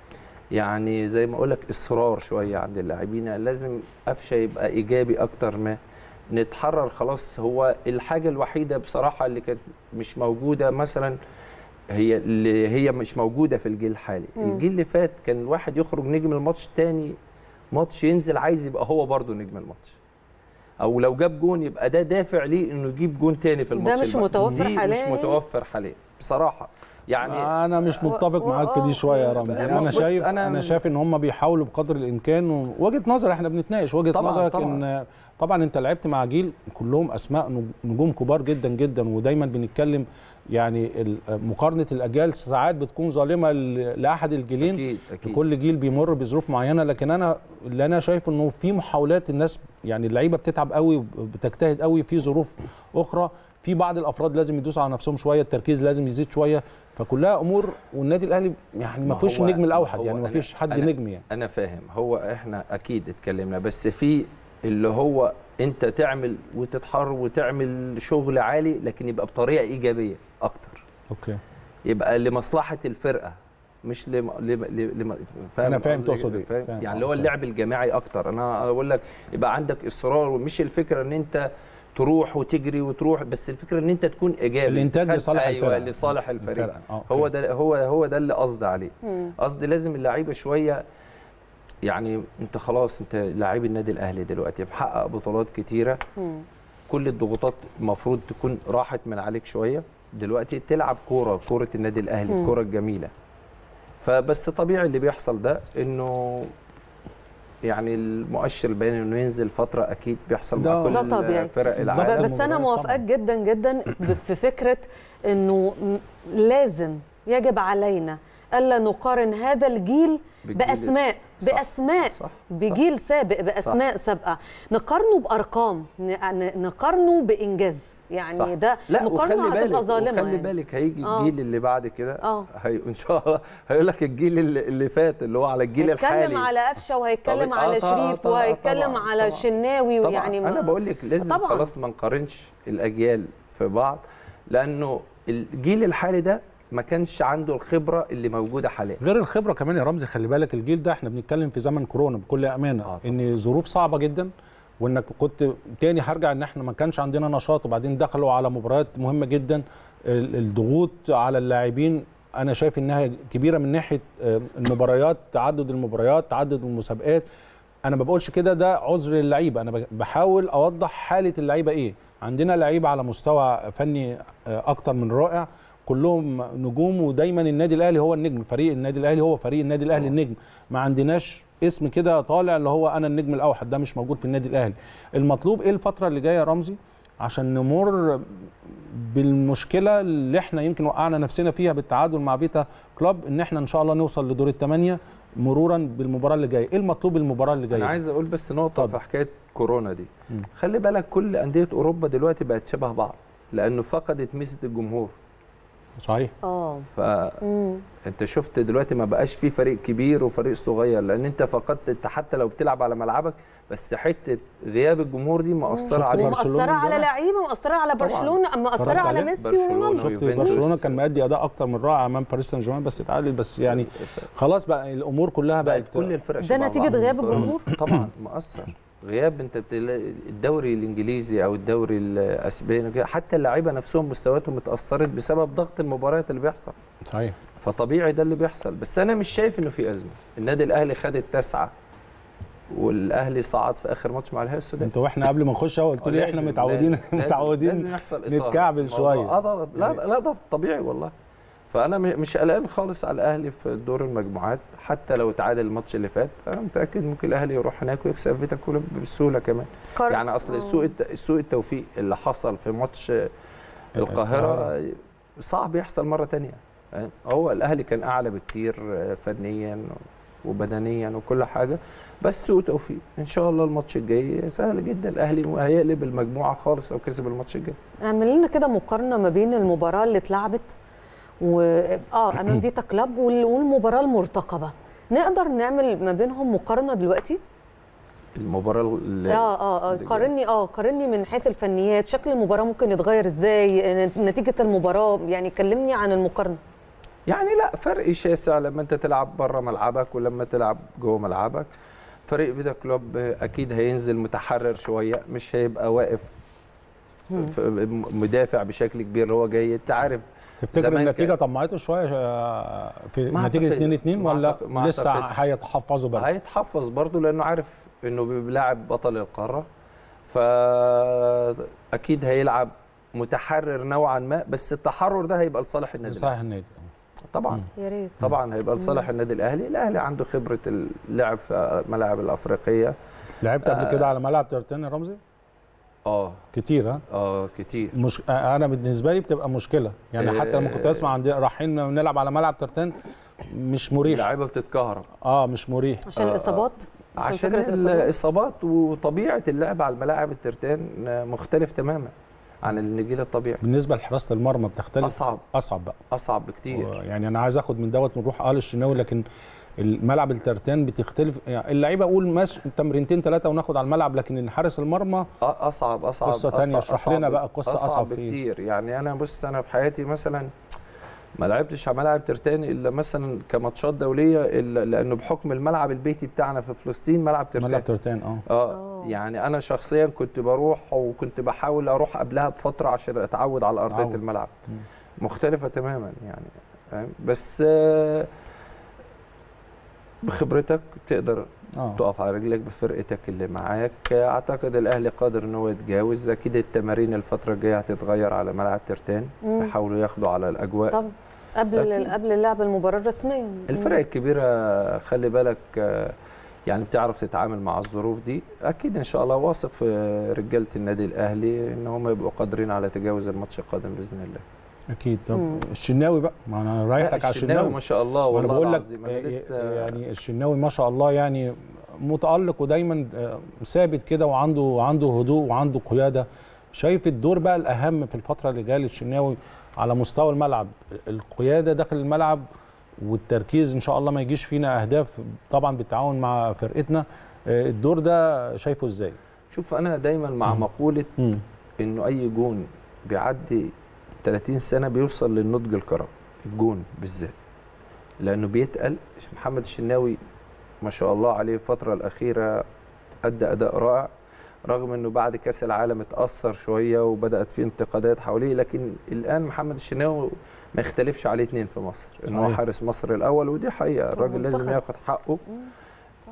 يعني زي ما اقول لك اصرار شويه عند اللاعبين يعني لازم قفشه يبقى ايجابي اكتر ما نتحرر خلاص هو الحاجه الوحيده بصراحه اللي كانت مش موجوده مثلا هي اللي هي مش موجوده في الجيل الحالي مم. الجيل اللي فات كان الواحد يخرج نجم الماتش تاني ماتش ينزل عايز يبقى هو برضو نجم الماتش او لو جاب جون يبقى ده دافع ليه انه يجيب جون تاني في الماتش مش اللي بعده. متوفر دي حاليا مش يعني؟ متوفر حاليا بصراحه يعني انا مش متفق و- معاك في آه، دي شويه يا يعني رمزي بص، انا شايف أنا- انا, شايف ان هم بيحاولوا بقدر الامكان وجهه نظر احنا بنتناقش وجهه طبعاً، نظرك طبعاً. ان طبعا انت لعبت مع جيل كلهم اسماء نج- نجوم كبار جدا جدا ودايما بنتكلم يعني ال- مقارنه الاجيال ساعات بتكون ظالمه ل- لاحد الجيلين اكيد اكيد كل جيل بيمر بظروف معينه لكن انا اللي انا شايف انه في محاولات الناس يعني اللعيبه بتتعب قوي بتجتهد قوي في ظروف اخرى في بعض الافراد لازم يدوسوا على نفسهم شويه التركيز لازم يزيد شويه فكلها امور والنادي الاهلي يعني ما ما فيش هو- النجم الاوحد هو يعني ما أنا- فيش حد أنا- نجم يعني انا فاهم هو احنا اكيد اتكلمنا بس في اللي هو انت تعمل وتتحرر وتعمل شغل عالي لكن يبقى بطريقه ايجابيه اكتر اوكي يبقى لمصلحه الفرقه مش لم... لم... لم... فاهم أنا فاهم قصدي؟ تقصد إيه، فاهم؟ فاهم. يعني آه، اللي هو فاهم. اللعب الجماعي اكتر انا اقول لك يبقى عندك اصرار ومش الفكره ان انت تروح وتجري وتروح بس الفكره ان انت تكون ايجابي الإنتاج خد- لصالح ايوه الفرقة. لصالح الفريق الفرقة، آه، هو أوكي. ده هو هو ده اللي قصدي عليه مم. قصدي لازم اللعيبه شويه يعني انت خلاص انت لاعب النادي الاهلي دلوقتي محقق بطولات كتيره مم. كل الضغوطات المفروض تكون راحت من عليك شويه دلوقتي تلعب كوره كوره النادي الاهلي مم. الكوره الجميله فبس طبيعي اللي بيحصل ده انه يعني المؤشر البيان انه ينزل فتره اكيد بيحصل ده- مع كل ده طبيعي. فرق ده العالم بس انا المباراة موافقاك طبعاً. جدا جدا ب- في فكره انه م- لازم يجب علينا الا نقارن هذا الجيل بالجيل- باسماء صح، باسماء صح، بجيل سابق باسماء سابقه نقارنه بارقام ن- ن- نقارنه بانجاز يعني صح. ده لا مقارنه وخلي بالك هتبقى ظالمه وخلي يعني. بالك هيجي آه. الجيل اللي بعد كده آه. هي ان شاء الله هيقول لك الجيل اللي, اللي فات اللي هو على الجيل الحالي هيتكلم على قفشه وهيتكلم طبعاً، على آه، طبعاً، شريف طبعاً، وهيتكلم طبعاً، على طبعاً. الشناوي طبعا يعني انا بقول لك لازم طبعاً. خلاص ما نقارنش الاجيال في بعض لانه الجيل الحالي ده ما كانش عنده الخبره اللي موجوده حاليا غير الخبره كمان يا رمزي خلي بالك الجيل ده احنا بنتكلم في زمن كورونا بكل امانه آه، طبعاً. ان ظروف صعبه جدا وانك كنت تاني هرجع ان احنا ما كانش عندنا نشاط وبعدين دخلوا على مباريات مهمه جدا ال- الضغوط على اللاعبين انا شايف انها كبيره من ناحيه آه، المباريات تعدد المباريات تعدد المسابقات انا ما بقولش كده ده عذر للعيبه انا بحاول اوضح حاله اللعيبه ايه عندنا لعيبه على مستوى فني آه، اكتر من رائع كلهم نجوم ودايما النادي الاهلي هو النجم فريق النادي الاهلي هو فريق النادي الاهلي النجم ما عندناش اسم كده طالع اللي هو انا النجم الاوحد ده مش موجود في النادي الاهلي المطلوب ايه الفتره اللي جايه يا رمزي عشان نمر بالمشكله اللي احنا يمكن وقعنا نفسنا فيها بالتعادل مع فيتا كلوب ان احنا ان شاء الله نوصل لدور الثمانيه مرورا بالمباراه اللي جايه ايه المطلوب المباراه اللي جايه انا عايز اقول بس نقطه اتفضل. في حكايه كورونا دي مم. خلي بالك كل انديه اوروبا دلوقتي بقت شبه بعض لانه فقدت ميزه الجمهور صحيح اه فانت مم. شفت دلوقتي ما بقاش في فريق كبير وفريق صغير لان انت فقدت انت حتى لو بتلعب على ملعبك بس حته غياب الجمهور دي مأثره شفت عليك برشلونة ومأثرة على امبارح؟ لعيبه ومأثرة على طبعاً. برشلونة مأثرة اتفرجت على عليه؟ ميسي برشلونة ورونالدو شفت يوفنتوس. برشلونه كان مادي اداء اكتر من رائع امام باريس سان جيرمان بس اتعادل بس يعني خلاص بقى الامور كلها بقت بقت كل الفرق ده شبه نتيجة بعض. غياب الجمهور؟ طبعا مؤثر غياب انت بتلاقي الدوري الانجليزي او الدوري الاسباني كده، حتى اللعيبه نفسهم مستوياتهم اتاثرت بسبب ضغط المباريات اللي بيحصل صحيح فطبيعي ده اللي بيحصل بس انا مش شايف انه في ازمه النادي الاهلي خد التاسعه والاهلي صعد في اخر ماتش مع الهلال السوداني انت واحنا قبل ما نخش اهو قلت لي احنا لازم- متعودين لازم- لازم- متعودين لازم يحصل إصابة. نتكعبل الموضوع- شويه اه ده لا لا ده طبيعي والله فانا م- مش قلقان خالص على الاهلي في دور المجموعات حتى لو تعادل الماتش اللي فات انا متاكد ممكن الاهلي يروح هناك ويكسب فيتا كلوب بسهوله كمان قر- يعني اصل آه. سوء الت... سوء التوفيق اللي حصل في ماتش القاهره صعب يحصل مره تانية فاهم؟ هو الاهلي كان اعلى بكتير فنيا وبدنيا وكل حاجه بس سوء توفيق ان شاء الله الماتش الجاي سهل جدا الاهلي هيقلب المجموعه خالص لو كسب الماتش الجاي اعمل لنا كده مقارنة ما بين المباراة اللي اتلعبت و اه امام فيتا كلاب وال- والمباراة المرتقبة نقدر نعمل ما بينهم مقارنة دلوقتي؟ المباراه اللي اه اه اه اللي قارني اه قارني من حيث الفنيات شكل المباراة ممكن يتغير ازاي نتيجة المباراة يعني كلمني عن المقارنة يعني لا فرق شاسع لما انت تلعب بره ملعبك ولما تلعب جوه ملعبك فريق فيتا كلوب اكيد هينزل متحرر شويه مش هيبقى واقف في- مدافع بشكل كبير اللي هو جاي انت عارف تفتكر زمان النتيجه كان- طمعته شويه آه، في ما نتيجه أعتقد- 2 2 ما ولا أعتقد- ما لسه أعتقدش. هيتحفظوا بقى هيتحفظ برضه لانه عارف انه بيلاعب بطل القاره فاكيد هيلعب متحرر نوعا ما بس التحرر ده هيبقى لصالح النادي صحيح النادي طبعا يا ريت طبعا هيبقى لصالح النادي الاهلي الاهلي عنده خبره اللعب في الملاعب الافريقيه لعبت قبل كده على ملعب ترتان يا رمزي اه كتير ها اه كتير مش... انا بالنسبه لي بتبقى مشكله يعني حتى لما كنت اسمع عندنا رايحين نلعب على ملعب ترتان مش مريح اللعيبه بتتكهرب اه مش مريح عشان الاصابات عشان فكرة الإصابات؟ الاصابات وطبيعه اللعب على الملاعب الترتان مختلف تماما عن النجيل الطبيعي بالنسبه لحراسه المرمى بتختلف اصعب اصعب بقى اصعب بكتير يعني انا عايز اخد من دوت ونروح اه للشناوي لكن الملعب الترتان بتختلف يعني اللعيبه اقول ماشي تمرينتين ثلاثه وناخد على الملعب لكن حارس المرمى اصعب اصعب قصه ثانيه اشرح لنا بقى قصه اصعب, أصعب في إيه؟ بكتير يعني انا بص انا في حياتي مثلا ما لعبتش على ملعب ترتان الا مثلا كماتشات دوليه الا لانه بحكم الملعب البيتي بتاعنا في فلسطين ملعب ترتان ملعب ترتان اه اه يعني انا شخصيا كنت بروح وكنت بحاول اروح قبلها بفتره عشان اتعود على ارضيه عود. الملعب مختلفه تماما يعني فاهم بس آه، بخبرتك تقدر اه تقف على رجلك بفرقتك اللي معاك اعتقد الاهلي قادر ان هو يتجاوز اكيد التمارين الفتره الجايه هتتغير على ملعب ترتان مم. يحاولوا ياخدوا على الاجواء طب قبل أكيد. قبل لعب المباراه الرسميه الفرق الكبيره خلي بالك آه، يعني بتعرف تتعامل مع الظروف دي اكيد ان شاء الله واثق في رجاله النادي الاهلي ان هم يبقوا قادرين على تجاوز الماتش القادم باذن الله اكيد طب مم. الشناوي بقى ما انا رايح لك على الشناوي ما شاء الله وانا والله بقول لك العظيم انا لسه يعني الشناوي ما شاء الله يعني متالق ودايما آه، ثابت كده وعنده عنده هدوء وعنده قياده شايف الدور بقى الاهم في الفتره اللي جايه للشناوي على مستوى الملعب القياده داخل الملعب والتركيز ان شاء الله ما يجيش فينا اهداف طبعا بالتعاون مع فرقتنا آه، الدور ده شايفه ازاي شوف انا دايما مع مم. مقوله مم. انه اي جون بيعدي 30 سنه بيوصل للنضج الكروي الجون بالذات لانه بيتقل محمد الشناوي ما شاء الله عليه الفتره الاخيره ادى اداء رائع رغم انه بعد كاس العالم اتاثر شويه وبدات في انتقادات حواليه لكن الان محمد الشناوي ما يختلفش عليه اثنين في مصر انه هو صحيح. حارس مصر الاول ودي حقيقه الراجل لازم منتخب. ياخد حقه مم. صح.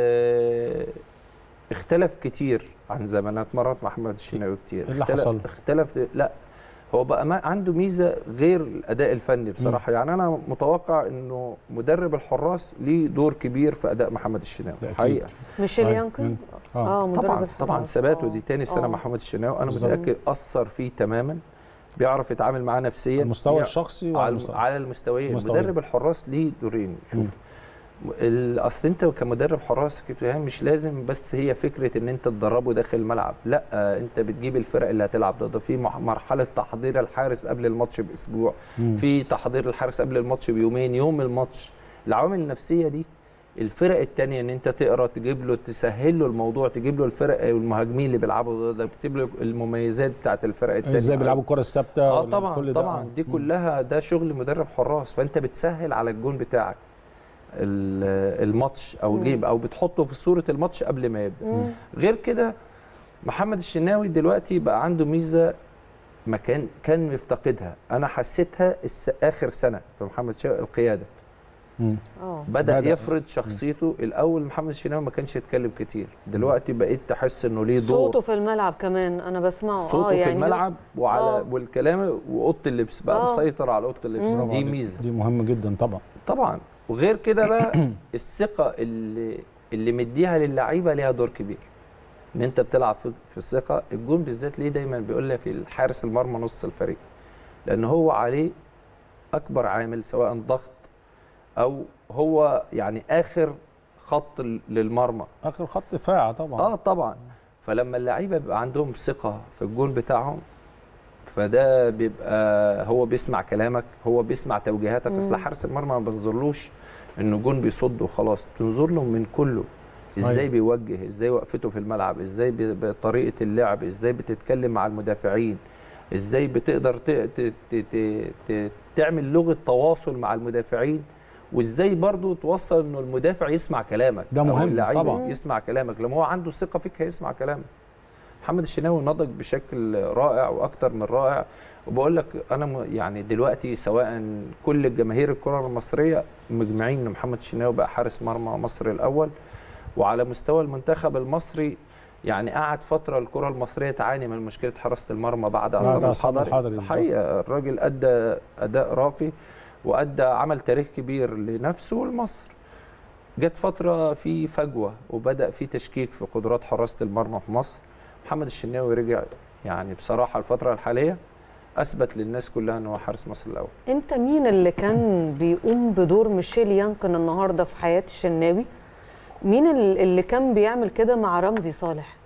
آه اختلف كتير عن زمان انا اتمرنت مع محمد الشناوي كتير إيه اللي اختلف حصل؟ اختلف لا هو بقى ما عنده ميزه غير الاداء الفني بصراحه يعني انا متوقع انه مدرب الحراس ليه دور كبير في اداء محمد الشناوي ده أكيد. حقيقه ميشيل طيب. يانكن مم. آه. اه مدرب طبعا الحراس. طبعا ثباته آه. دي تاني سنه آه. مع محمد الشناوي انا بالظبط. متاكد اثر فيه تماما بيعرف يتعامل معاه نفسيا على المستوى بيع- الشخصي وعلى على المستوى على المستويين مستويين. مدرب الحراس ليه دورين شوف مم. ال- اصل انت كمدرب حراس كابتن إيهاب مش لازم بس هي فكره ان انت تدربه داخل الملعب لا آه، انت بتجيب الفرق اللي هتلعب ضدها في مح- مرحله تحضير الحارس قبل الماتش باسبوع مم. في تحضير الحارس قبل الماتش بيومين يوم الماتش العوامل النفسيه دي الفرق التانية ان انت تقرا تجيب له تسهل له الموضوع تجيب له الفرق والمهاجمين اللي بيلعبوا ضدك تجيب له المميزات بتاعت الفرق التانية ازاي بيلعبوا الكره الثابته اه ولا طبعا كل ده؟ طبعا آه. دي مم. كلها ده شغل مدرب حراس فانت بتسهل على الجون بتاعك ال- الماتش او مم. جيب او بتحطه في صوره الماتش قبل ما يبدا مم. غير كده محمد الشناوي دلوقتي بقى عنده ميزه ما كان كان مفتقدها انا حسيتها الس- اخر سنه في محمد الشناوي القياده مم. اه بدا, بدأ. يفرض شخصيته الاول محمد الشناوي ما كانش يتكلم كتير دلوقتي بقيت تحس انه ليه دور صوته في الملعب كمان انا بسمعه صوته اه في يعني الملعب وعلى آه. والكلام واوضه اللبس بقى آه. مسيطر على اوضه اللبس مم. دي ميزه دي مهمه جدا طبعا طبعا وغير كده بقى الثقه اللي اللي مديها للعيبه ليها دور كبير ان انت بتلعب في في الثقه الجون بالذات ليه دايما بيقول لك الحارس المرمى نص الفريق لان هو عليه اكبر عامل سواء ضغط او هو يعني اخر خط ل- للمرمى اخر خط دفاع طبعا اه طبعا فلما اللعيبه بيبقى عندهم ثقه في الجون بتاعهم فده بيبقى هو بيسمع كلامك هو بيسمع توجيهاتك مم. اصل حارس المرمى ما بنظرلوش انه جون بيصد وخلاص تنظر له من كله ازاي أيوة. بيوجه ازاي وقفته في الملعب ازاي بي- بطريقه اللعب ازاي بتتكلم مع المدافعين ازاي بتقدر ت... ت... ت... ت... ت... تعمل لغه تواصل مع المدافعين وازاي برضو توصل انه المدافع يسمع كلامك ده أو مهم اللعيبة طبعا. يسمع كلامك لما هو عنده ثقه فيك هيسمع كلامك محمد الشناوي نضج بشكل رائع واكتر من رائع وبقول لك انا م- يعني دلوقتي سواء كل الجماهير الكره المصريه مجمعين ان محمد الشناوي بقى حارس مرمى مصر الاول وعلى مستوى المنتخب المصري يعني قعد فتره الكره المصريه تعاني من مشكله حراسه المرمى بعد بعد عصام عصام الحضري الحضري بالظبط. الحقيقه الراجل ادى اداء راقي وادى عمل تاريخ كبير لنفسه ولمصر جت فتره في فجوه وبدا في تشكيك في قدرات حراسه المرمى في مصر محمد الشناوي رجع يعني بصراحه الفتره الحاليه اثبت للناس كلها ان هو حارس مصر الاول انت مين اللي كان بيقوم بدور ميشيل يانكن النهارده في حياه الشناوي مين ال- اللي كان بيعمل كده مع رمزي صالح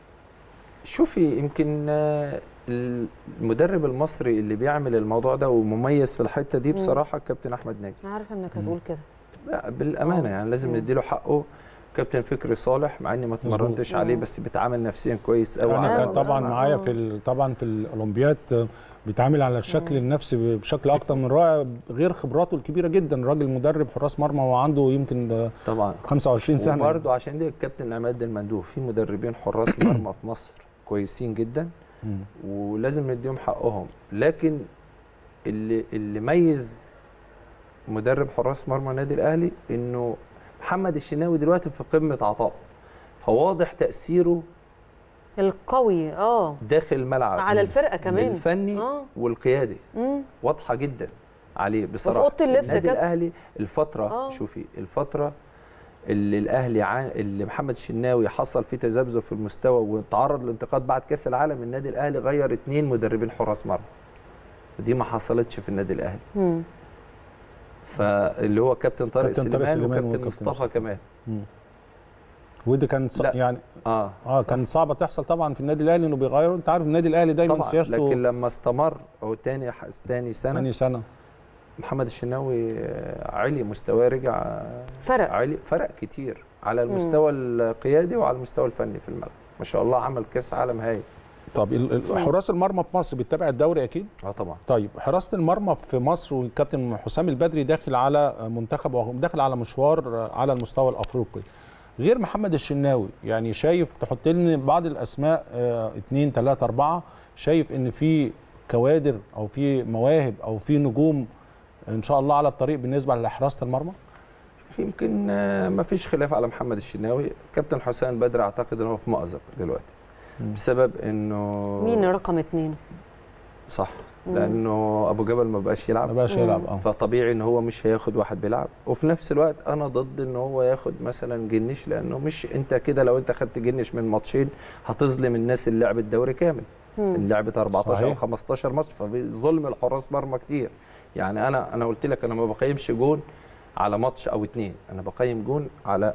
شوفي يمكن آه، المدرب المصري اللي بيعمل الموضوع ده ومميز في الحته دي بصراحه الكابتن احمد ناجي انا عارفه انك هتقول كده لا بالامانه آه. يعني لازم مم. نديله حقه كابتن فكري صالح مع اني ما اتمرنتش عليه مم. بس بيتعامل نفسيا كويس قوي انا آه، كان طبعا بسمع. معايا آه. في ال- طبعا في الاولمبياد آه، بيتعامل على الشكل النفسي بشكل اكتر من رائع غير خبراته الكبيره جدا راجل مدرب حراس مرمى وعنده يمكن ده طبعا 25 سنه وبرضه عشان دي الكابتن عماد المندوب في مدربين حراس مرمى في مصر كويسين جدا مم. ولازم نديهم حقهم لكن اللي اللي ميز مدرب حراس مرمى النادي الاهلي انه محمد الشناوي دلوقتي في قمه عطاء فواضح تاثيره القوي اه داخل الملعب على الفرقه كمان الفني اه والقيادي مم. واضحه جدا عليه بصراحه أوضة اللبس يا النادي كابتن. الاهلي الفتره آه. شوفي الفتره اللي الاهلي عن... اللي محمد الشناوي حصل فيه تذبذب في المستوى وتعرض للانتقاد بعد كاس العالم النادي الاهلي غير اثنين مدربين حراس مرمى ودي ما حصلتش في النادي الاهلي مم. فاللي هو كابتن طارق كابتن طارق سليمان سليمان وكابتن وكابتن مصطفى كمان ودي كانت ص... لا. يعني اه اه كان صعبه تحصل طبعا في النادي الاهلي انه بيغيروا انت عارف النادي الاهلي دايما طبعا سياسته لكن لما استمر او تاني ح... تاني سنه ثاني سنه محمد الشناوي آه، علي مستواه رجع آه، فرق علي فرق كتير على المستوى القيادي وعلى المستوى الفني في الملعب ما شاء الله عمل كاس عالم هايل طب ال- ال- حراس المرمى في مصر بيتابع الدوري اكيد اه طبعا طيب حراسه المرمى في مصر والكابتن حسام البدري داخل على منتخب وداخل على مشوار على المستوى الافريقي غير محمد الشناوي يعني شايف تحط لنا بعض الاسماء آه، اتنين تلاته اربعه شايف ان في كوادر او في مواهب او في نجوم ان شاء الله على الطريق بالنسبه لحراسه المرمى في يمكن آه، ما فيش خلاف على محمد الشناوي كابتن حسام بدر اعتقد ان هو في مأزق دلوقتي بسبب انه مين رقم اتنين صح لانه ابو جبل ما بقاش ما يلعب بقاش يلعب اه فطبيعي ان هو مش هياخد واحد بيلعب وفي نفس الوقت انا ضد ان هو ياخد مثلا جنش لانه مش انت كده لو انت خدت جنش من ماتشين هتظلم الناس اللي لعبت دوري كامل اللي لعبت 14 او صحيح. 15 ماتش ففي ظلم الحراس مرمى كتير يعني انا انا قلت لك انا ما بقيمش جون على ماتش او اتنين انا بقيم جون على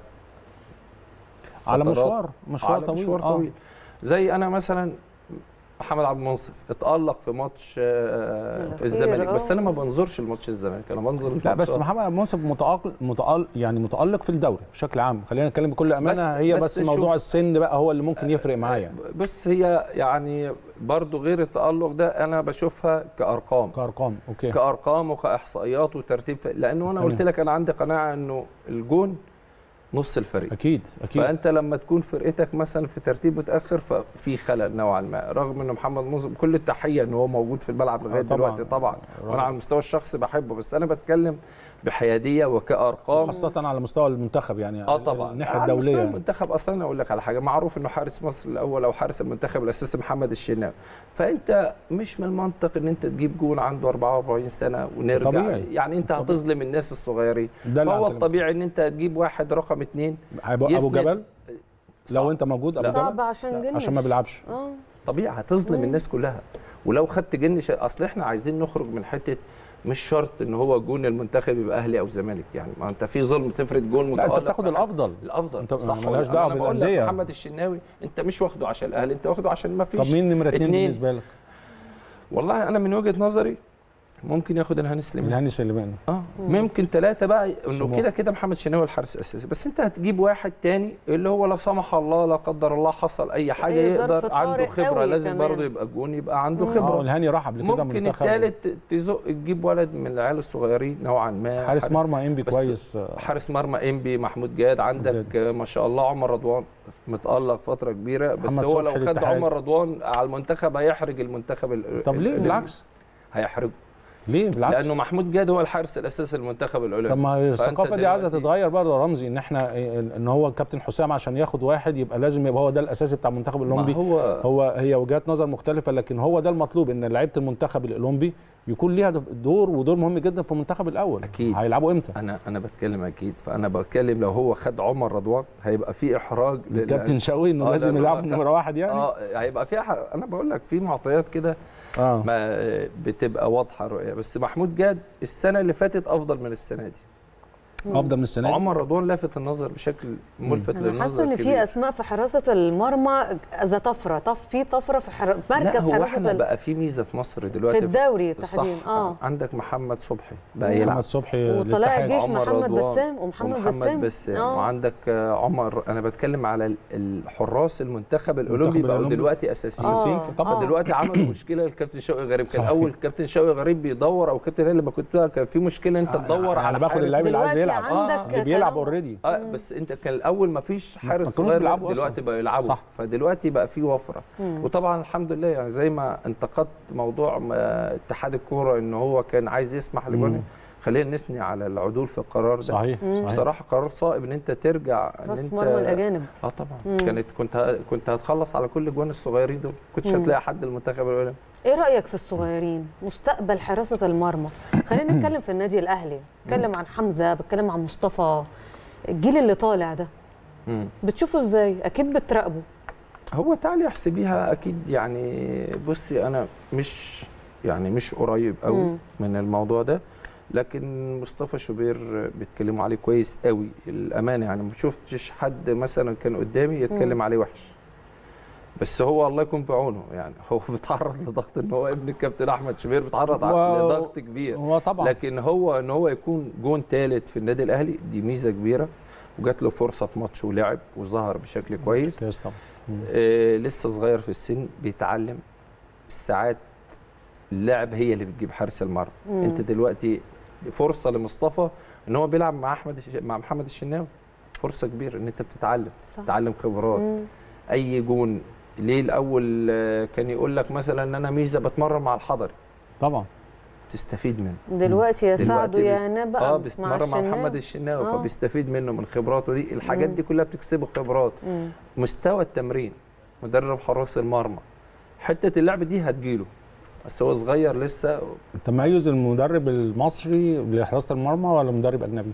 على فترات- مشوار مشوار على طويل مشوار آه. طويل زي انا مثلا محمد عبد المنصف اتألق في ماتش آه، الأخير، الزمالك بس آه. انا ما بنظرش لماتش الزمالك انا بنظر لا لماتشات. بس محمد منصف متألق متألق يعني متألق في الدوري بشكل عام خلينا نتكلم بكل امانه بس- هي بس, بس بس موضوع شوف- السن بقى هو اللي ممكن يفرق معايا بص هي يعني برضو غير التألق ده انا بشوفها كارقام كارقام اوكي كارقام وكاحصائيات وترتيب ف- لانه انا تمام. قلت لك انا عندي قناعه انه الجون نص الفريق اكيد اكيد فانت لما تكون فرقتك مثلا في ترتيب متاخر ففي خلل نوعا ما رغم ان محمد منصف بكل التحيه ان هو موجود في الملعب لغايه آه طبعاً. دلوقتي طبعا وانا على المستوى الشخصي بحبه بس انا بتكلم بحياديه وكارقام خاصة على مستوى المنتخب يعني اه طبعا الناحية على مستوى الدولية يعني. المنتخب اصلا أنا اقول لك على حاجه معروف انه حارس مصر الاول او حارس المنتخب الاساسي محمد الشناوي فانت مش من المنطق ان انت تجيب جون عنده 44 سنه ونرجع طبيعي. يعني انت هتظلم الناس الصغيرين ده اللي فهو هكلمك. الطبيعي ان انت تجيب واحد رقم اثنين ابو ابو يسند- جبل لو صعب. انت موجود ابو صعب جبل عشان جنش عشان ما بيلعبش اه طبيعي هتظلم الناس كلها ولو خدت جنش اصل احنا عايزين نخرج من حته مش شرط ان هو جون المنتخب يبقى اهلي او زمالك يعني ما انت في ظلم تفرض جون لا انت متألق بتاخد في حد. الافضل الافضل انت صح ملهاش ولا- دعوة أنا بقول لك بالأندية. محمد الشناوي انت مش واخده عشان الاهلي انت واخده عشان ما فيش طب مين نمرة اتنين اتنين. بالنسبة لك؟ والله انا من وجهه نظري ممكن ياخد الهاني سليمان الهاني سليمان اه ممكن ثلاثه بقى انه سموح. كده كده محمد شناوي الحارس الاساسي بس انت هتجيب واحد تاني اللي هو لا سمح الله لا قدر الله حصل اي حاجه أي ظرف يقدر عنده طارئ خبره قوي لازم كمان. برضه يبقى جون يبقى عنده اه خبره الهاني راح قبل كده ممكن منتخب الثالث تزق تجيب ولد من العيال الصغيرين نوعا ما حارس مرمى انبي بس كويس آه، حارس مرمى انبي محمود جاد عندك آه، ما شاء الله عمر رضوان متألق فترة كبيرة بس محمد هو لو صبحي خد الاتحاد. عمر رضوان على المنتخب هيحرج المنتخب ال- طب ليه ال- بالعكس هيحرجه ليه بالعكس لأنه محمود جاد هو الحارس الأساسي للمنتخب طب الأولمبي ما فأنت الثقافه دي عايزه دلوقتي- تتغير برضه يا رمزي ان احنا ان هو كابتن حسام عشان ياخد واحد يبقى لازم يبقى هو ده الاساسي بتاع المنتخب ما الاولمبي هو هو هي وجهات نظر مختلفه لكن هو ده المطلوب ان لعيبه المنتخب الاولمبي يكون ليها دور ودور مهم جدا في المنتخب الاول أكيد. هيلعبوا امتى انا انا بتكلم اكيد فانا بتكلم لو هو خد عمر رضوان هيبقى في احراج لل- الكابتن شوقي انه آه، لازم لأنه يلعب هو نمره واحد يعني اه هيبقى في إحراج. انا بقول لك في معطيات كده اه ما بتبقى واضحه الرؤيه بس محمود جاد السنه اللي فاتت افضل من السنه دي افضل من السنه دي عمر رضوان لافت النظر بشكل ملفت انا للنظر حاسه ان في كبير. اسماء في حراسه المرمى ذا طفره طف في طفره في حر... مركز لا هو حراسه احنا ال- بقى في ميزه في مصر دلوقتي في الدوري الصح تحديدا اه عندك محمد صبحي بقى محمد يلعب صبحي وطلائع الاتحاد. الجيش عمر محمد رضوان بسام ومحمد ومحمد بسام. بسام آه. وعندك آه، عمر انا بتكلم على ال- الحراس المنتخب الاولمبي بقوا الأولمبي. دلوقتي اساسيين اساسيين آه، في طبعا آه. دلوقتي عملوا مشكله الكابتن شوقي غريب كان صحيح. اول كابتن شوقي غريب بيدور او كابتن هلال لما كنت كان في مشكله انت تدور انا على باخد حارس. اللاعب اللي عايز دلوقتي يلعب عندك اللي بيلعب تنوع. اوريدي اه بس انت كان الاول ما فيش حارس ما كانوش صغير بيلعبوا دلوقتي أصلاً. بقى يلعبوا صح. فدلوقتي بقى في وفره وطبعا الحمد لله يعني زي ما انتقدت موضوع ما- اتحاد الكوره ان هو كان عايز يسمح لجون خلينا نثني على العدول في القرار ده صحيح صحيح بصراحه قرار صائب ان انت ترجع ان راس انت مرمى الاجانب اه طبعا كانت كنت ه- كنت هتخلص على كل جوان الصغيرين دول كنتش مم. هتلاقي حد المنتخب الاولمبي ايه رايك في الصغيرين مستقبل حراسه المرمى خلينا نتكلم في النادي الاهلي بتكلم عن حمزه بتكلم عن مصطفى الجيل اللي طالع ده مم. بتشوفه ازاي اكيد بتراقبه هو تعالي احسبيها اكيد يعني بصي انا مش يعني مش قريب قوي مم. من الموضوع ده لكن مصطفى شوبير بيتكلموا عليه كويس قوي الامانه يعني ما شفتش حد مثلا كان قدامي يتكلم عليه وحش بس هو الله يكون بعونه يعني هو بيتعرض لضغط ان هو ابن الكابتن احمد شوبير بيتعرض و- لضغط كبير هو طبعا لكن هو ان هو يكون جون ثالث في النادي الاهلي دي ميزه كبيره وجات له فرصه في ماتش ولعب وظهر بشكل كويس كويس طبعا آه لسه صغير في السن بيتعلم الساعات اللعب هي اللي بتجيب حارس المرمى مم. انت دلوقتي فرصه لمصطفى ان هو بيلعب مع احمد الش- مع محمد الشناوي فرصه كبيره ان انت بتتعلم صح تتعلم خبرات مم. اي جون ليه الاول آه، كان يقول لك مثلا ان انا ميزه بتمرن مع الحضري طبعا تستفيد منه دلوقتي يا دلوقتي سعد بيست- يا هنا بقى اه مع بيستمر مع الشناوي. محمد الشناوي آه. فبيستفيد منه من خبراته دي الحاجات مم. دي كلها بتكسبه خبرات مم. مستوى التمرين مدرب حراس المرمى حته اللعب دي هتجيله بس هو صغير لسه تميز المدرب المصري لحراسه المرمى ولا مدرب اجنبي؟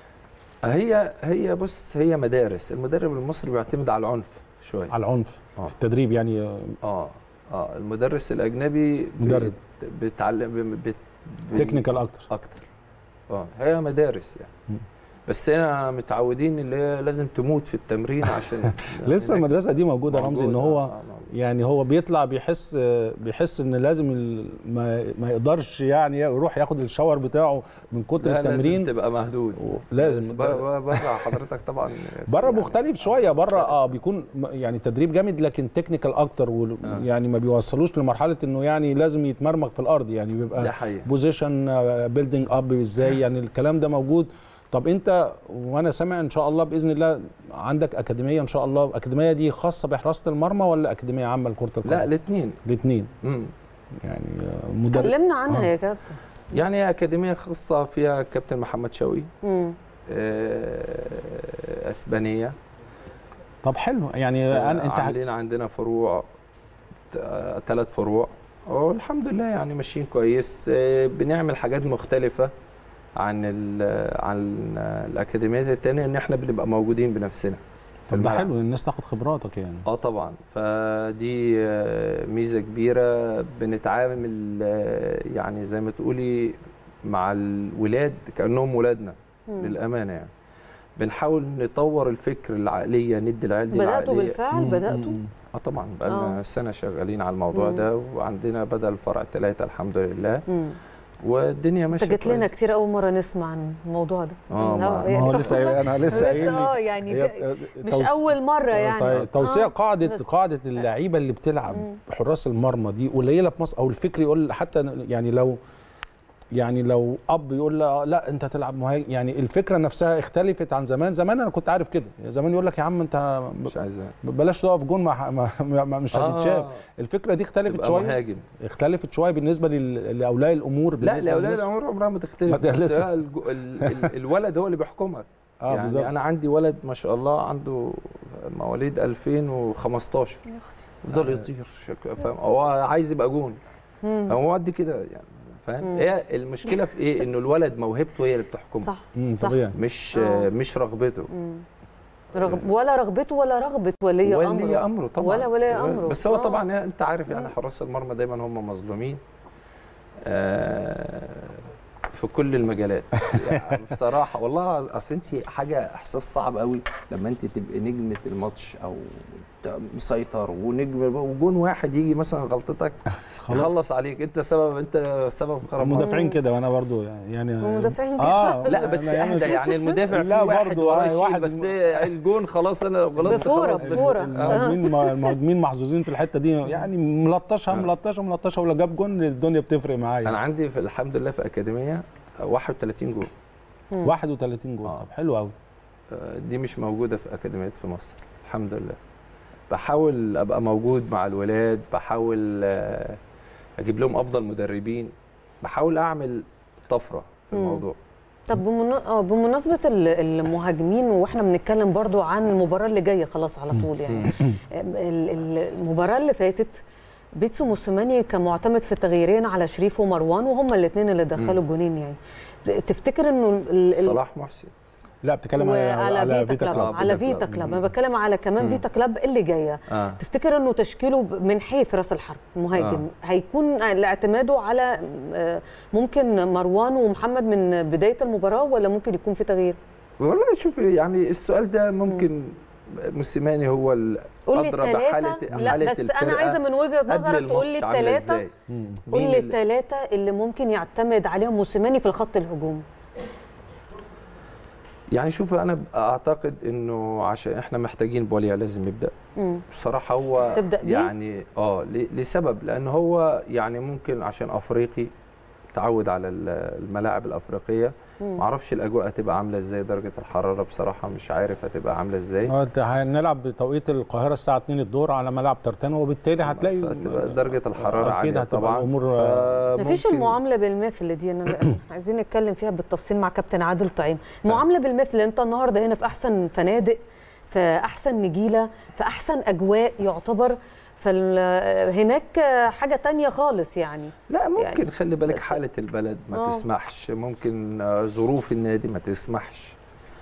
هي هي بص هي مدارس المدرب المصري بيعتمد على العنف شويه على العنف آه. في التدريب يعني آه، اه اه المدرس الاجنبي مدرب. بيت- بيتعلم بت بي- تكنيكال اكتر اكتر اه هي مدارس يعني مم. بس هنا متعودين اللي هي لازم تموت في التمرين عشان لسه هناك المدرسه دي موجوده يا رمزي ان موجودة. هو آه، موجودة. يعني هو بيطلع بيحس بيحس ان لازم ال- ما, ما يقدرش يعني يروح ياخد الشاور بتاعه من كتر لا، لازم التمرين تبقى مهدود لازم. بس بره بره حضرتك طبعا بره يعني مختلف شويه بره اه بيكون م- يعني تدريب جامد لكن تكنيكال اكتر وال- آه. يعني ما بيوصلوش لمرحله انه يعني لازم يتمرمغ في الارض يعني ده بيبقى حقيقي بوزيشن بيلدينج اب ازاي يعني الكلام ده موجود طب انت وانا سامع ان شاء الله باذن الله عندك اكاديميه ان شاء الله الاكاديميه دي خاصه بحراسه المرمى ولا اكاديميه عامه لكره القدم لا الاثنين الاثنين يعني آه، مدرب اتكلمنا عنها آه. يا كابتن يعني هي اكاديميه خاصه فيها كابتن محمد شوقي مم. آه، اسبانيه طب حلو يعني آه، انا انت هت- عاملين عندنا فروع ثلاث فروع والحمد لله يعني ماشيين كويس آه، بنعمل حاجات مختلفه عن ال عن الاكاديميات التانية ان احنا بنبقى موجودين بنفسنا في طب ده الملعب. حلو الناس تاخد خبراتك يعني اه طبعا فدي آه، ميزه كبيره بنتعامل آه، يعني زي ما تقولي مع الولاد كانهم ولادنا مم. للامانه يعني بنحاول نطور الفكر العقليه ندي العيال دي بداتوا العقليه بالفعل مم، بداتوا مم. اه طبعا بقالنا آه. سنه شغالين على الموضوع مم. ده وعندنا بدل فرع ثلاثه الحمد لله مم. والدنيا انت ماشيه جيت لنا كويس. كتير اول مره نسمع عن الموضوع ده آه، لا، ما- ما هو لسه قايل- انا لسه قايل لسه اه لي يعني هي ك- مش توس- اول مره يعني صحيح. توسيع آه، قاعده بس. قاعده اللعيبه اللي بتلعب مم. حراس المرمى دي قليله في مصر او الفكر يقول حتى يعني لو يعني لو اب يقول لا, لا انت تلعب مهاجم يعني الفكره نفسها اختلفت عن زمان زمان انا كنت عارف كده زمان يقول لك يا عم انت مش عايز بلاش تقف جون ما ما ما مش هتتشاف الفكره دي اختلفت تبقى شويه مهاجم اختلفت شويه بالنسبه لل- لاولياء الامور لا بالنسبة لاولاد للناس. العمر عمرها ما ما تختلف ده بس لسه. هي الج- ال- ال- الولد هو اللي بيحكمك اه يعني بالظبط انا عندي ولد ما شاء الله عنده مواليد 2015 يفضل يطير شك- فاهم هو عايز يبقى جون مم. هو قد كده يعني فاهم هي المشكله في ايه انه الولد موهبته هي اللي بتحكمه صح مم، صح طبيعي مش آه. مش رغبته رغب ولا رغبته ولا رغبه ولي ولي امره امره طبعا ولا ولي امره بس هو آه. طبعا انت عارف يعني حراس المرمى دايما هم مظلومين آه، في كل المجالات يعني بصراحه والله اصل انت حاجه احساس صعب قوي لما انت تبقي نجمه الماتش او ت- مسيطر ونجم وجون واحد يجي مثلا غلطتك يخلص عليك انت سبب انت سبب خراب المدافعين كده وانا برضو يعني المدافعين كده. اه لا بس أنا يعني اهدى شوف- يعني المدافع لا في واحد برضو، وراه آه، يشيل واحد- بس الجون خلاص انا لو غلطت بفورة، خلاص بفورة. المهاجمين المهاجمين محظوظين في الحته دي يعني ملطشه ملطشه ملطشه ولا جاب جون الدنيا بتفرق انا معايا عندي في الحمد لله في اكاديميه 31 جول 31 جول آه. طب حلو قوي آه، دي مش موجوده في اكاديميات في مصر الحمد لله بحاول ابقى موجود مع الولاد بحاول آه، اجيب لهم افضل مدربين بحاول اعمل طفره في مم. الموضوع طب بمنا- آه، بمناسبة ال- المهاجمين واحنا بنتكلم برضو عن المباراة اللي جاية خلاص على طول يعني ال- ال- المباراة اللي فاتت بيتسو موسيماني كان معتمد في تغييرين على شريف ومروان وهما الاثنين اللي دخلوا الجونين يعني تفتكر انه ال- ال- صلاح محسن لا بتتكلم وعلى على فيتا كلاب كلاب. على فيتا فيتا كلاب. كلاب انا بتكلم على كمان فيتا كلاب اللي جايه اه تفتكر انه تشكيله ب- من حيث راس الحرب المهاجم هيكون اعتماده على آه، ممكن مروان ومحمد من بدايه المباراه ولا ممكن يكون في تغيير والله شوف يعني السؤال ده ممكن موسيماني هو قول لي الادرى بحاله الثلاثه حاله لا بس انا الفرقة عايزه من وجهه قبل نظرك تقول لي الماتش عاملة الثلاثه إزاي. قول مين لي اللي- الثلاثه اللي ممكن يعتمد عليهم موسيماني في الخط الهجوم يعني شوف انا اعتقد انه عشان احنا محتاجين بوليا لازم يبدا مم. بصراحه هو تبدأ بيه؟ يعني اه ل- لسبب لان هو يعني ممكن عشان افريقي تعود على ال- الملاعب الافريقيه ما اعرفش الاجواء هتبقى عامله ازاي درجه الحراره بصراحه مش عارف هتبقى عامله ازاي آه، انت هنلعب بتوقيت القاهره الساعه 2 الظهر على ملعب ترتانو وبالتالي هتلاقي فتبقى درجه الحراره أكيد عاليه هتبقى طبعا الأمور، مفيش فممكن- المعامله بالمثل دي انا عايزين نتكلم فيها بالتفصيل مع كابتن عادل طعيم المعامله بالمثل انت النهارده هنا في احسن فنادق في احسن نجيله في احسن اجواء يعتبر فهناك حاجه تانية خالص يعني لا ممكن يعني خلي بالك بس- حاله البلد ما آه. تسمحش ممكن آه، ظروف النادي ما تسمحش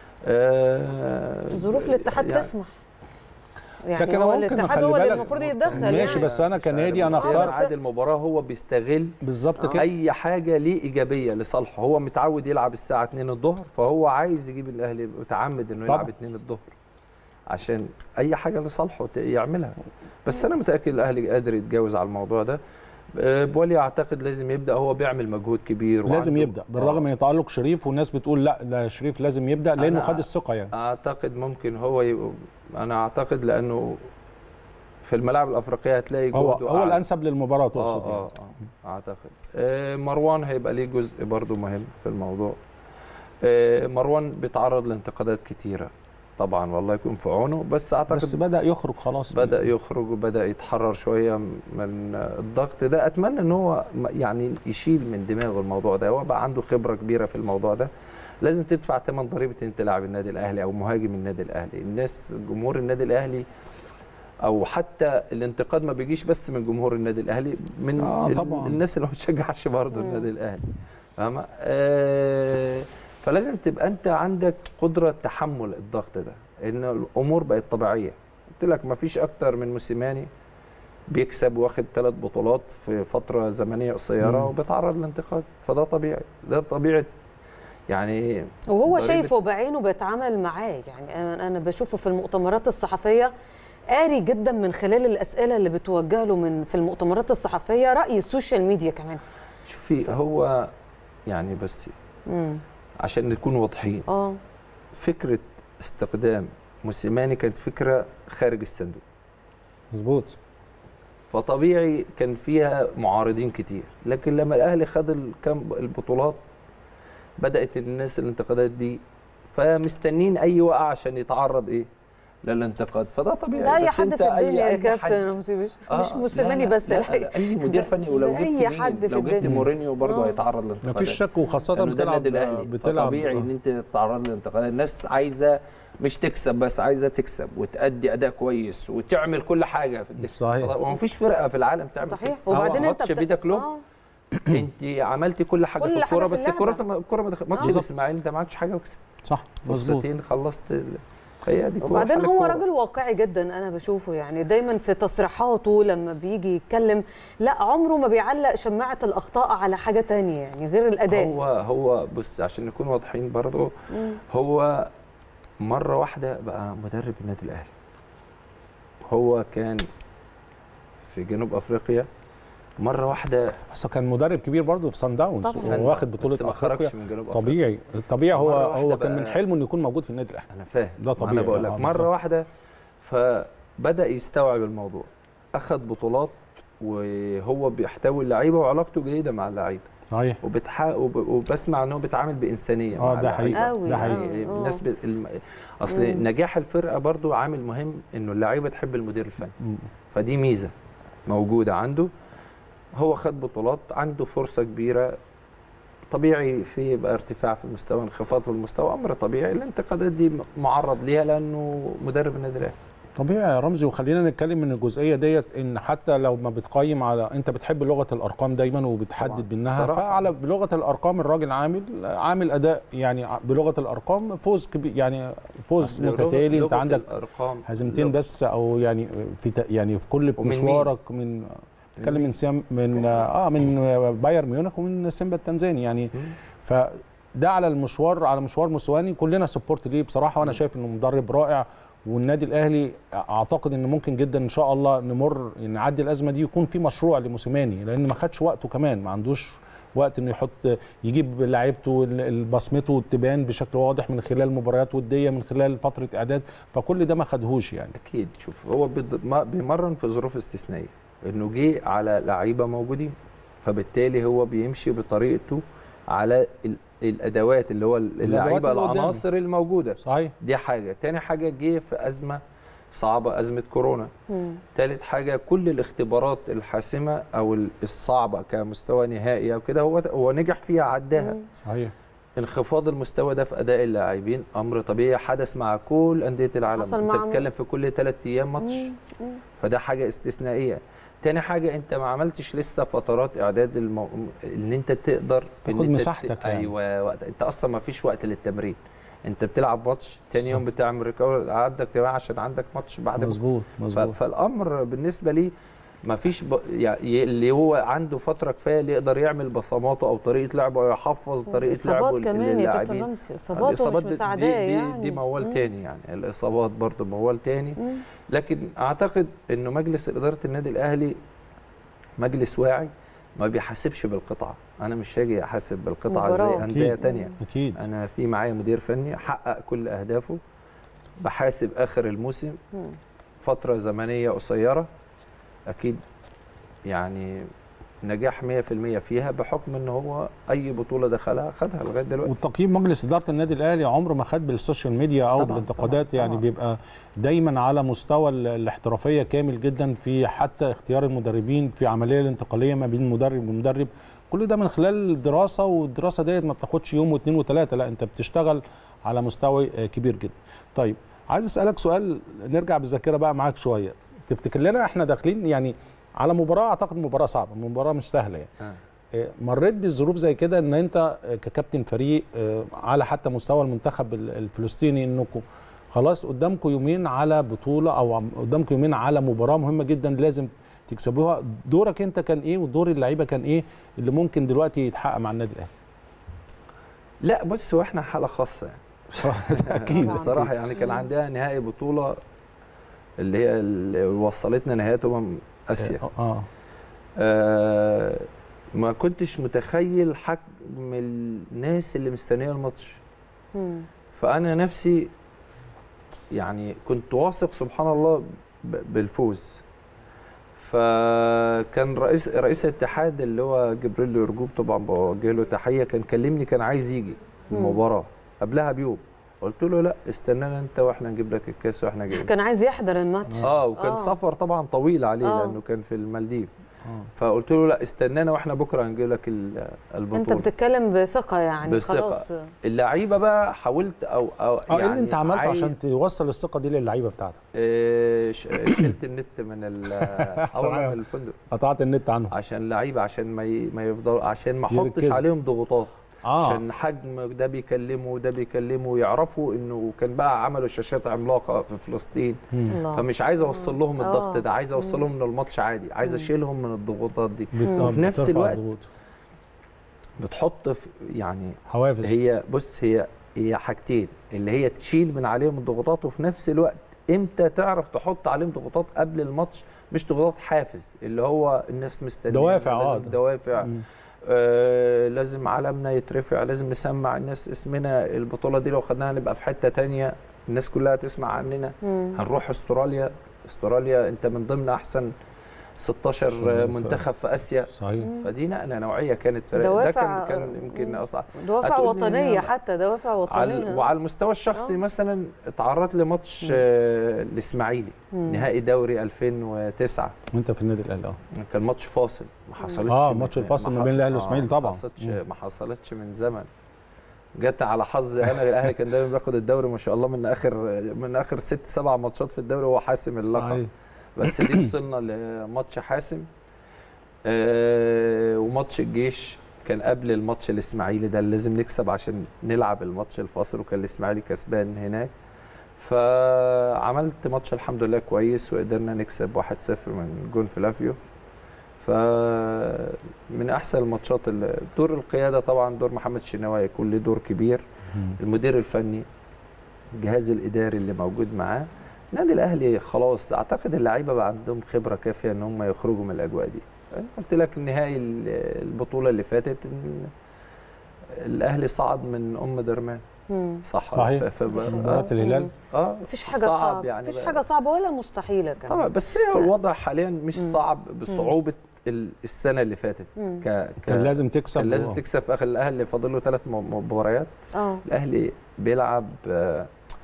آه، ظروف الاتحاد يعني تسمح يعني لكن هو ممكن الاتحاد خلي هو اللي بالك- المفروض يتدخل ماشي يعني. بس انا كنادي انا بس آه، اختار بس- عاد المباراه هو بيستغل بالظبط كده اي حاجه ليه ايجابيه لصالحه هو متعود يلعب الساعه 2 الظهر فهو عايز يجيب الاهلي متعمد انه يلعب طبعا. 2 الظهر عشان اي حاجه لصالحه ت- يعملها بس انا متاكد الاهلي قادر يتجاوز على الموضوع ده آه، بولي اعتقد لازم يبدا هو بيعمل مجهود كبير لازم وعنده- يبدا بالرغم آه. من تالق شريف والناس بتقول لا ده شريف لازم يبدا لانه أنا- خد الثقه يعني اعتقد ممكن هو ي... انا اعتقد لانه في الملاعب الافريقيه هتلاقي هو جهده هو أعلى. الانسب للمباراه اه تقصد اه يعني. اه اعتقد آه مروان هيبقى ليه جزء برضو مهم في الموضوع آه مروان بيتعرض لانتقادات كتيره طبعا والله يكون في عونه بس اعتقد بس بدا يخرج خلاص بدا يخرج وبدا يتحرر شويه من الضغط ده اتمنى ان هو م- يعني يشيل من دماغه الموضوع ده هو بقى عنده خبره كبيره في الموضوع ده لازم تدفع ثمن ضريبه ان انت لاعب النادي الاهلي او مهاجم النادي الاهلي الناس جمهور النادي الاهلي او حتى الانتقاد ما بيجيش بس من جمهور النادي الاهلي من آه، ال- طبعاً. الناس اللي ما بتشجعش برضه النادي الاهلي فاهمه آه فلازم تبقى انت عندك قدره تحمل الضغط ده ان الامور بقت طبيعيه قلت لك ما فيش اكتر من موسيماني بيكسب واخد ثلاث بطولات في فتره زمنيه قصيره وبيتعرض للانتقاد فده طبيعي ده طبيعه يعني وهو ضريبة- شايفه بعينه بيتعامل معاه يعني أنا- انا بشوفه في المؤتمرات الصحفيه قاري جدا من خلال الاسئله اللي بتوجه له من في المؤتمرات الصحفيه راي السوشيال ميديا كمان شوفي هو يعني بس امم عشان نكون واضحين اه فكره استخدام موسيماني كانت فكره خارج الصندوق مظبوط فطبيعي كان فيها معارضين كتير لكن لما الاهلي خد الكام البطولات بدات الناس الانتقادات دي فمستنين اي وقعه عشان يتعرض ايه للانتقاد فده طبيعي ده اي بس حد انت في الدنيا يا أي كابتن حد- رمزي مش آه، مش موسيماني لا، لا، بس لا، الحقيقة. لا، اي مدير فني ولو ده جبت اي مين حد في لو جبت الدنيا مورينيو برضه آه. هيتعرض للانتقادات مفيش شك وخاصه لأنه ده بتلعب النادي الاهلي بتلعب طبيعي ان انت تتعرض للانتقادات الناس عايزه مش تكسب بس عايزه تكسب وتأدي اداء كويس وتعمل كل حاجه في الدفاع صحيح. ومفيش فرقه في العالم تعمل صحيح كده. وبعدين انت ماتش بت- فيدا كلوب آه. انت عملتي كل حاجه كل في حاجة الكوره في بس اللعبة. الكوره ما- الكوره ما دخل- ماتش بالظبط. الاسماعيلي انت ما عملتش حاجه وكسبت صح مظبوط فرصتين خلصت ال- هي دي كورة، وبعدين حل هو الكورة. راجل واقعي جدا انا بشوفه يعني دايما في تصريحاته لما بيجي يتكلم لا عمره ما بيعلق شماعه الاخطاء على حاجه تانية يعني غير الاداء هو هو بص عشان نكون واضحين برضه هو مره واحده بقى مدرب النادي الاهلي هو كان في جنوب افريقيا مره واحده بس كان مدرب كبير برضه في سان داونز طبعاً. واخد بس بطوله ما خرجش افريقيا من جنوب افريقيا طبيعي طبيعي هو مرة واحدة هو كان من بقى- حلمه انه يكون موجود في النادي الاهلي انا فاهم ده طبيعي. انا بقول لك آه، مره بالظبط. واحده فبدا يستوعب الموضوع اخذ بطولات وهو بيحتوي اللعيبه وعلاقته جيده مع اللعيبه صحيح وبتح... وب... وبسمع ان هو بيتعامل بانسانيه آه، مع ده حقيقي. اللعيبة. أوي، ده أوي. حقيقي. آه. الناس ب... الم... اصل مم. نجاح الفرقه برضو عامل مهم انه اللعيبه تحب المدير الفني مم. فدي ميزه موجوده عنده هو خد بطولات عنده فرصه كبيره طبيعي في يبقى ارتفاع في المستوى انخفاض في المستوى امر طبيعي الانتقادات دي معرض ليها لانه مدرب النادي الاهلي طبيعي يا رمزي وخلينا نتكلم من الجزئيه ديت ان حتى لو ما بتقيم على انت بتحب لغه الارقام دايما وبتحدد طبعاً. منها صراحة. فعلى بلغه الارقام الراجل عامل عامل اداء يعني ع- بلغه الارقام فوز كبير يعني فوز أصل لغة- متتالي انت لغة عندك الارقام هزيمتين بس او يعني في ت- يعني في كل ومن مين؟ مشوارك من بتتكلم من سيام من اه من بايرن ميونخ ومن سيمبا التنزاني يعني مم. فده على المشوار على مشوار موسواني كلنا سبورت ليه بصراحه وانا شايف انه مدرب رائع والنادي الاهلي اعتقد ان ممكن جدا ان شاء الله نمر نعدي الازمه دي يكون في مشروع لموسيماني لان ما خدش وقته كمان ما عندوش وقت انه يحط يجيب لعيبته ال- بصمته تبان بشكل واضح من خلال مباريات وديه من خلال فتره اعداد فكل ده ما خدهوش يعني اكيد شوف هو بيض- ما- بيمرن في ظروف استثنائيه انه جه على لعيبه موجودين فبالتالي هو بيمشي بطريقته على ال- الادوات اللي هو اللعيبه اللي قدامه. العناصر الموجوده صحيح دي حاجه تاني حاجه جه في ازمه صعبه ازمه كورونا مم. تالت حاجه كل الاختبارات الحاسمه او ال- الصعبه كمستوى نهائي او كده هو هو نجح فيها عداها مم. صحيح انخفاض المستوى ده في اداء اللاعبين امر طبيعي حدث مع كل انديه العالم حصل انت مع- بتتكلم في كل ثلاث ايام ماتش مم. مم. فده حاجه استثنائيه تاني حاجه انت ما عملتش لسه فترات اعداد المو... ان انت تقدر تاخد إن انت مساحتك يعني. ايوه وقت انت اصلا ما فيش وقت للتمرين انت بتلعب ماتش تاني يوم بالظبط. بتعمل ريكفري عندك تمام عشان عندك ماتش بعد مظبوط ف... مظبوط فالامر بالنسبه لي ما فيش ب... يعني اللي هو عنده فتره كفايه اللي يقدر يعمل بصماته او طريقه لعبه او يحفظ طريقه لعبه اصابات كمان يا كابتن للاعبين رمسي اصاباته مش دي- مساعداه دي, دي, يعني دي موال مم. تاني يعني الاصابات برضه موال تاني مم. لكن اعتقد انه مجلس اداره النادي الاهلي مجلس واعي ما بيحاسبش بالقطعه انا مش هاجي احاسب بالقطعه مباراة. زي انديه أكيد. تانية اكيد انا في معايا مدير فني حقق كل اهدافه بحاسب اخر الموسم مم. فتره زمنيه قصيره اكيد يعني نجاح 100% فيها بحكم ان هو اي بطوله دخلها خدها لغايه دلوقتي وتقييم مجلس اداره النادي الاهلي عمره ما خد بالسوشيال ميديا او طبعاً، بالانتقادات طبعاً، يعني طبعاً. بيبقى دايما على مستوى ال- الاحترافيه كامل جدا في حتى اختيار المدربين في عمليه الانتقاليه ما بين مدرب ومدرب كل ده من خلال الدراسه والدراسه ديت ما بتاخدش يوم واثنين وثلاثه لا انت بتشتغل على مستوى آه، كبير جدا. طيب عايز اسالك سؤال نرجع بالذاكره بقى معاك شويه تفتكر لنا احنا داخلين يعني على مباراه اعتقد مباراه صعبه مباراه مش سهله يعني آه. آه، مريت بالظروف زي كده ان انت آه، ككابتن فريق آه، على حتى مستوى المنتخب ال- الفلسطيني انكم خلاص قدامكم يومين على بطوله او عم- قدامكم يومين على مباراه مهمه جدا لازم تكسبوها دورك انت كان ايه ودور اللعيبه كان ايه اللي ممكن دلوقتي يتحقق مع النادي الاهلي لا بص هو احنا حاله خاصه يعني اكيد طبعاً. بصراحه يعني كان عندها نهائي بطوله اللي هي اللي وصلتنا نهائيات امم اسيا اه اه آه ما كنتش متخيل حجم الناس اللي مستنيه الماتش مم. فانا نفسي يعني كنت واثق سبحان الله ب- بالفوز فكان رئيس رئيس الاتحاد اللي هو جبريل يرجوب طبعا بوجه له تحيه كان كلمني كان عايز يجي المباراه قبلها بيوم قلت له لا استنانا انت واحنا نجيب لك الكاس واحنا جايين كان عايز يحضر الماتش اه وكان آه. سفر طبعا طويل عليه آه. لانه كان في المالديف فقلت له لا استنانا واحنا بكره هنجيب لك ال- البطوله انت بتتكلم بثقه يعني بثقة. خلاص اللعيبه بقى حاولت او او اه ايه اللي انت عملته عايز- عشان توصل الثقه دي للعيبه بتاعتك آه، ش- شلت النت من ال أول حاجة. من الفندق قطعت النت عنهم عشان اللعيبه عشان ما ي- ما يفضلوا عشان ما احطش يركزوا. عليهم ضغوطات اه عشان حجم ده بيكلمه وده بيكلمه يعرفوا انه كان بقى عملوا شاشات عملاقه في فلسطين الله فمش عايز اوصل لهم الضغط آه. ده عايز اوصل لهم ان الماتش عادي عايز اشيلهم من الضغوطات دي بت- آه، وفي نفس بترفع الوقت الضغوط. بتحط في يعني حوافز هي بص هي هي حاجتين اللي هي تشيل من عليهم الضغوطات وفي نفس الوقت امتى تعرف تحط عليهم ضغوطات قبل الماتش مش ضغوطات حافز اللي هو الناس مستنيه دوافع، آه. لازم دوافع مم. آه لازم علمنا يترفع لازم نسمع الناس اسمنا البطوله دي لو خدناها نبقى في حته تانية الناس كلها تسمع عننا مم. هنروح استراليا استراليا انت من ضمن احسن 16 صحيح. منتخب في اسيا صحيح فدي نقله نوعيه كانت في ده دوافع- كان كان يمكن اصعب دوافع هتقولي وطنيه إنها- حتى دوافع على وطنيه وعلى المستوى الشخصي آه. مثلا اتعرضت لماتش آه، الاسماعيلي مم. نهائي دوري 2009 وانت في النادي الاهلي اه كان ماتش فاصل ما حصلتش آه، من- ماتش الفاصل ما ح- بين الأهلي آه، والإسماعيلي طبعاً. ما حصلتش مم. ما حصلتش من زمن جت على حظي انا الاهلي كان دايما بياخد الدوري ما شاء الله من اخر من اخر ست سبع ماتشات في الدوري هو حاسم اللقب صحيح. بس دي وصلنا لماتش حاسم آه وماتش الجيش كان قبل الماتش الاسماعيلي ده اللي لازم نكسب عشان نلعب الماتش الفاصل وكان الاسماعيلي كسبان هناك فعملت ماتش الحمد لله كويس وقدرنا نكسب 1-0 من جون فلافيو فمن احسن الماتشات اللي دور القياده طبعا دور محمد الشناوي هيكون له دور كبير مم. المدير الفني الجهاز الاداري اللي موجود معاه النادي الاهلي خلاص اعتقد اللعيبه بقى عندهم خبره كافيه ان هم يخرجوا من الاجواء دي قلت لك النهائي البطوله اللي فاتت ان الاهلي صعد من ام درمان مم. صح صحيح. ف- ف- مباراة آه. الهلال اه مفيش حاجه صعب صعب يعني مفيش بقى. حاجه صعبه ولا مستحيله كمان طبعا بس هي الوضع حاليا مش مم. صعب بصعوبه ال- السنه اللي فاتت مم. ك... ك... كان لازم تكسب كان لازم آه. تكسب في اخر الاهلي فاضل له ثلاث مباريات اه الاهلي بيلعب آه،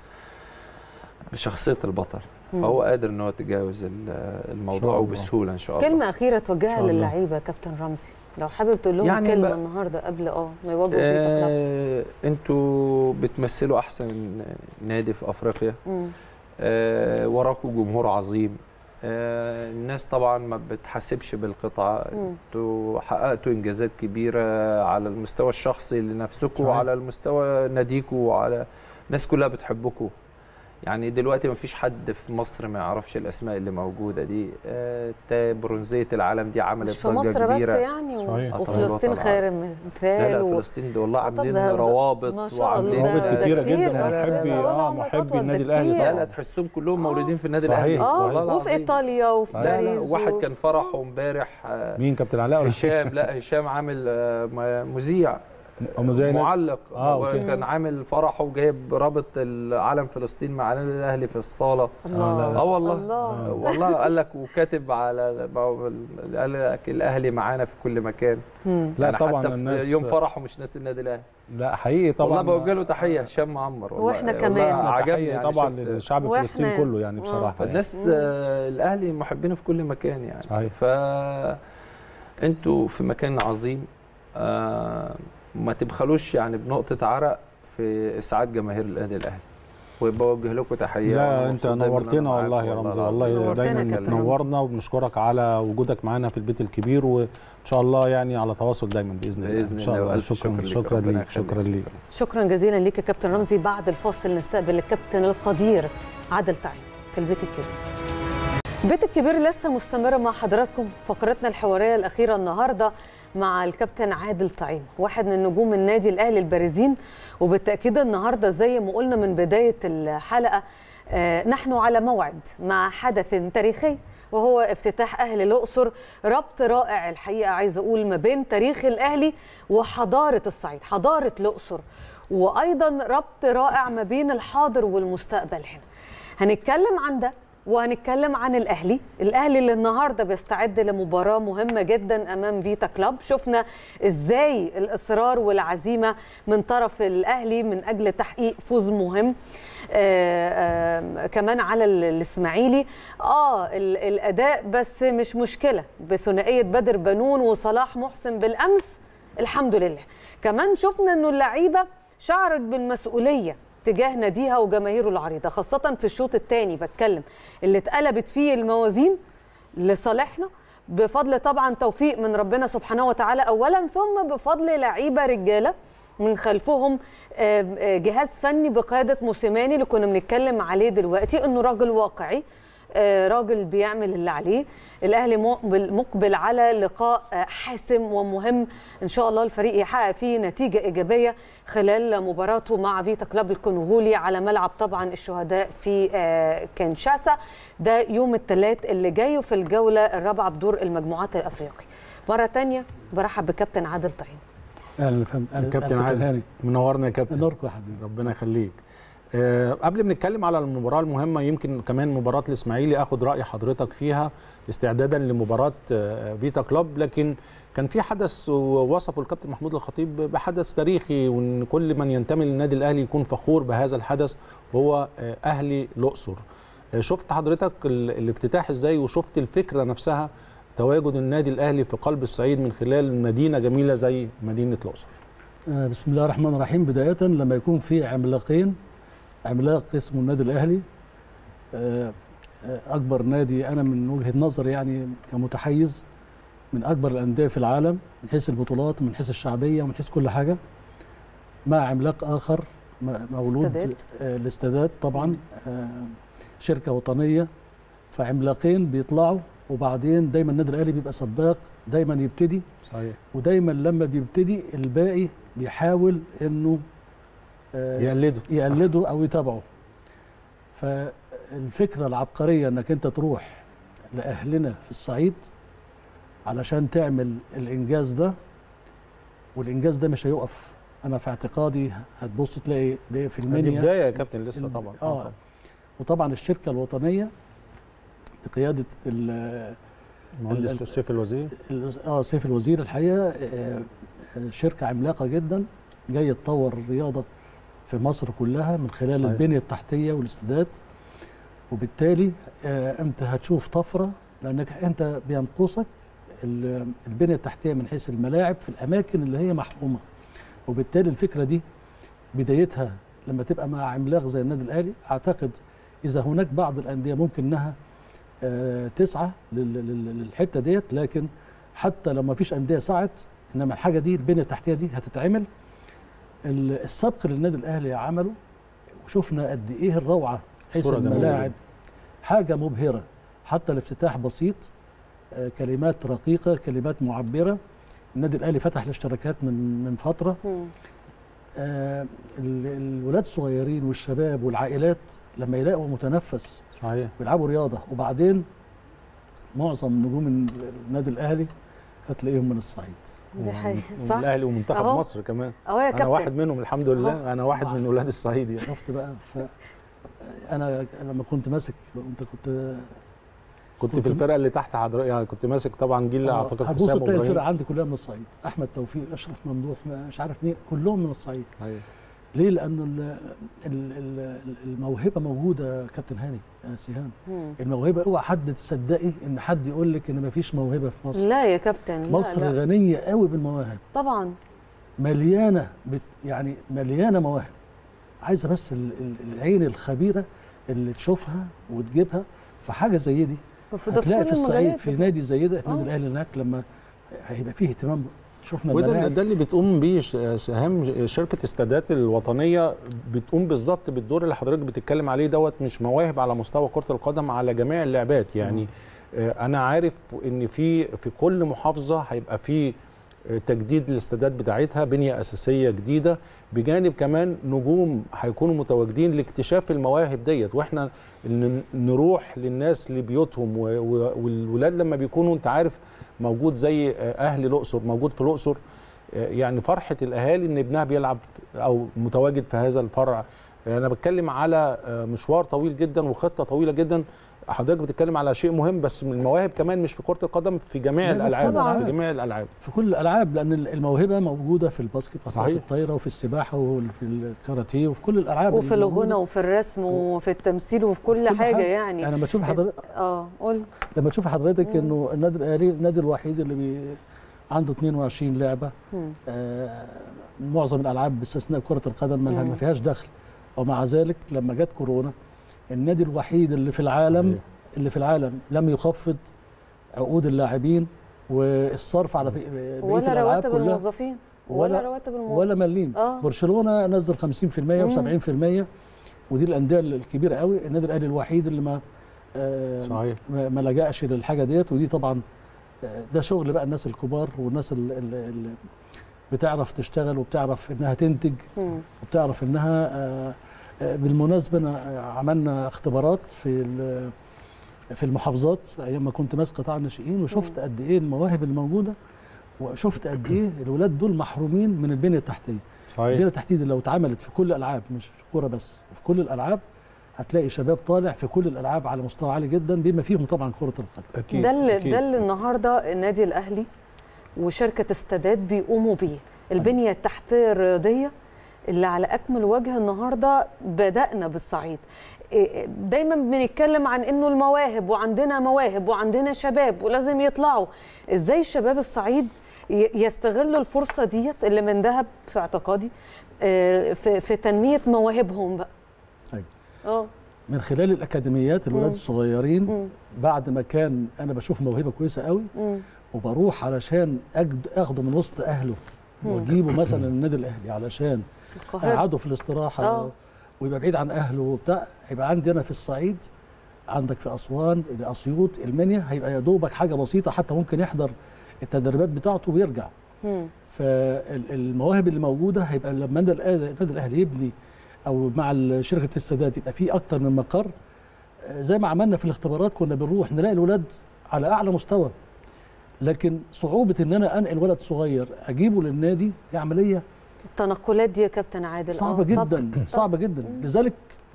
بشخصيه البطل فهو قادر ان هو يتجاوز ال- الموضوع الله. وبسهوله ان شاء الله كلمه اخيره إن توجهها شاء الله. للعيبه كابتن رمزي لو حابب تقول لهم يعني كلمه بقى- النهارده قبل اه ما يواجهوا ضيفك لا. آه انتوا بتمثلوا احسن نادي في افريقيا مم. آه وراكم جمهور عظيم آه الناس طبعا ما بتحاسبش بالقطعه مم. انتوا حققتوا انجازات كبيره على المستوى الشخصي لنفسكم صحيح. وعلى المستوى ناديكم وعلى الناس كلها بتحبكم يعني دلوقتي ما فيش حد في مصر ما يعرفش الاسماء اللي موجوده دي آه تا- برونزيه العالم دي عملت مش في ضجه مصر كبيره بس يعني و- صحيح. وفلسطين طبعاً. خير لا مثال لا و- فلسطين دي والله آه، طب عاملين ده- ده- روابط ما شاء الله وعاملين روابط ده كتيرة كتير، جدا ده محبي كتير. اه آه، محبي مرتبط النادي ده الاهلي كتير. لا طبعا لا تحسهم كلهم مولودين في النادي صحيح، الاهلي صحيح. والله اه وفي العظيم. ايطاليا وفي لا لا باريس واحد و- كان فرحه امبارح آه، مين كابتن علاء ولا هشام لا هشام عامل آه، م- مذيع أم زي نادي؟ معلق آه، هو أوكي. كان عامل فرحه وجايب رابط العلم فلسطين مع النادي الاهلي في الصاله الله لا. اه والله الله. آه، والله قال لك وكاتب على قال لك الاهلي معانا في كل مكان مم. لا يعني طبعا حتى في الناس يوم فرحه مش ناسي النادي الاهلي لا حقيقي طبعا والله بوجه له تحيه هشام معمر والله وإحنا والله كمان. عجبني تحية يعني طبعا شفت- للشعب وإحنا- الفلسطيني كله يعني آه. بصراحه يعني. فالناس آه، الاهلي محبينه في كل مكان يعني صحيح. ف انتوا في مكان عظيم آه، ما تبخلوش يعني بنقطه عرق في اسعاد جماهير النادي الاهلي وبوجه لكم تحيه لا وأنا انت مبسوط دايماً إن نورتنا أنا معاكم والله يا رمزي العظيم. والله نورتنا يا دايما كابتن بتنورنا وبنشكرك على وجودك معانا في البيت الكبير وان شاء الله يعني على تواصل دايما باذن الله باذن ان شاء الله الله والف شكرا شكر شكرا ربنا ليك يخليك. شكرا ليك شكرا جزيلا ليك يا كابتن رمزي بعد الفاصل نستقبل الكابتن القدير عادل تعيب في البيت الكبير البيت الكبير لسه مستمرة مع حضراتكم فقرتنا الحوارية الأخيرة النهاردة مع الكابتن عادل طعيم واحد من نجوم النادي الأهلي البارزين وبالتأكيد النهاردة زي ما قلنا من بداية الحلقة آه، نحن على موعد مع حدث تاريخي وهو افتتاح أهل الأقصر ربط رائع الحقيقة عايزة أقول ما بين تاريخ الأهلي وحضارة الصعيد حضارة الأقصر وأيضا ربط رائع ما بين الحاضر والمستقبل هنا هنتكلم عن ده وهنتكلم عن الاهلي الاهلي اللي النهارده بيستعد لمباراه مهمه جدا امام فيتا كلاب شفنا ازاي الاصرار والعزيمه من طرف الاهلي من اجل تحقيق فوز مهم آه آه كمان على ال- الاسماعيلي اه ال- الاداء بس مش مشكله بثنائيه بدر بنون وصلاح محسن بالامس الحمد لله كمان شفنا انه اللعيبه شعرت بالمسؤوليه تجاه ناديها وجماهيره العريضه خاصه في الشوط الثاني بتكلم اللي اتقلبت فيه الموازين لصالحنا بفضل طبعا توفيق من ربنا سبحانه وتعالى اولا ثم بفضل لعيبه رجاله من خلفهم آه، آه، جهاز فني بقياده موسيماني اللي كنا بنتكلم عليه دلوقتي انه راجل واقعي آه، راجل بيعمل اللي عليه الاهلي مقبل مقبل على لقاء آه، حاسم ومهم ان شاء الله الفريق يحقق فيه نتيجه ايجابيه خلال مباراته مع فيتا كلاب الكونغولي على ملعب طبعا الشهداء في آه، كينشاسا ده يوم الثلاث اللي جاي في الجوله الرابعه بدور المجموعات الافريقي مره تانية برحب بكابتن عادل طعيم اهلا يا فندم أهلاً كابتن أهلاً عادل هاني منورنا يا كابتن نوركم يا حبيبي ربنا يخليك آه، قبل ما نتكلم على المباراه المهمه يمكن كمان مباراه الاسماعيلي اخد راي حضرتك فيها استعدادا لمباراه آه، فيتا كلوب لكن كان في حدث وصفه الكابتن محمود الخطيب بحدث تاريخي وان كل من ينتمي للنادي الاهلي يكون فخور بهذا الحدث وهو آه، اهلي الاقصر آه، شفت حضرتك ال- الافتتاح ازاي وشفت الفكره نفسها تواجد النادي الاهلي في قلب الصعيد من خلال مدينه جميله زي مدينه الاقصر آه، بسم الله الرحمن الرحيم بداية لما يكون في عملاقين عملاق اسمه النادي الأهلي آه، آه، أكبر نادي أنا من وجهة نظري يعني كمتحيز من أكبر الأندية في العالم من حيث البطولات ومن حيث الشعبية ومن حيث كل حاجة مع عملاق آخر م- مولود استادات. آه، الاستادات طبعا آه، شركة وطنية فعملاقين بيطلعوا وبعدين دايما النادي الأهلي بيبقى سباق دايما يبتدي صحيح ودايما لما بيبتدي الباقي بيحاول انه آه، يقلدوا يقلده او يتابعه فالفكره العبقريه انك انت تروح لاهلنا في الصعيد علشان تعمل الانجاز ده والانجاز ده مش هيقف انا في اعتقادي هتبص تلاقي ده في دي المنيا بدايه يا كابتن لسه ال- طبعا اه وطبعا الشركه الوطنيه بقياده ال- مهندس ال- سيف الوزير ال- اه سيف الوزير الحقيقه آه، آه، شركه عملاقه جدا جايه تطور الرياضه في مصر كلها من خلال صحيح. البنيه التحتيه والاستادات وبالتالي آه، انت هتشوف طفره لانك انت بينقصك ال- البنيه التحتيه من حيث الملاعب في الاماكن اللي هي محرومه وبالتالي الفكره دي بدايتها لما تبقى مع عملاق زي النادي الاهلي اعتقد اذا هناك بعض الانديه ممكن انها آه، تسعى لل- لل- للحته ديت لكن حتى لو ما فيش انديه سعت انما الحاجه دي البنيه التحتيه دي هتتعمل ال- السبق اللي النادي الاهلي عمله وشفنا قد ايه الروعه حيث صورة جميلة الملاعب حاجه مبهره حتى الافتتاح بسيط آه، كلمات رقيقه كلمات معبره النادي الاهلي فتح الاشتراكات من من فتره مم. آه، ال- الولاد الصغيرين والشباب والعائلات لما يلاقوا متنفس صحيح بيلعبوا رياضه وبعدين معظم نجوم النادي الاهلي هتلاقيهم من الصعيد دي حقيقة صح الاهلي ومنتخب أهو. مصر كمان اهو يا انا كابتن واحد منهم الحمد لله انا واحد من اولاد الصعيد يعني شفت بقى ف انا لما كنت ماسك انت كنت كنت كنت- في الفرقه اللي تحت حضرتك يعني كنت ماسك طبعا جيل آه، اعتقد هتبص حسام تلاقي الفرقه ابراهيم عندي كلها من الصعيد احمد توفيق اشرف ممدوح ما- مش عارف مين كلهم من الصعيد أيوة. ليه لانه ال- ال- ال- الموهبه موجوده يا كابتن هاني يا سيهان مم. الموهبه اوعى حد تصدقي ان حد يقول لك ان مفيش موهبه في مصر لا يا كابتن لا مصر لا. غنيه قوي بالمواهب طبعا مليانه بت يعني مليانه مواهب عايزه بس ال- ال- العين الخبيره اللي تشوفها وتجيبها في حاجه زي دي وفي ده هتلاقي كل في الصعيد المجالات في يا نادي زي ده آه. النادي الاهلي هناك لما هيبقى فيه اهتمام شفنا وده الملاعب ده اللي بتقوم بيه ش- سهام شركه استادات الوطنيه بتقوم بالظبط بالدور اللي حضرتك بتتكلم عليه دوت مش مواهب على مستوى كره القدم على جميع اللعبات يعني آه، انا عارف ان في في كل محافظه هيبقى في آه، تجديد للاستادات بتاعتها بنيه اساسيه جديده بجانب كمان نجوم هيكونوا متواجدين لاكتشاف المواهب ديت واحنا ن- نروح للناس لبيوتهم و- و- والولاد لما بيكونوا انت عارف موجود زي آه، اهل الاقصر موجود في الاقصر آه، يعني فرحه الاهالي ان ابنها بيلعب او متواجد في هذا الفرع انا بتكلم على آه، مشوار طويل جدا وخطه طويله جدا حضرتك بتتكلم على شيء مهم بس من المواهب كمان مش في كره القدم في جميع لا، لا، الالعاب طبعاً. في جميع الالعاب في كل الالعاب لان الموهبه موجوده في الباسكت وفي صحيح. الطايره وفي السباحه وفي الكاراتيه وفي كل الالعاب وفي اللي موجودة. الغنى وفي الرسم وفي التمثيل وفي كل, وفي كل حاجه حاجة. يعني يعني لما تشوف حضرتك اه قول لما تشوف حضرتك انه النادي الاهلي النادي الوحيد اللي بي عنده 22 لعبه مم. آه معظم الالعاب باستثناء كره القدم ما مم. ما فيهاش دخل ومع ذلك لما جت كورونا النادي الوحيد اللي في العالم صحيح. اللي في العالم لم يخفض عقود اللاعبين والصرف على بقيه ولا الالعاب رواتب كلها الموظفين ولا, ولا- رواتب الموظفين ولا مليم آه. برشلونه نزل 50% و70% ودي الانديه الكبيره قوي النادي الاهلي الوحيد اللي ما آه صحيح ما ما لجأش للحاجه ديت ودي طبعا آه، ده شغل بقى الناس الكبار والناس اللي بتعرف تشتغل وبتعرف انها تنتج مم. وبتعرف انها آه، آه، بالمناسبه أنا عملنا اختبارات في ال- في المحافظات ايام ما كنت ماسك قطاع الناشئين وشفت قد ايه المواهب الموجوده وشفت قد ايه الولاد دول محرومين من البنيه التحتيه البنيه صحيح التحتيه دي لو اتعملت في كل الالعاب مش في كوره بس في كل الالعاب هتلاقي شباب طالع في كل الالعاب على مستوى عالي جدا بما فيهم طبعا كره القدم اكيد ده اللي أكيد. ده اللي النهارده النادي الاهلي وشركه استادات بيقوموا بيه البنيه التحتيه الرياضيه اللي على اكمل وجه النهارده بدانا بالصعيد إيه، دايما بنتكلم عن انه المواهب وعندنا مواهب وعندنا شباب ولازم يطلعوا ازاي الشباب الصعيد ي- يستغلوا الفرصه ديت اللي من ذهب في اعتقادي آه، في في تنميه مواهبهم بقى أيوة. اه من خلال الاكاديميات الولاد مم. الصغيرين مم. بعد ما كان انا بشوف موهبه كويسه قوي مم. وبروح علشان أجد اخده من وسط اهله واجيبه مثلا النادي الاهلي علشان القاهره اقعده في الاستراحه آه. ويبقى بعيد عن اهله وبتاع يبقى عندي انا في الصعيد عندك في اسوان اسيوط المنيا هيبقى يا دوبك حاجه بسيطه حتى ممكن يحضر التدريبات بتاعته ويرجع مم. فالمواهب اللي موجوده هيبقى لما النادي الأهلي- النادي الاهلي يبني او مع شركه السادات يبقى في اكتر من مقر آه، زي ما عملنا في الاختبارات كنا بنروح نلاقي الولاد على اعلى مستوى لكن صعوبه ان انا انقل ولد صغير اجيبه للنادي دي عمليه التنقلات دي يا كابتن عادل آه، صعبه طبعاً. جدا صعبه جدا لذلك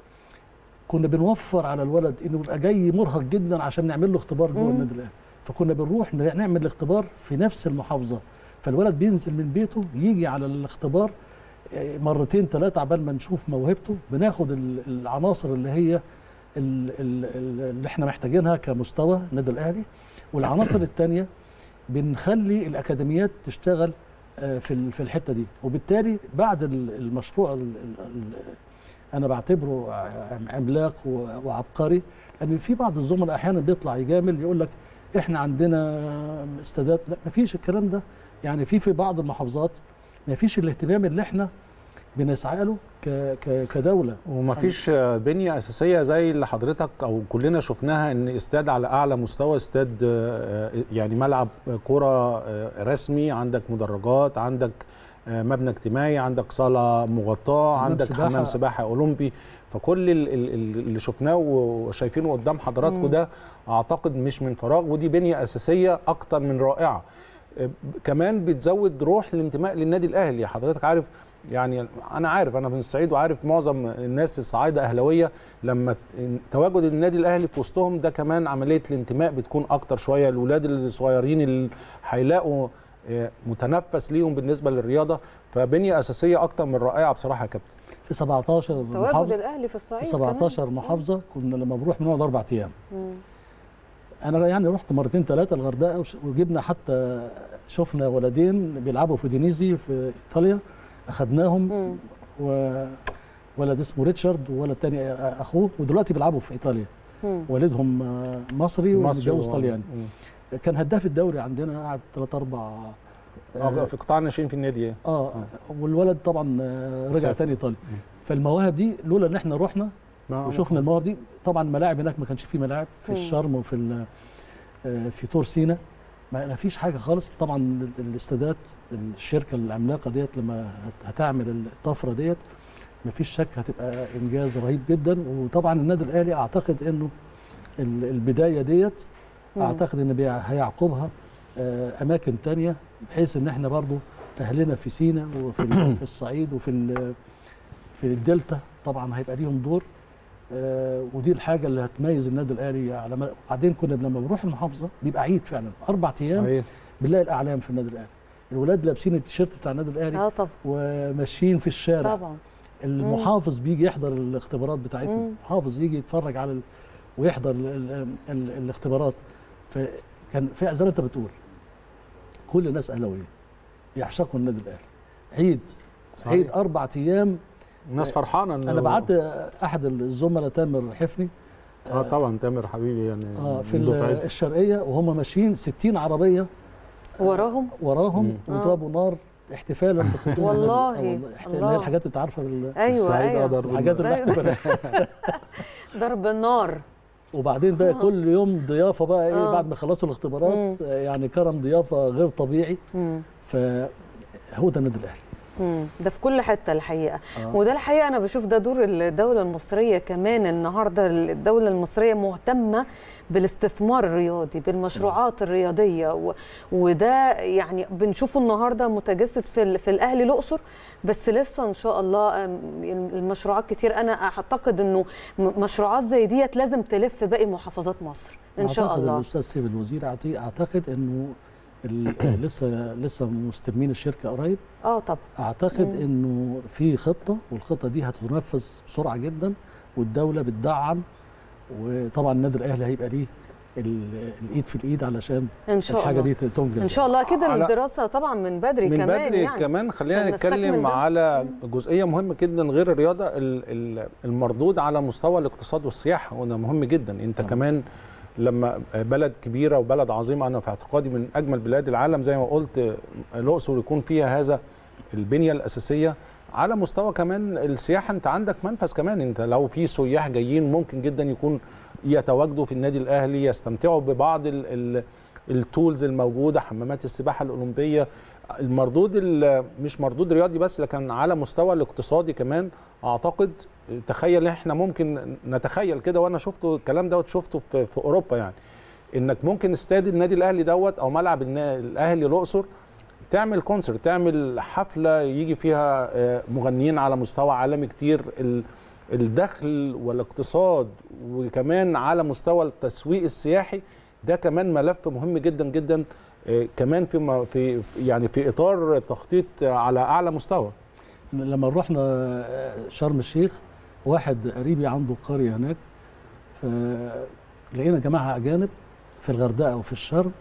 كنا بنوفر على الولد انه يبقى جاي مرهق جدا عشان نعمل له اختبار جوه مم. النادي الاهلي فكنا بنروح نعمل الاختبار في نفس المحافظه فالولد بينزل من بيته يجي على الاختبار آه، مرتين ثلاثه عبال ما نشوف موهبته بناخد ال- العناصر اللي هي ال- ال- ال- اللي احنا محتاجينها كمستوى النادي الاهلي والعناصر الثانيه بنخلي الاكاديميات تشتغل آه، في ال- في الحته دي وبالتالي بعد ال- المشروع ال- ال- ال- انا بعتبره ع- عملاق و- وعبقري ان في بعض الزملاء احيانا بيطلع يجامل يقول لك احنا عندنا استادات لا ما فيش الكلام ده يعني في في بعض المحافظات ما فيش الاهتمام اللي احنا بنسعى له ك- ك- كدوله ومفيش بنية أساسية زي اللي حضرتك أو كلنا شفناها إن استاد على أعلى مستوى استاد آه، يعني ملعب كرة آه، رسمي عندك مدرجات عندك آه، مبنى اجتماعي عندك صالة مغطاة حمام عندك سباحة. حمام سباحة أولمبي فكل ال- ال- ال- اللي شفناه وشايفينه قدام حضراتكم ده أعتقد مش من فراغ ودي بنية أساسية أكتر من رائعة آه، كمان بتزود روح الانتماء للنادي الأهلي حضرتك عارف يعني انا عارف انا من الصعيد وعارف معظم الناس الصعايده اهلاويه لما ت- تواجد النادي الاهلي في وسطهم ده كمان عمليه الانتماء بتكون اكتر شويه الاولاد الصغيرين اللي هيلاقوا آه، متنفس ليهم بالنسبه للرياضه فبنيه اساسيه اكتر من رائعه بصراحه يا كابتن في 17 تواجد محافظه الاهلي في الصعيد في كمان. 17 محافظه كنا لما بنروح بنقعد اربع ايام مم. انا يعني رحت مرتين ثلاثه الغردقه وش- وجبنا حتى شفنا ولدين بيلعبوا في دينيزي في ايطاليا اخذناهم مم. وولد اسمه ريتشارد وولد تاني اخوه ودلوقتي بيلعبوا في ايطاليا مم. والدهم آه، مصري مصري ومتجوز و- طلياني مم. كان هداف الدوري عندنا قعد ثلاث اربع آه، في قطاع الناشئين في النادي إيه؟ اه والولد طبعا آه، رجع سافر. تاني ايطاليا فالمواهب دي لولا ان احنا رحنا ما- وشفنا المواهب دي طبعا الملاعب هناك ما كانش فيه ملاعب في مم. الشرم وفي ال- آه، في طور سينا ما ما فيش حاجه خالص طبعا ال- الاستادات الشركه العملاقه ديت لما هت- هتعمل الطفره ديت ما فيش شك هتبقى انجاز رهيب جدا وطبعا النادي الاهلي اعتقد انه ال- البدايه ديت مم. اعتقد ان بيع- هيعقبها آه، اماكن تانية بحيث ان احنا برضو اهلنا في سينا وفي ال- في الصعيد وفي ال- في الدلتا طبعا هيبقى ليهم دور آه، ودي الحاجه اللي هتميز النادي الاهلي على ما- بعدين كنا لما بنروح المحافظه بيبقى عيد فعلا اربع ايام صحيح. بنلاقي الاعلام في النادي الاهلي الولاد لابسين التيشيرت بتاع النادي الاهلي اه طبعا وماشيين في الشارع طبعا المحافظ بيجي يحضر الاختبارات بتاعتنا مم. المحافظ يجي يتفرج على ال... ويحضر ال... ال... ال... الاختبارات فكان في زي ما انت بتقول كل الناس اهلاويه يعشقوا النادي الاهلي عيد صحيح. عيد اربع ايام الناس فرحانه انه انا بعت احد الزملاء تامر حفني اه طبعا تامر حبيبي يعني اه في من ال- دفعتي. الشرقيه وهم ماشيين 60 عربيه وراهم وراهم مم. ويضربوا نار احتفالا بقدوم والله، النادي- أو احت- اللي الله. هي الحاجات انت عارفه ال- ايوه السعيد ايوه أقدر الحاجات أيوة. الاحتفاليه ضرب النار وبعدين بقى كل يوم ضيافه بقى ايه آه. بعد ما يخلصوا الاختبارات آه، يعني كرم ضيافه غير طبيعي مم. فهو ده النادي الاهلي مم. ده في كل حته الحقيقه آه. وده الحقيقه انا بشوف ده دور الدوله المصريه كمان النهارده الدوله المصريه مهتمه بالاستثمار الرياضي بالمشروعات الرياضيه و... وده يعني بنشوفه النهارده متجسد في ال... في الاهلي الاقصر بس لسه ان شاء الله أم، المشروعات كتير انا اعتقد انه م- مشروعات زي ديت لازم تلف باقي محافظات مصر ان شاء أعتقد الله الاستاذ سيف الوزير أعطي- اعتقد انه ال- لسه لسه مستلمين الشركه قريب اه طب اعتقد انه في خطه والخطه دي هتنفذ بسرعه جدا والدوله بتدعم وطبعا النادي الاهلي هيبقى ليه ال- الايد في الايد علشان ان شاء الحاجه الله دي تنجز ان شاء الله اكيد على- الدراسه طبعا من بدري من كمان بدري يعني كمان خلينا عشان نستكمل نتكلم ده. على جزئيه مهمه جدا غير الرياضه ال- ال- المردود على مستوى الاقتصاد والسياحه وده مهم جدا انت طبعا. كمان لما بلد كبيره وبلد عظيمه انا في اعتقادي من اجمل بلاد العالم زي ما قلت الاقصر يكون فيها هذا البنيه الاساسيه على مستوى كمان السياحه انت عندك منفذ كمان انت لو في سياح جايين ممكن جدا يكون يتواجدوا في النادي الاهلي يستمتعوا ببعض ال ال التولز الموجوده حمامات السباحه الاولمبيه المردود ال- مش مردود رياضي بس لكن على مستوى الاقتصادي كمان اعتقد تخيل احنا ممكن نتخيل كده وانا شفته الكلام دوت شفته في, في اوروبا يعني انك ممكن استاد النادي الاهلي دوت او ملعب النا- الاهلي الاقصر تعمل كونسرت تعمل حفله يجي فيها آه، مغنيين على مستوى عالمي كتير ال- الدخل والاقتصاد وكمان على مستوى التسويق السياحي ده كمان ملف مهم جدا جدا آه، كمان في م- في يعني في اطار تخطيط على اعلى مستوى لما رحنا شرم الشيخ واحد قريبي عنده قريه هناك فلقينا جماعه اجانب في الغردقه وفي الشرم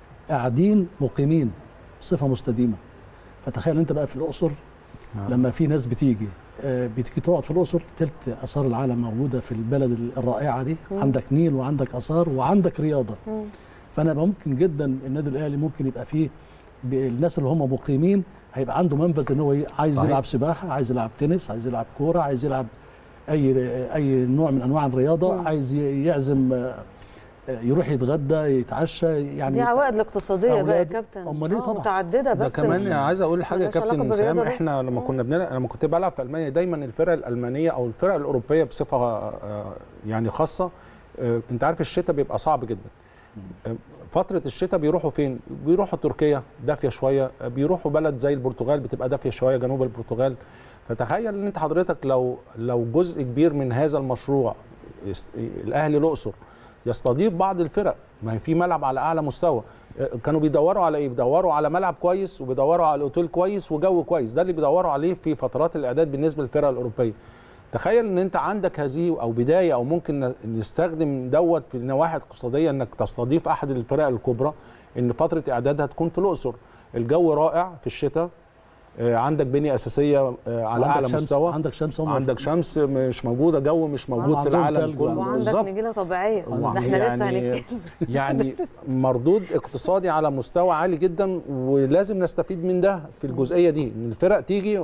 قاعدين مقيمين بصفه مستديمه فتخيل انت بقى في الاقصر لما في ناس بتيجي آه، بتيجي تقعد في الاقصر تلت اثار العالم موجوده في البلد الرائعه دي مم. عندك نيل وعندك اثار وعندك رياضه مم. فانا ممكن جدا النادي الاهلي ممكن يبقى فيه ب- الناس اللي هم مقيمين هيبقى عنده منفذ ان هو ي- عايز صحيح. يلعب سباحه عايز يلعب تنس عايز يلعب كوره عايز يلعب اي اي نوع من انواع الرياضه مم. عايز ي- يعزم آه، آه، يروح يتغدى يتعشى يعني دي عوائد الاقتصاديه بقى يا أولاد- كابتن أمال إيه آه، طبعا. متعدده ده بس كمان مش- عايز اقول حاجه يا ملهاش علاقة كابتن بالرياضة سام بس. احنا لما مم. كنا بنلعب لما كنت بلعب في المانيا دايما الفرق الالمانيه او الفرق الاوروبيه بصفه آه، يعني خاصه آه، انت عارف الشتاء بيبقى صعب جدا آه، فتره الشتاء بيروحوا فين بيروحوا تركيا دافيه شويه آه، بيروحوا بلد زي البرتغال بتبقى دافيه شويه جنوب البرتغال فتخيل ان انت حضرتك لو لو جزء كبير من هذا المشروع يست- الاهلي الاقصر يستضيف بعض الفرق ما هي في ملعب على اعلى مستوى آه، كانوا بيدوروا على ايه بيدوروا على ملعب كويس وبيدوروا على اوتيل كويس وجو كويس ده اللي بيدوروا عليه في فترات الاعداد بالنسبه للفرق الاوروبيه تخيل ان انت عندك هذه او بدايه او ممكن ن- نستخدم دوت في النواحي الاقتصاديه انك تستضيف احد الفرق الكبرى ان فتره اعدادها تكون في الاقصر الجو رائع في الشتاء آه، عندك بنيه اساسيه آه، على وعندك اعلى شمس مستوى عندك شمس هم عندك شمس مش موجوده جو مش موجود في وعندهم العالم تلج كله وعندك بالظبط نجيله طبيعيه وع- ده احنا لسه يعني هنتكلم يعني مردود اقتصادي على مستوى عالي جدا ولازم نستفيد من ده في الجزئيه دي ان الفرق تيجي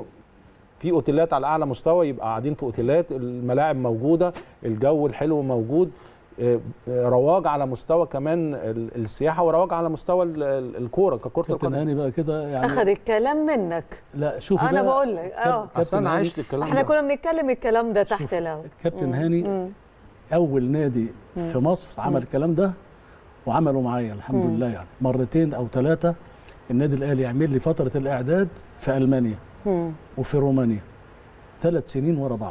في اوتيلات على اعلى مستوى يبقى قاعدين في اوتيلات الملاعب موجوده الجو الحلو موجود آه، آه، رواج على مستوى كمان ال- السياحه ورواج على مستوى ال- ال- الكوره ككره كابتن القدم هاني بقى كده يعني اخذ الكلام منك لا شوفي انا بقى بقول لك اه كابتن اصل انا هاني- عايش للكلام احنا ده كنا بنتكلم الكلام ده تحت شوف، الهوا كابتن مم. هاني مم. اول نادي في مصر عمل الكلام ده وعملوا معايا الحمد مم. لله يعني مرتين او ثلاثه النادي الاهلي يعمل لي فتره الاعداد في المانيا مم. وفي رومانيا ثلاث سنين ورا بعض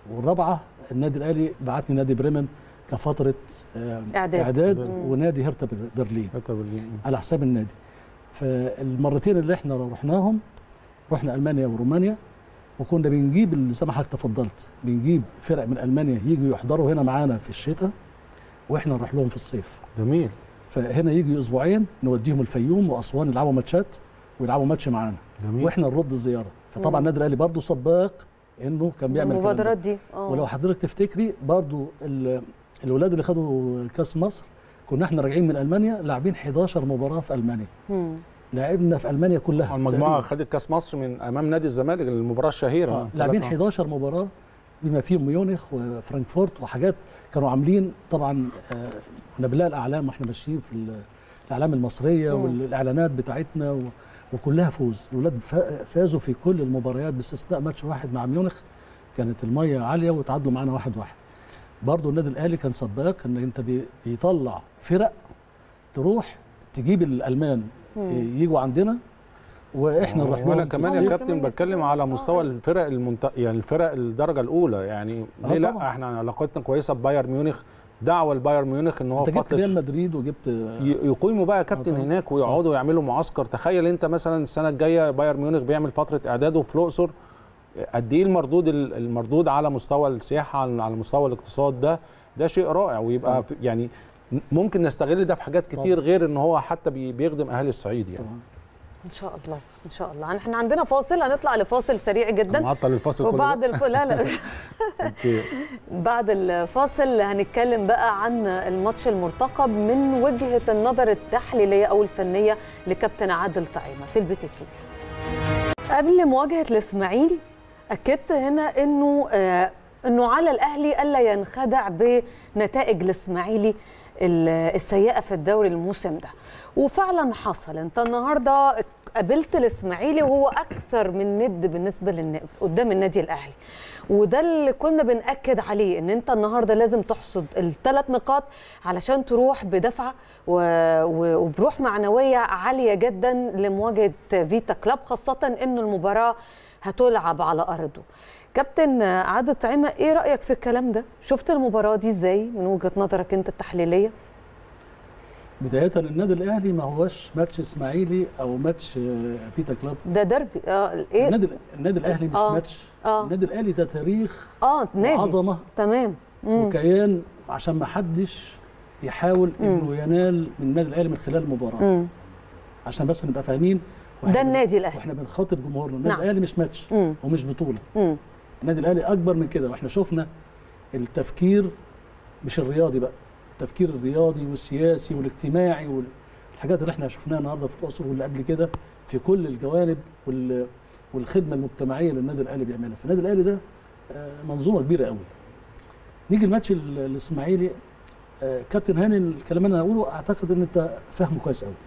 والرابعه النادي الاهلي بعتني نادي بريمن كفتره آه، إعداد. اعداد مم. ونادي هرتا بر- برلين حتى برلين. على حساب النادي فالمرتين اللي احنا رحناهم رحنا المانيا ورومانيا وكنا بنجيب اللي زي ما حضرتك تفضلت بنجيب فرق من المانيا يجوا يحضروا هنا معانا في الشتاء واحنا نروح لهم في الصيف جميل فهنا يجوا اسبوعين نوديهم الفيوم واسوان يلعبوا ماتشات ويلعبوا ماتش معانا جميل واحنا نرد الزياره فطبعا مم. النادي الاهلي برضه سباق انه كان بيعمل الكلام ده. المبادرات دي اه ولو حضرتك تفتكري برضو ال- الولاد اللي خدوا كاس مصر كنا احنا راجعين من المانيا لاعبين 11 مباراه في المانيا مم. لعبنا في المانيا كلها المجموعه تقريباً. خدت كاس مصر من امام نادي الزمالك المباراه الشهيره آه. لاعبين 11 مباراه بما فيهم ميونخ وفرانكفورت وحاجات كانوا عاملين طبعا آه، كنا بنلاقي الاعلام واحنا ماشيين في ال- الاعلام المصريه مم. والاعلانات بتاعتنا و- وكلها فوز الولاد فا- فازوا في كل المباريات باستثناء ماتش واحد مع ميونخ كانت الميه عاليه وتعادلوا معانا واحد واحد برضه النادي الاهلي كان سباق ان انت بي- بيطلع فرق تروح تجيب الالمان مم. يجوا عندنا واحنا نروح لهم وانا في كمان الصيف. يا الصيف. كابتن كمان بتكلم يستمر. على آه، مستوى أيوة. الفرق المنت... يعني الفرق الدرجه الاولى يعني آه ليه لا طبعاً. احنا علاقتنا كويسه ببايرن ميونخ دعوه لبايرن ميونخ ان هو انت جبت فترة ريال مدريد وجبت ي- يقيموا بقى يا كابتن طبعاً. هناك ويقعدوا يعملوا معسكر تخيل انت مثلا السنه الجايه بايرن ميونخ بيعمل فتره اعداده في الاقصر قد ايه المردود ال- المردود على مستوى السياحه على على مستوى الاقتصاد ده ده شيء رائع ويبقى طبعاً. في- يعني ممكن نستغل ده في حاجات كتير غير ان هو حتى بي- بيخدم اهالي الصعيد يعني طبعاً. ان شاء الله ان شاء الله احنا عندنا فاصل هنطلع لفاصل سريع جدا معطل الفاصل كله وبعد الف... لا لا أوكي. بعد الفاصل هنتكلم بقى عن الماتش المرتقب من وجهة النظر التحليلية أو الفنية لكابتن عادل طعيمة في البي تي في قبل مواجهة الإسماعيلي أكدت هنا إنه آه إنه على الأهلي ألا ينخدع بنتائج الإسماعيلي ال- السيئة في الدوري الموسم ده وفعلا حصل أنت النهاردة قابلت الإسماعيلي وهو أكثر من ند بالنسبة للن... قدام النادي الأهلي وده اللي كنا بنأكد عليه ان انت النهارده لازم تحصد الثلاث نقاط علشان تروح بدفعه و... و... وبروح معنويه عاليه جدا لمواجهه فيتا كلاب خاصه ان المباراه هتلعب على ارضه. كابتن عادل طعيمه ايه رايك في الكلام ده؟ شفت المباراه دي ازاي من وجهه نظرك انت التحليليه؟ بدايه النادي الاهلي ما هوش ماتش اسماعيلي او ماتش آه، فيتا كلاب ده ديربي اه ايه؟ النادي النادي الاهلي مش آه. ماتش آه. النادي الاهلي ده تاريخ اه نادي وعظمه تمام مم. وكيان عشان ما حدش يحاول انه ينال من النادي الاهلي من خلال المباراه مم. عشان بس نبقى فاهمين ده وإحنا- النادي الاهلي واحنا بنخاطب جمهورنا النادي نعم. الاهلي مش ماتش مم. ومش بطوله مم. النادي الاهلي اكبر من كده واحنا شفنا التفكير مش الرياضي بقى التفكير الرياضي والسياسي والاجتماعي والحاجات اللي احنا شفناها النهارده في الاقصر واللي قبل كده في كل الجوانب وال والخدمه المجتمعيه اللي النادي الاهلي بيعملها فالنادي الاهلي ده آه، منظومه كبيره قوي نيجي الماتش ال- الاسماعيلي آه، كابتن هاني الكلام اللي انا هقوله اعتقد ان انت فاهمه كويس قوي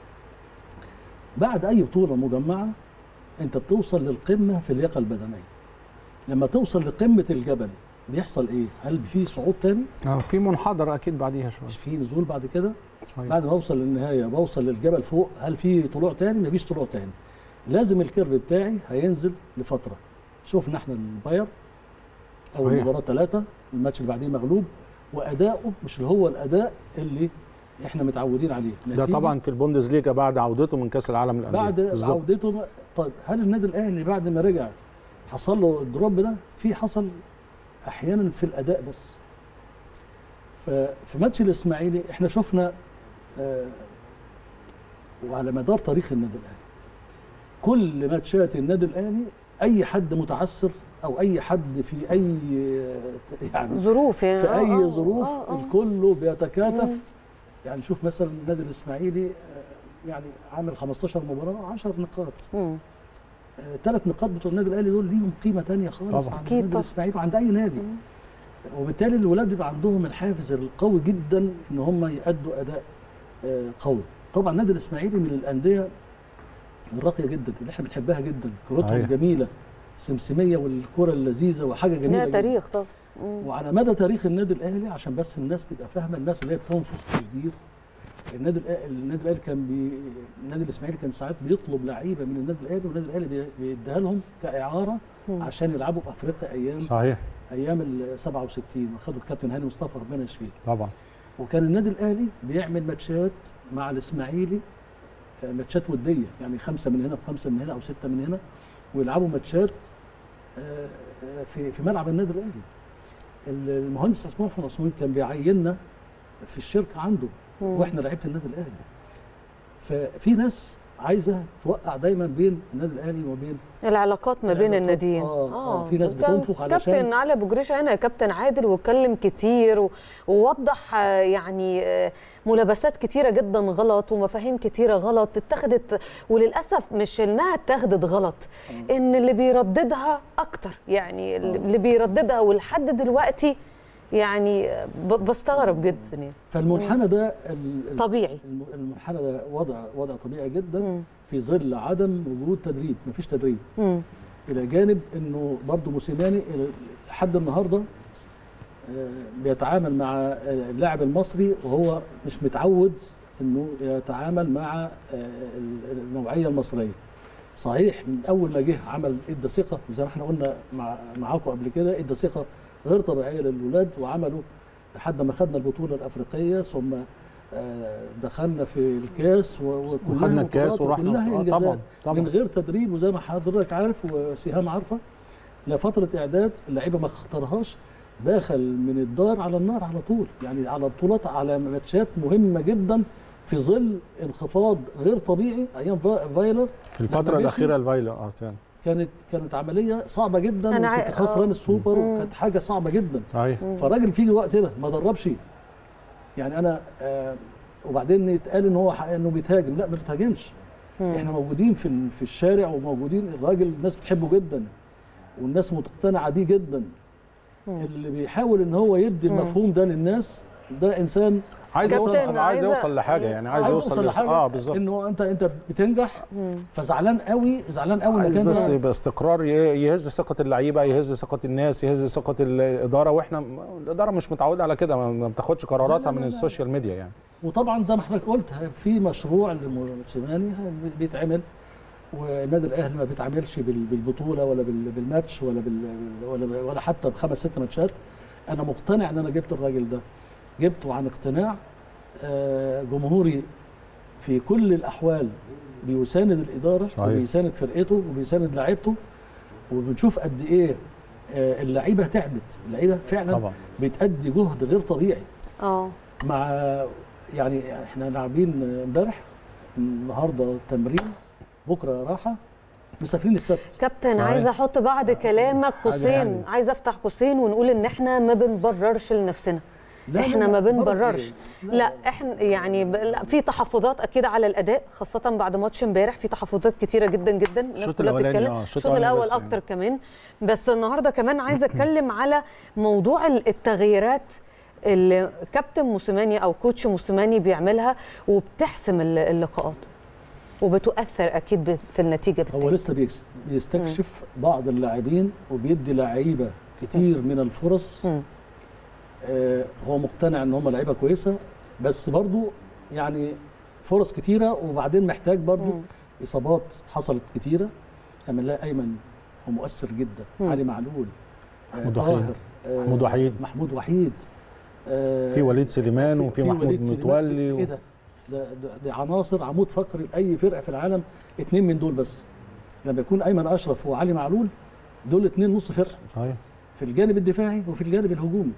بعد اي بطوله مجمعه انت بتوصل للقمه في اللياقه البدنيه لما توصل لقمه الجبل بيحصل ايه هل في صعود تاني اه في منحدر اكيد بعديها شويه مش في نزول بعد كده صحيح. بعد ما اوصل للنهايه بوصل للجبل فوق هل في طلوع تاني مفيش طلوع تاني لازم الكيرف بتاعي هينزل لفتره شوفنا احنا الباير اول صحيح. مباراه ثلاثه الماتش اللي بعديه مغلوب واداؤه مش اللي هو الاداء اللي احنا متعودين عليه ده نتيجة طبعا في البوندسليجا بعد عودته من كاس العالم للانديه بعد بالظبط. عودته طيب هل النادي الاهلي بعد ما رجع حصل له الدروب ده في حصل احيانا في الاداء بس ففي ماتش الاسماعيلي احنا شفنا آه وعلى مدار تاريخ النادي الاهلي كل ماتشات النادي الاهلي اي حد متعثر او اي حد في اي آه، يعني ظروف يعني في آه، اي آه، ظروف آه، آه. الكل بيتكاتف مم. يعني شوف مثلا النادي الاسماعيلي آه، يعني عامل 15 مباراه 10 نقاط مم. ثلاث نقاط بتوع النادي الاهلي دول ليهم قيمه تانية خالص طبعاً. عند أكيد النادي طبعاً. الاسماعيلي وعند اي نادي وبالتالي الولاد بيبقى عندهم الحافز القوي جدا ان هم يأدوا اداء آه، قوي طبعا النادي الاسماعيلي من الانديه الراقيه جدا اللي احنا بنحبها جدا كرتهم صحيح. جميله سمسميه والكره اللذيذه وحاجه جميله ليها جدا. تاريخ طبعا مم. وعلى مدى تاريخ النادي الاهلي عشان بس الناس تبقى فاهمه الناس اللي هي بتنفخ في الجدير النادي الأ- النادي الاهلي كان بي... النادي الاسماعيلي كان ساعات بيطلب لعيبه من النادي الاهلي والنادي الاهلي بي- بيديها لهم كاعاره مم. عشان يلعبوا في افريقيا ايام صحيح ايام ال 67 وخدوا الكابتن هاني مصطفى ربنا يشفيه طبعا وكان النادي الاهلي بيعمل ماتشات مع الاسماعيلي آه، ماتشات وديه يعني خمسه من هنا وخمسه من هنا او سته من هنا ويلعبوا ماتشات آه، آه، في في ملعب النادي الاهلي ال- المهندس عثمان حنصوين كان بيعيننا في الشركه عنده مم. واحنا لعيبه النادي الاهلي ففي ناس عايزه توقع دايما بين النادي الاهلي وبين العلاقات ما بين العلاقات، الناديين آه، آه، في ناس وكان بتنفخ علشان- كابتن علي ابو جريشه هنا كابتن عادل واتكلم كتير و- ووضح آه، يعني آه، ملابسات كتيره جدا غلط ومفاهيم كتيره غلط اتخذت وللاسف مش انها اتخذت غلط ان اللي بيرددها اكتر يعني اللي بيرددها ولحد دلوقتي يعني آه، ب- بستغرب جدا يعني فالمنحنى ده ال- ال- طبيعي الم- المنحنى ده وضع وضع طبيعي جدا مم. في ظل عدم وجود تدريب مفيش تدريب مم. الى جانب انه برضه موسيماني إلى- لحد النهارده آه، بيتعامل مع آه، اللاعب المصري وهو مش متعود انه يتعامل مع آه، ال- النوعيه المصريه صحيح من اول ما جه عمل ادى ثقه زي ما احنا قلنا مع معاكم قبل كده ادى ثقه غير طبيعيه للولاد وعملوا لحد ما خدنا البطوله الافريقيه ثم آه، دخلنا في الكاس و- وكلها وخدنا الكاس بطولات ورحنا وكلها آه، انجازات طبعا طبعا من غير تدريب وزي ما حضرتك عارف وسهام عارفه لفتره اعداد اللعيبه ما اختارهاش داخل من الدار على النار على طول يعني على بطولات على ماتشات مهمه جدا في ظل انخفاض غير طبيعي ايام فا- فايلر في الفتره لما مشي الاخيره الفايلر اه فعلا. كانت كانت عمليه صعبه جدا أنا عا- وكنت خسران آه. السوبر مم. وكانت حاجه صعبه جدا صحيح فالراجل في وقت ده ما دربش يعني انا آه وبعدين يتقال ان هو ح- انه بيتهاجم لا ما بيتهاجمش احنا موجودين في ال- في الشارع وموجودين الراجل الناس بتحبه جدا والناس مقتنعه بيه جدا اللي بيحاول ان هو يدي المفهوم ده للناس ده انسان عايز كابتن، يوصل عايز عايزة- يوصل لحاجه يعني عايز عايز يوصل لحاجه اه بالظبط انه انت انت بتنجح فزعلان قوي زعلان قوي انك عايز انت بس باستقرار ي- يهز ثقه اللعيبه يهز ثقه الناس يهز ثقه الاداره واحنا م- الاداره مش متعوده على كده ما ما بتاخدش قراراتها من السوشيال ميديا يعني وطبعا زي ما حضرتك قلت في مشروع لموسيماني بيتعمل والنادي الاهلي ما بيتعاملش بال- بالبطوله ولا بال- بالماتش ولا بال ولا ولا حتى بخمس ست ماتشات انا مقتنع ان انا جبت الراجل ده جبته عن اقتناع آه، جمهوري في كل الاحوال بيساند الاداره صحيح. وبيساند فرقته وبيساند لعيبته وبنشوف قد ايه آه، اللعيبه تعبت اللعيبه فعلا طبعا بتأدي جهد غير طبيعي اه مع يعني احنا لاعبين امبارح النهارده تمرين بكره راحه مسافرين السبت كابتن صحيح. عايزه احط بعد كلامك قوسين يعني. عايزه افتح قوسين ونقول ان احنا ما بنبررش لنفسنا لا، لا، احنا لا، ما برضه بنبررش إيه؟ لا احنا يعني ب- لا في تحفظات اكيد على الاداء خاصه بعد ماتش امبارح في تحفظات كتيره جدا جدا الناس الشوط كلها الأولاني، بتتكلم آه، الشوط الشوط الأولاني الاول بس يعني. اكتر كمان بس النهارده كمان عايزه اتكلم على موضوع ال- التغييرات اللي كابتن موسيماني او كوتش موسيماني بيعملها وبتحسم ال- اللقاءات وبتؤثر اكيد ب- في النتيجه هو بالتالي لسه بيكس- بيستكشف بعض اللاعبين وبيدي لعيبه كتير من الفرص مم. آه هو مقتنع ان هم لعيبه كويسه بس برضو يعني فرص كتيره وبعدين محتاج برضو مم. اصابات حصلت كتيره اما نلاقي ايمن هو مؤثر جدا مم. علي معلول آه، محمود وحيد. طاهر آه، محمود وحيد. محمود وحيد آه، في وليد سليمان في- وفي في محمود وليد سليمان. متولي و... ايه ده؟ ده, ده, ده عناصر عمود فقري لاي فرقه في العالم اتنين من دول بس لما يكون ايمن اشرف وعلي معلول دول اتنين نص فرقه صحيح في الجانب الدفاعي وفي الجانب الهجومي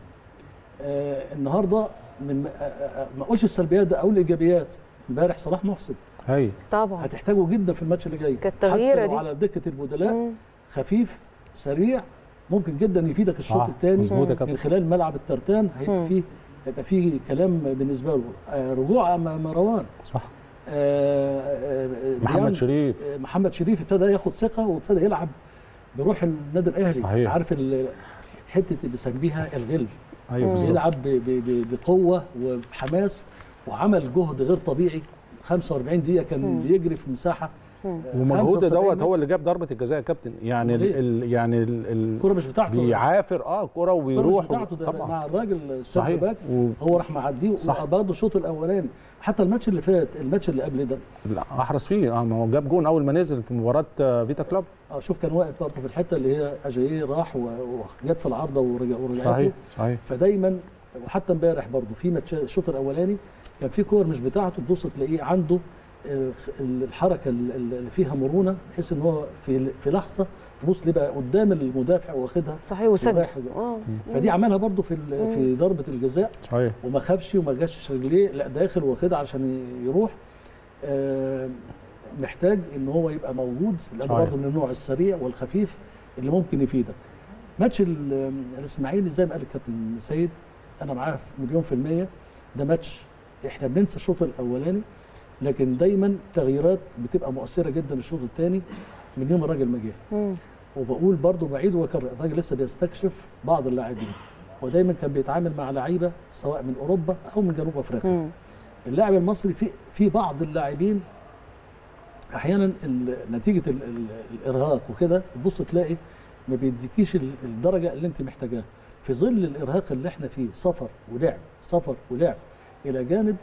آه النهارده من آه آه ما اقولش السلبيات ده اقول الايجابيات امبارح صلاح محسن هاي طبعا هتحتاجه جدا في الماتش اللي جاي كانت تغييرة حتى دي. لو على دكه البدلاء مم. خفيف سريع ممكن جدا يفيدك الشوط صح الثاني مظبوط يا من كابتن خلال ملعب الترتان هيبقى مم. فيه هيبقى فيه كلام بالنسبه له آه رجوع م- مروان صح آه، آه، آه، محمد ديانج، شريف آه، محمد شريف ابتدى ياخد ثقه وابتدى يلعب بروح النادي الاهلي صحيح. عارف ال- حته اللي بيسميها الغل ايوه بالظبط بيلعب ب- ب- ب- بقوه وبحماس وعمل جهد غير طبيعي 45 دقيقه كان بيجري في مساحه ومجهوده 75 دوت هو اللي جاب ضربه الجزاء يا كابتن يعني ال ليه؟ ال يعني ال ال الكوره مش بتاعته بيعافر اه كرة الكرة مش وبيروح بتاعته ده طبعا مع الراجل السيرف صحيح. باك و- هو راح معديه صح. برضه الشوط الاولاني حتى الماتش اللي فات الماتش اللي قبل ده لا، احرز فيه اه ما هو جاب جون اول ما نزل في مباراه آه، فيتا كلوب اه شوف كان واقف برضه في الحته اللي هي اجاييه راح و- وجت في العارضه ورجع ورجعت له صحيح صحيح فدايما وحتى امبارح برضه في ماتش الشوط الاولاني كان في كور مش بتاعته تبص تلاقيه عنده آه، الحركه اللي فيها مرونه بحيث ان هو في في لحظه تبص تلاقيه بقى قدام المدافع واخدها صحيح وسجل ورايح- اه فدي عملها برضه في ال- في ضربه الجزاء صحيح وما خافش وما جاشش رجليه لا داخل واخدها عشان يروح آه، محتاج ان هو يبقى موجود لانه صحيح. برضه من النوع السريع والخفيف اللي ممكن يفيدك ماتش ال- الاسماعيلي زي ما قال الكابتن سيد انا معاه في مليون في الميه ده ماتش احنا بننسى الشوط الاولاني لكن دايما تغييرات بتبقى مؤثره جدا الشوط الثاني من يوم الراجل ما جه مم. وبقول برضه بعيد واكرر الراجل لسه بيستكشف بعض اللاعبين ودايما كان بيتعامل مع لعيبه سواء من اوروبا او من جنوب افريقيا مم. اللاعب المصري في في بعض اللاعبين احيانا ال- نتيجه ال ال الارهاق وكده تبص تلاقي ما بيديكيش ال- الدرجه اللي انت محتاجاها في ظل الارهاق اللي احنا فيه سفر ولعب سفر ولعب الى جانب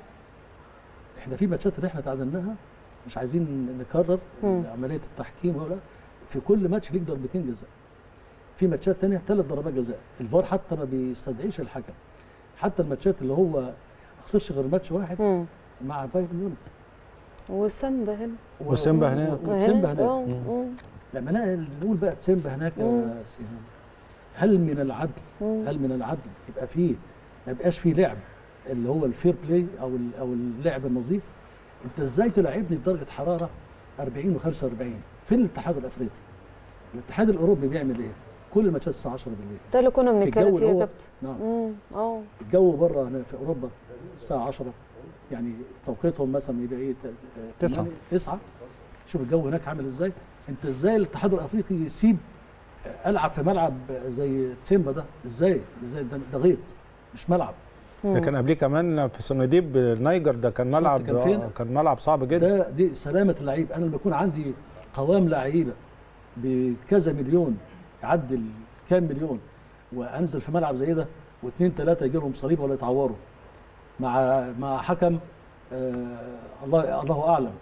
احنا في ماتشات اللي احنا تعادلناها مش عايزين نكرر مم. عمليه التحكيم ولا في كل ماتش ليك ضربتين جزاء في ماتشات تانية ثلاث ضربات جزاء الفار حتى ما بيستدعيش الحكم حتى الماتشات اللي هو ما خسرش غير ماتش واحد مم. مع بايرن ميونخ وسامبا هنا و- وسيمبا و- هناك. وسيمبا آه، هناك مم. لما نقل- نقول بقى سيمبا هناك مم. يا سيهان هل من العدل مم. هل من العدل يبقى فيه ما يبقاش فيه لعب اللي هو الفير بلاي او ال- او اللعب النظيف انت ازاي تلعبني بدرجه حراره 40 و45 فين الاتحاد الافريقي الاتحاد الاوروبي بيعمل ايه كل الماتشات الساعه 10 بالليل ده اللي كنا في بنتكلم الجو فيه اللي يا هو كابتن نعم مم. اه الجو بره هنا في اوروبا الساعه 10 يعني توقيتهم مثلا يبقى ايه ت- تسعة. 9 شوف الجو هناك عامل ازاي انت ازاي الاتحاد الافريقي يسيب العب في ملعب زي سيمبا ده ازاي ازاي ده, ده غيط مش ملعب ده كان قبليه كمان في سنديب النيجر ده كان شفت ملعب كان فين؟ آه، كان ملعب صعب جدا ده دي سلامه اللعيب انا لما يكون عندي قوام لعيبه بكذا مليون يعدي كام مليون وانزل في ملعب زي ده واثنين ثلاثه يجي لهم صليب ولا يتعوروا مع مع حكم آه الله الله اعلم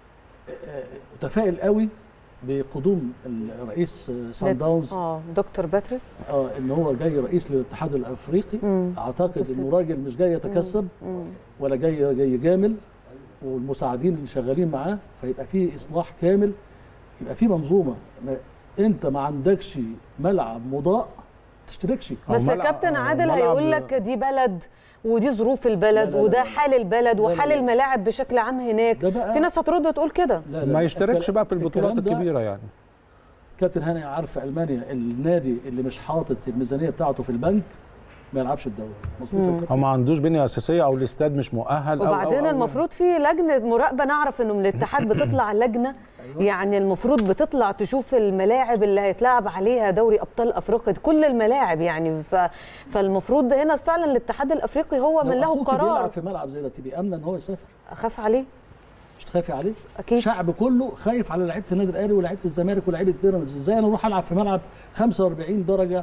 آه، متفائل قوي بقدوم الرئيس آه، سان داونز اه دكتور باتريس اه ان هو جاي رئيس للاتحاد الافريقي مم. اعتقد متسك. انه راجل مش جاي يتكسب مم. ولا جاي جاي جامل والمساعدين اللي شغالين معاه فيبقى في اصلاح كامل يبقى في منظومه ما انت ما عندكش ملعب مضاء ما تشتركش أو بس يا ملعب- كابتن أو عادل ملعب- هيقول لك دي بلد ودي ظروف البلد لا، لا، لا، وده لا. حال البلد لا، لا، وحال لا. الملاعب بشكل عام هناك ده بقى في ناس هترد تقول كده لا ما يشتركش الكلام- بقى في البطولات الكلام ده الكبيره يعني كابتن هاني عارف في المانيا النادي اللي مش حاطط الميزانيه بتاعته في البنك ما يلعبش الدوري مظبوط يا كابتن؟ هو ما عندوش بنيه اساسيه او الاستاد مش مؤهل أو- أو- وبعدين أو- المفروض في لجنه مراقبه نعرف انه من الاتحاد بتطلع لجنه يعني المفروض بتطلع تشوف الملاعب اللي هيتلعب عليها دوري ابطال افريقيا كل الملاعب يعني ف... فالمفروض هنا فعلا الاتحاد الافريقي هو من لو له أخوك بيلعب قرار في ملعب زي ده تبقى امنه ان هو يسافر اخاف عليه مش تخافي عليه اكيد الشعب كله خايف على لعيبه النادي الاهلي ولاعيبه الزمالك ولاعيبه بيراميدز ازاي انا اروح العب في ملعب 45 درجه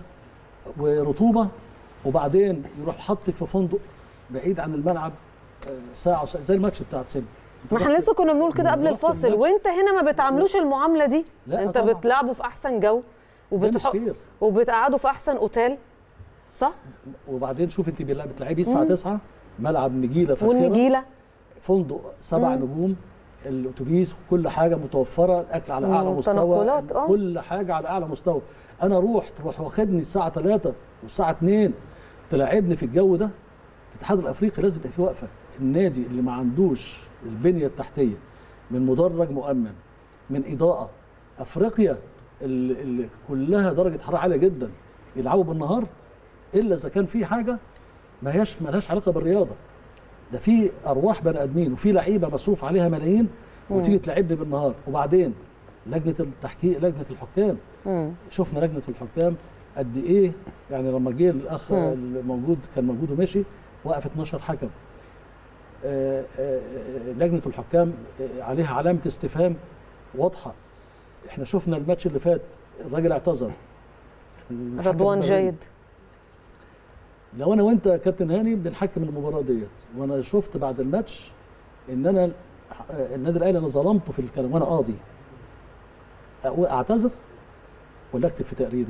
ورطوبه وبعدين يروح حطك في فندق بعيد عن الملعب آه، ساعه وساعة زي الماتش بتاع تسيمبا ما احنا لسه كنا بنقول كده قبل رحت الفاصل الماتش. وانت هنا ما بتعاملوش المعامله دي لا انت طبعاً. بتلعبوا في احسن جو ده مش وبتح... فير وبتقعدوا في احسن اوتيل صح وبعدين شوف انت بتلعبي بتلعبي الساعه 9 ملعب نجيله فاخره والنجيله فندق سبع مم. نجوم الاتوبيس وكل حاجه متوفره الاكل على اعلى مم، مستوى تنقلات، آه. كل حاجه على اعلى مستوى انا اروح تروح واخدني الساعه 3 والساعه 2 تلاعبني في الجو ده الاتحاد الافريقي لازم يبقى فيه وقفه النادي اللي ما عندوش البنيه التحتيه من مدرج مؤمن من اضاءه افريقيا اللي, اللي كلها درجه حراره عاليه جدا يلعبوا بالنهار الا اذا كان في حاجه ما هياش مالهاش علاقه بالرياضه ده في ارواح بني ادمين وفي لعيبه مصروف عليها ملايين وتيجي تلعبني بالنهار وبعدين لجنه التحكيم لجنه الحكام مم. شفنا لجنه الحكام قد ايه يعني لما جه الاخ مم. الموجود كان موجود ومشي وقف 12 حكم آه، آه، آه، لجنه الحكام آه، عليها علامه استفهام واضحه احنا شفنا الماتش اللي فات الراجل اعتذر الحكم رضوان البرازيلي. جيد لو انا وانت يا كابتن هاني بنحكم المباراه ديت وانا شفت بعد الماتش ان انا آه، النادي الاهلي انا ظلمته في الكلام وانا قاضي أقول اعتذر ولا اكتب في تقريري؟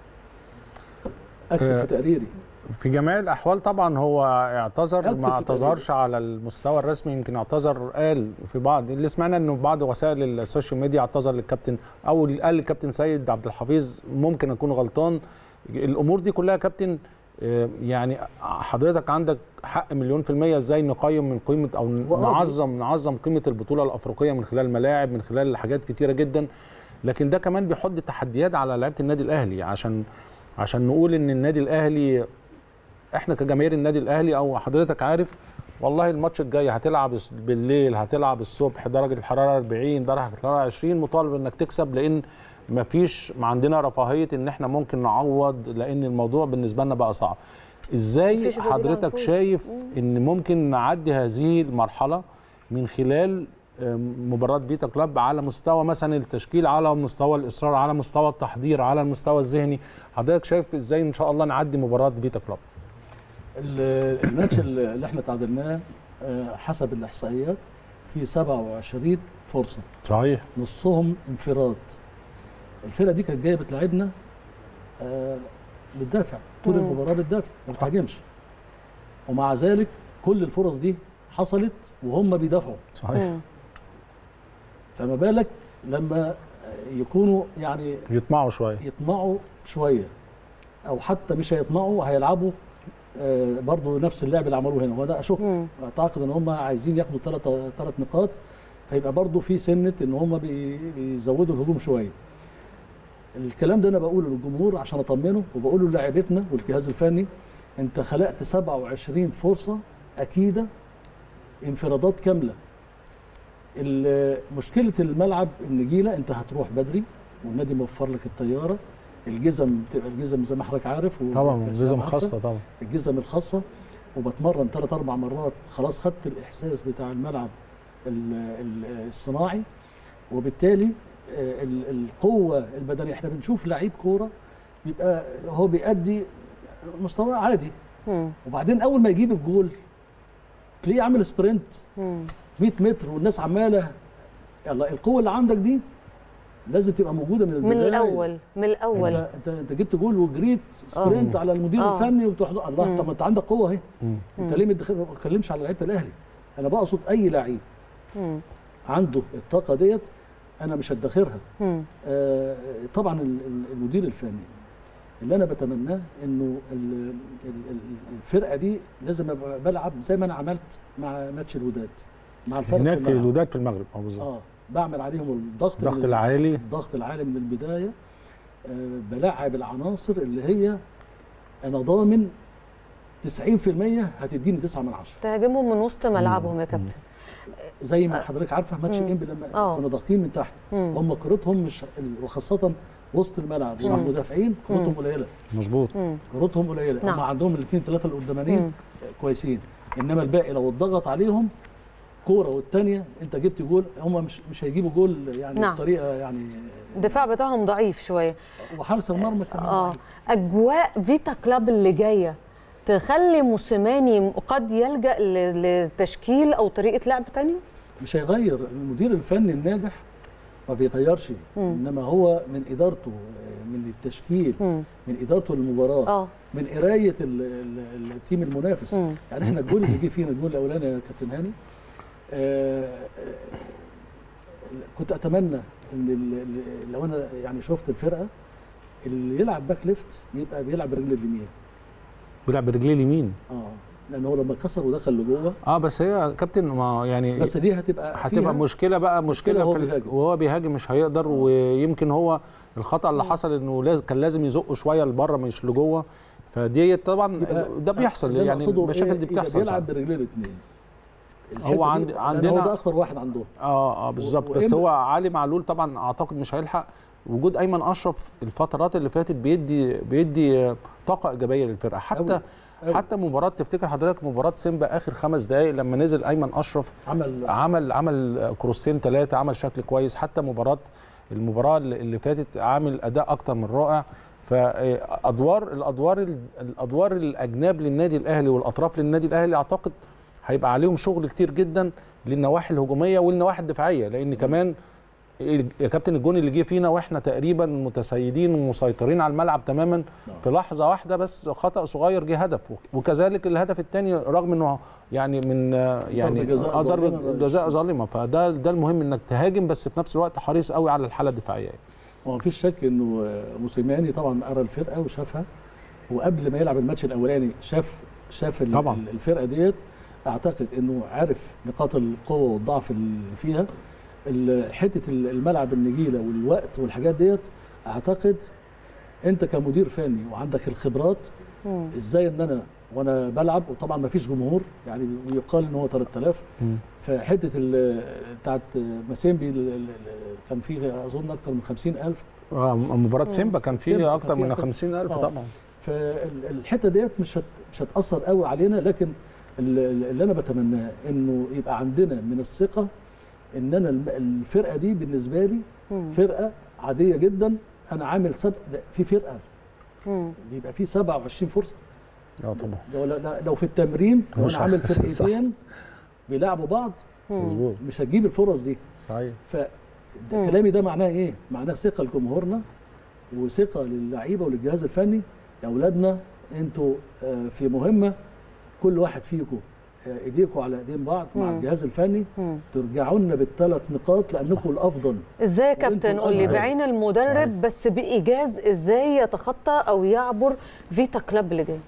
اكتب آه، في تقريري في جميع الاحوال طبعا هو اعتذر أكتب ما في اعتذرش على المستوى الرسمي يمكن اعتذر قال في بعض اللي سمعنا انه بعض وسائل السوشيال ميديا اعتذر للكابتن او قال للكابتن سيد عبد الحفيظ ممكن اكون غلطان الامور دي كلها يا كابتن آه، يعني حضرتك عندك حق مليون في المية ازاي نقيم من قيمة او وقاضي. نعظم نعظم قيمة البطولة الافريقية من خلال الملاعب من خلال حاجات كتيرة جدا لكن ده كمان بيحط تحديات على لعيبة النادي الاهلي عشان عشان نقول ان النادي الاهلي احنا كجماهير النادي الاهلي او حضرتك عارف والله الماتش الجاي هتلعب بالليل هتلعب الصبح درجه الحراره 40 درجه الحراره 20 مطالب انك تكسب لان مفيش ما عندنا رفاهيه ان احنا ممكن نعوض لان الموضوع بالنسبه لنا بقى صعب ازاي مفيش بديل عن حضرتك الفوز. شايف ان ممكن نعدي هذه المرحله من خلال آم، مباراه فيتا كلاب على مستوى مثلا التشكيل على مستوى الاصرار على مستوى التحضير على المستوى الذهني حضرتك شايف ازاي ان شاء الله نعدي مباراه فيتا كلاب ال- الماتش اللي اللي احنا تعادلناه آه، حسب الاحصائيات في 27 فرصه صحيح نصهم انفراد الفرقه دي كانت جايه بتلعبنا آه، بتدافع طول مم. المباراه بتدافع ما بتهاجمش ومع ذلك كل الفرص دي حصلت وهم بيدافعوا صحيح مم. فما بالك لما يكونوا يعني يطمعوا شويه يطمعوا شويه او حتى مش هيطمعوا هيلعبوا آه، برضو نفس اللعب اللي عملوه هنا وده اشك مم. اعتقد ان هم عايزين ياخدوا ثلاث ثلاث نقاط فيبقى برضو في سنه ان هم بي- بيزودوا الهجوم شويه الكلام ده انا بقوله للجمهور عشان اطمنه وبقوله للاعيبتنا والجهاز الفني انت خلقت 27 فرصه اكيده انفرادات كامله ال- مشكله الملعب النجيله انت هتروح بدري والنادي موفر لك الطياره الجزم بتبقى الجزم زي ما حضرتك عارف طبعا وكأس جزم عارفة. خاصه طبعا الجزم الخاصه وبتمرن ثلاث اربع مرات خلاص خدت الاحساس بتاع الملعب ال- ال- الصناعي وبالتالي آه، ال- القوه البدنيه احنا بنشوف لعيب كوره بيبقى هو بيأدي مستوى عادي مم. وبعدين اول ما يجيب الجول تلاقيه عامل سبرنت مم. 100 متر والناس عماله يلا القوه اللي عندك دي لازم تبقى موجوده من البدايه من الاول من الاول انت انت, انت جبت جول وجريت سبرنت على المدير آه. الفني وتروح الله مم. طب ما انت عندك قوه اهي مم. انت ليه متدخل- ما بتكلمش على لعيبه الاهلي انا بقصد اي لعيب مم. عنده الطاقه ديت انا مش هدخرها مم. آه طبعا ال- ال- المدير الفني اللي انا بتمناه انه ال- ال- ال- الفرقه دي لازم ابقى بلعب زي ما انا عملت مع ماتش الوداد مع الفرق هناك في الملعب. الوداد في المغرب اه بالظبط اه بعمل عليهم الضغط الضغط من- العالي الضغط العالي من البدايه آه بلعب العناصر اللي هي انا ضامن 90% هتديني 9 من 10 تهاجمهم من وسط ملعبهم يا كابتن زي ما حضرتك عارفه ماتش مم. انبي لما آه. كنا ضاغطين من تحت مم. هم كرتهم مش وخاصه وسط الملعب صح. والمدافعين كرتهم قليله مظبوط مم. كرتهم قليله نعم. هم عندهم الاثنين ثلاثه مم. القدامانيين كويسين انما الباقي لو اتضغط عليهم كوره والثانيه انت جبت جول هم مش مش هيجيبوا جول يعني نعم. بطريقه يعني الدفاع بتاعهم ضعيف شويه وحارس المرمى كمان اه ضعيف. اجواء فيتا كلاب اللي جايه تخلي موسيماني قد يلجا ل- لتشكيل او طريقه لعب تانية مش هيغير المدير الفني الناجح ما بيغيرش انما هو من ادارته آه، من التشكيل مم. من ادارته للمباراه اه من قرايه ال- ال- التيم المنافس مم. يعني احنا الجول اللي جه فينا الجول الاولاني يا كابتن هاني آه، آه، كنت اتمنى ان ال- ال- لو انا يعني شفت الفرقه اللي يلعب باك ليفت يبقى بيلعب برجل اليمين بيلعب برجليه اليمين اه لان هو لما كسر ودخل لجوه اه بس هي يا كابتن ما يعني بس دي هتبقى هتبقى فيها مشكله بقى مشكله وهو في ال- بيهاجم. وهو بيهاجم مش هيقدر ويمكن هو الخطا اللي حصل انه لاز- كان لازم يزقه شويه لبره مش لجوه فدي طبعا يبقى ده بيحصل اللي أنا يعني أقصده المشاكل إيه؟ دي يبقى بتحصل بيلعب صح. برجليه الاثنين هو عند- هو عندنا- ده اخطر واحد عندهم اه اه بالظبط بس وإما- هو علي معلول طبعا اعتقد مش هيلحق وجود ايمن اشرف الفترات اللي فاتت بيدي بيدي طاقه ايجابيه للفرقه حتى أوي. أوي. حتى مباراه تفتكر حضرتك مباراه سيمبا اخر خمس دقائق لما نزل ايمن اشرف عمل عمل عمل كروسين ثلاثه عمل شكل كويس حتى مباراه المباراه اللي اللي فاتت عامل اداء اكتر من رائع فادوار الادوار الادوار الاجناب للنادي الاهلي والاطراف للنادي الاهلي اعتقد هيبقى عليهم شغل كتير جدا للنواحي الهجوميه والنواحي الدفاعيه لان كمان يا كابتن الجون اللي جه فينا واحنا تقريبا متسيدين ومسيطرين على الملعب تماما في لحظه واحده بس خطا صغير جه هدف وكذلك الهدف الثاني رغم انه يعني من آه، يعني جزاء آه، ضربه ظالمة. جزاء ظالمه فده ده المهم انك تهاجم بس في نفس الوقت حريص قوي على الحاله الدفاعيه هو مفيش شك انه موسيماني طبعا قرا الفرقه وشافها وقبل ما يلعب الماتش الاولاني شاف شاف ال- طبعاً. ال- الفرقه ديت اعتقد انه عارف نقاط القوه والضعف اللي فيها ال- حته ال- الملعب النجيله والوقت والحاجات ديت اعتقد انت كمدير فني وعندك الخبرات مم. ازاي ان انا وانا بلعب وطبعا ما فيش جمهور يعني ويقال ان هو 3000 مم. فحته ال- بتاعت ماسيمبي ال- ال- ال- كان فيه اظن اكثر من 50000 آه، مباراه سيمبا كان سيمبا فيه كان اكتر فيها من أكتر. 50000 آه. طبعا فالحته ديت مش هت مش هتاثر قوي علينا لكن ال- اللي انا بتمناه انه يبقى عندنا من الثقه ان انا الم- الفرقه دي بالنسبه لي مم. فرقه عاديه جدا انا عامل سب ده في فرقه مم. بيبقى في 27 فرصه اه طبعا لو, لو, لو في التمرين لو مش انا عامل صح. فرقتين بيلعبوا بعض مظبوط مش هتجيب الفرص دي صحيح ف ده مم. كلامي ده معناه ايه؟ معناه ثقه لجمهورنا وثقه للعيبه وللجهاز الفني يا اولادنا انتوا آه، في مهمه كل واحد فيكم آه، ايديكم على ايدين بعض مع مم. الجهاز الفني مم. ترجعوا لنا بالثلاث نقاط لانكم الافضل ازاي يا وانتوا كابتن قول لي الأجمل. بعين المدرب بس بايجاز ازاي يتخطى او يعبر فيتا كلاب اللي جاي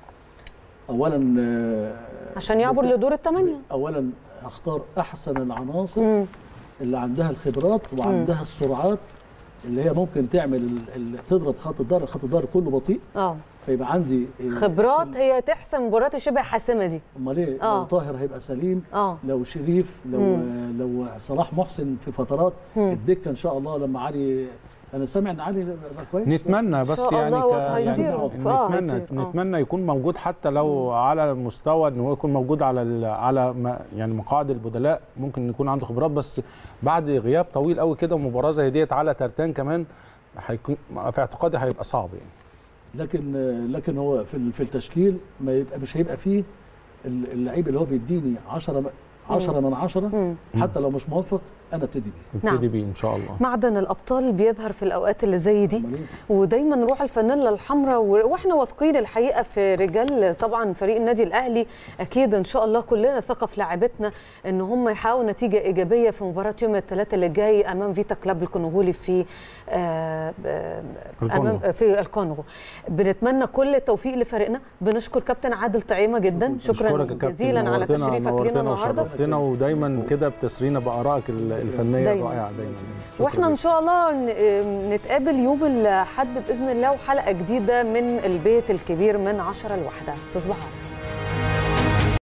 اولا آه، عشان يعبر بالت- لدور الثمانيه اولا اختار احسن العناصر مم. اللي عندها الخبرات وعندها السرعات اللي هي ممكن تعمل ال- ال- تضرب خط الظهر خط الظهر كله بطيء اه فيبقى عندي آه، خبرات هي تحسم مباراه شبه حاسمه دي امال ايه آه. لو طاهر هيبقى سليم اه لو شريف لو مم. لو صلاح محسن في فترات مم. الدكه ان شاء الله لما علي انا سامع ان علي بقى كويس نتمنى بس شاء يعني الله ك- وقت يعني هيطيروا. آه، نتمنى هيطير، آه. نتمنى يكون موجود حتى لو على المستوى ان هو يكون موجود على ال- على ما يعني مقاعد البدلاء ممكن يكون عنده خبرات بس بعد غياب طويل قوي كده ومباراه زي ديت على ترتان كمان هيكون في اعتقادي هيبقى صعب يعني لكن لكن هو في ال- في التشكيل ما يبقى مش هيبقى فيه ال- اللعيب اللي هو بيديني 10 10 من 10 مم. حتى لو مش موفق انا ابتدي بيه نبتدي نعم. بيه ان شاء الله معدن الابطال بيظهر في الاوقات اللي زي دي أمال إيه؟ ودايما روح الفانيلا الحمراء و- واحنا واثقين الحقيقه في رجال طبعا فريق النادي الاهلي اكيد ان شاء الله كلنا ثقه في لاعبتنا ان هم يحققوا نتيجه ايجابيه في مباراه يوم الثلاثاء اللي جاي امام فيتا كلاب الكونغولي في آه، آه، امام الكونغو. في الكونغو بنتمنى كل التوفيق لفريقنا بنشكر كابتن عادل طعيمه جدا شكرا أشكرك يا كابتن. جزيلا على نورتنا- تشريفك لينا نورتنا النهارده وشرفتنا ودايما كده بتسرينا بارائك ال- الفنيه دايماً. الرائعه دايما شكراً واحنا ان شاء الله ن- نتقابل يوم الاحد باذن الله وحلقه جديده من البيت الكبير من 10 لواحدة تصبحوا على خير